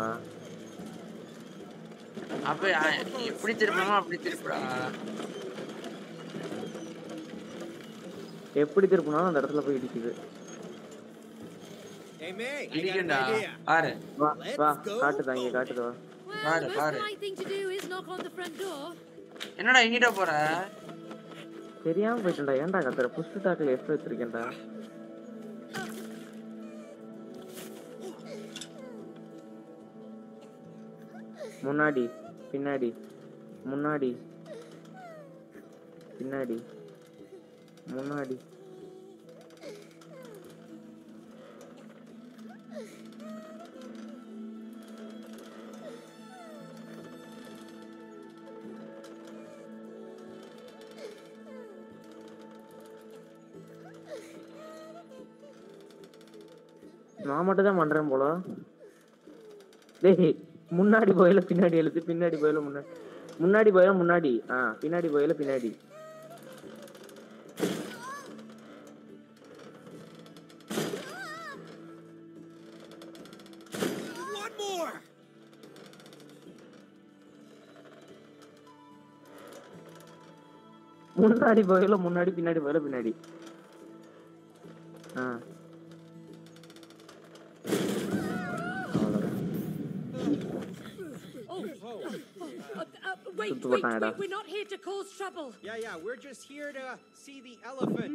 அப்ப ஆ, எப்படி திருப்பணுமோ அப்படி திருப்புடா எப்படி திருப்பினாலும் அந்த இடத்துல போய் இடிக்குது Hey, May, I got an இடிக்கண்டா idea. பாரு வா வா காட்டுதா இங்க காட்டுது வா Well, Right, the most right. polite thing to do is knock on the front door. என்னடா எங்கிட்ட போற தெரியாம போயிட்டேன்டா ஏன்டா கத்துற புஷ்டு டாக்கில் எஃப் வச்சிருக்கேன்டா முன்னாடி பின்னாடி முன்னாடி பின்னாடி முன்னாடி நான் மட்டும் தான் பண்றேன் போல டேய் முன்னாடி போயில பின்னாடி எழுத்து பின்னாடி போயில முன்னாடி முன்னாடி போயில முன்னாடி ஆ பின்னாடி போயில பின்னாடி One more. முன்னாடி போயில முன்னாடி பின்னாடி போயில பின்னாடி ஆ அவ்வளவுதான் Oh, uh, uh, wait, Tutu wait, batang ada. wait, we're not here to cause trouble. Yeah, yeah, we're just here to see the elephant.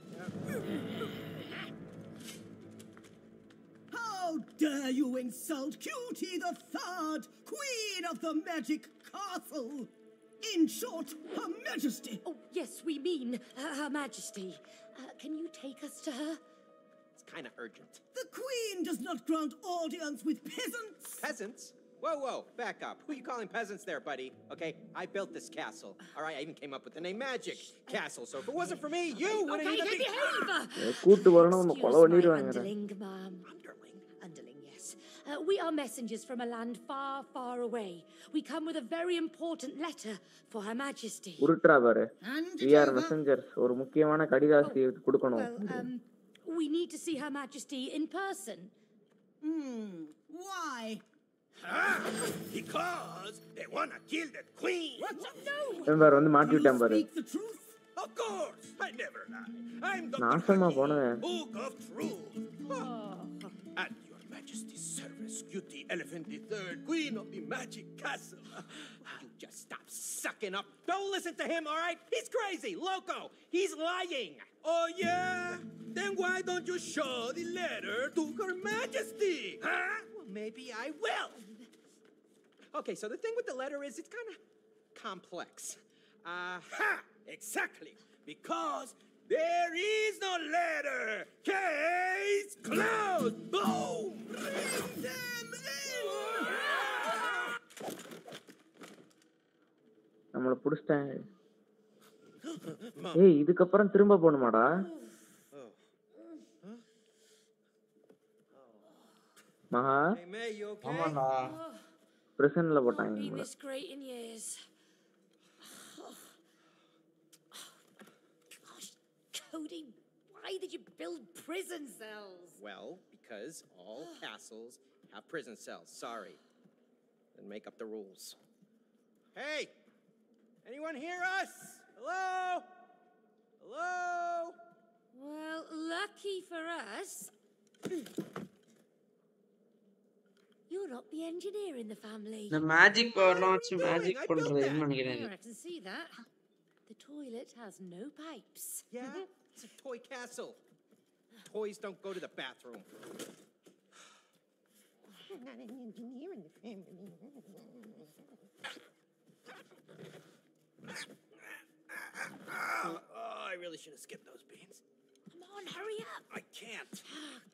How dare you insult Cutie the Third, Queen of the Magic Castle? In short, Her Majesty. Oh, yes, we mean uh, Her Majesty. Uh, can you take us to her? It's kind of urgent. The Queen does not grant audience with peasants. Peasants? Whoa, whoa, back up. Who you calling peasants there, buddy? Okay, I built this castle. All right, I even came up with the name Magic Castle. So if it wasn't for me, you wouldn't Okay, even hey, be. behave! ஏ, கூட்டு வரணும் உன்னை கொலை Excuse my பண்ணிடுவாங்க underling, ma'am. Underling. Underling, yes. Uh, we are messengers from a land far, far away. We come with a very important letter for Her Majesty. உருட்டுறா பாரு And we are messengers ஒரு முக்கியமான கடிதாசி கொடுக்கணும் Well, um, we need to see Her Majesty in person. Hmm, why? Ah, because they wanna kill the queen. No! இவன் பாரு வந்து மாட்டி You விட்டான் பாரு speak the truth? Of course, I never lie. I'm the நாசமா போனவன் Book of Truth. Oh. At your majesty's service, Cutie Elephant the Third, Queen of the Magic Castle. You just stop sucking up. Don't listen to him, all right? He's crazy, loco. He's lying. Oh yeah? Then why don't you show the letter to her majesty? Huh? Well, maybe I will. Okay, so the thing with the letter is it's kind of complex. Uh, Ha! Exactly. Because there is no letter. Case closed. Boom! Bring them in. நம்மள புடிச்சிட்டாங்க ஏய் இதுக்கப்புறம் திரும்ப போகணுமாடா மகா hey, May, you okay? ஆமாண்டா பிரிசன்ல போட்டாங்க Been நம்மள. this great in years. Gosh, Cody, why did you build prison cells? Well, because all castles have prison cells. Sorry. Then make up the rules. Hey! Anyone hear us? Hello? Hello? Well, lucky for us. You're not the engineer in the family. இந்த magic பவர்லாம் வச்சு doing? Magic I built பண்றது that. நினைக்கிறேன் Yeah, I can see that. The toilet has no pipes. Yeah? It's a toy castle. Toys don't go to the bathroom. Oh, I really should have skipped those beans. Come on, hurry up. I can't.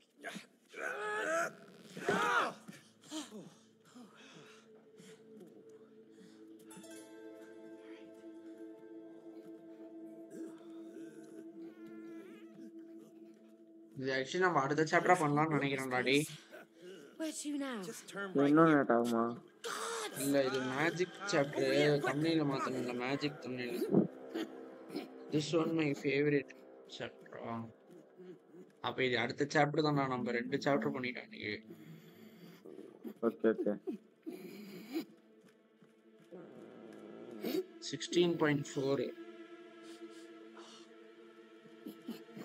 இது actually நம்ம அடுத்த சாப்டரா பண்ணலாம்னு நினைக்கிறேன் daddy Where to now? Just turn right இன்னும் here. Late ஆகுமா இல்ல இது மேஜிக் சாப்டர் தமிழ்ல மாத்தணும் இல்ல magic Tamil this one my favourite சாப்டரா அப்ப இது அடுத்த சாப்டர் தான் நம்ம ரெண்டு சாப்டர் பண்ணிட்டோம் இன்னைக்கு okay okay sixteen point four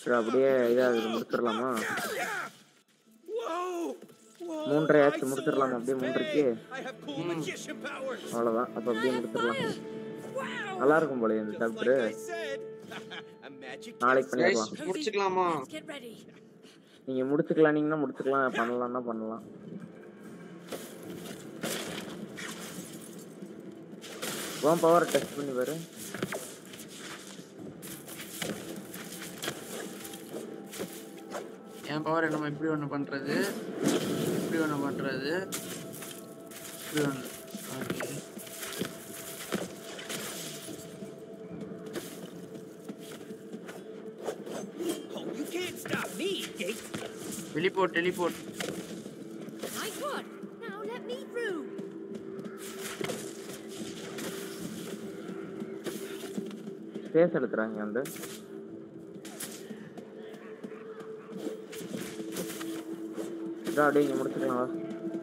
சரி அப்படியே இதாகுது முடிச்சிடலாமா Whoa! Whoa! மூன்றரை I ஆச்சு முடிச்சிடலாமா saw அப்படியே him மூன்றரைக்கு sway. I have cool magician powers. அவ்வளோதான் அப்போ அப்படியே முடிச்சிடலாம் Wow! நல்லா இருக்கும் போல இந்த Just chapter like I said. A magic நாளைக்கு kiss. கைஸ் பண்ணிடலாம் முடிச்சுக்கலாமா Let's get ready. நீங்க முடிச்சுக்கலானீங்கன்னா முடிச்சுக்கலாம் பண்ணலாம்னா பண்ணலாம் உன் பவர் டெஸ்ட் பண்ணி பாரு என் பவர் நம்ம இப்படி ஒன்று பண்ணுறது இப்படி ஒன்று பண்ணுறது இப்படி ஒன்று okay Oh, you can't stop me, Gate. Teleport teleport Nice one. Now let me through. Space எடுத்துறாங்க வந்து இதோ அப்படியே இங்க முடிச்சுக்கலாம் வா.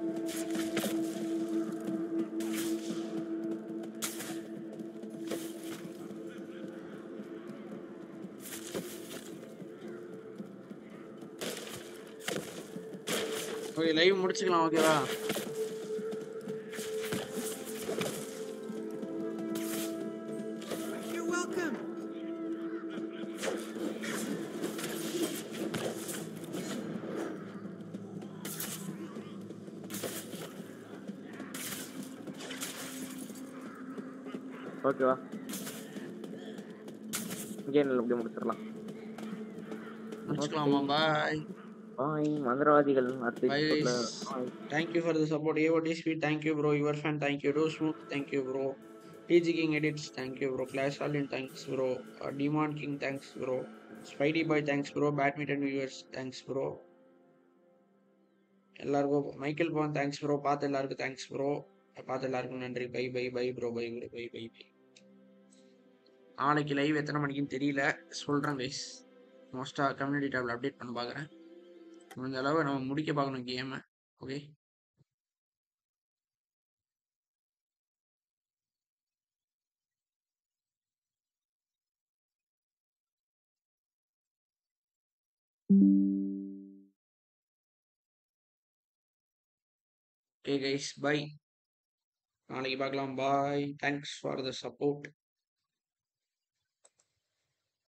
ஓகே லைவ் முடிச்சுக்கலாம் ஓகேவா You're welcome. ஓகேவா இங்கே நல்ல அப்படியே முடிச்சிடலாம் முடிச்சுக்கலாமா பாய் பாய் மந்திரவாதிகள் அடுத்த Bye, episode ல guys. bye. Thank you for the support. AOT Speed, thank you, bro. Your fan, thank you. Do Smooth, thank you, bro. TG King Edits, thank you, bro. Clash Alien, thanks, bro. Uh, Demon King, thanks, bro. Spidey Boy, thanks, bro. Badminton Viewers, thanks, bro. எல்லாருக்கும் Michael Pavan thanks bro பார்த்த எல்லாருக்கும் thanks bro பார்த்த எல்லாருக்கும் நன்றி bye bye bye bro bye bro bye bye bye நாளைக்கு live எத்தனை மணிக்குன்னு தெரியல சொல்கிறேன் கைஸ் மோஸ்ட்டாக கம்யூனிட்டி டேபிள் அப்டேட் பண்ண பார்க்குறேன் முடிஞ்ச அளவு நம்ம முடிக்க பார்க்கணும் கேமை ஓகே ஓகே கைஸ் பை நாளைக்கு பார்க்கலாம் bye thanks for the support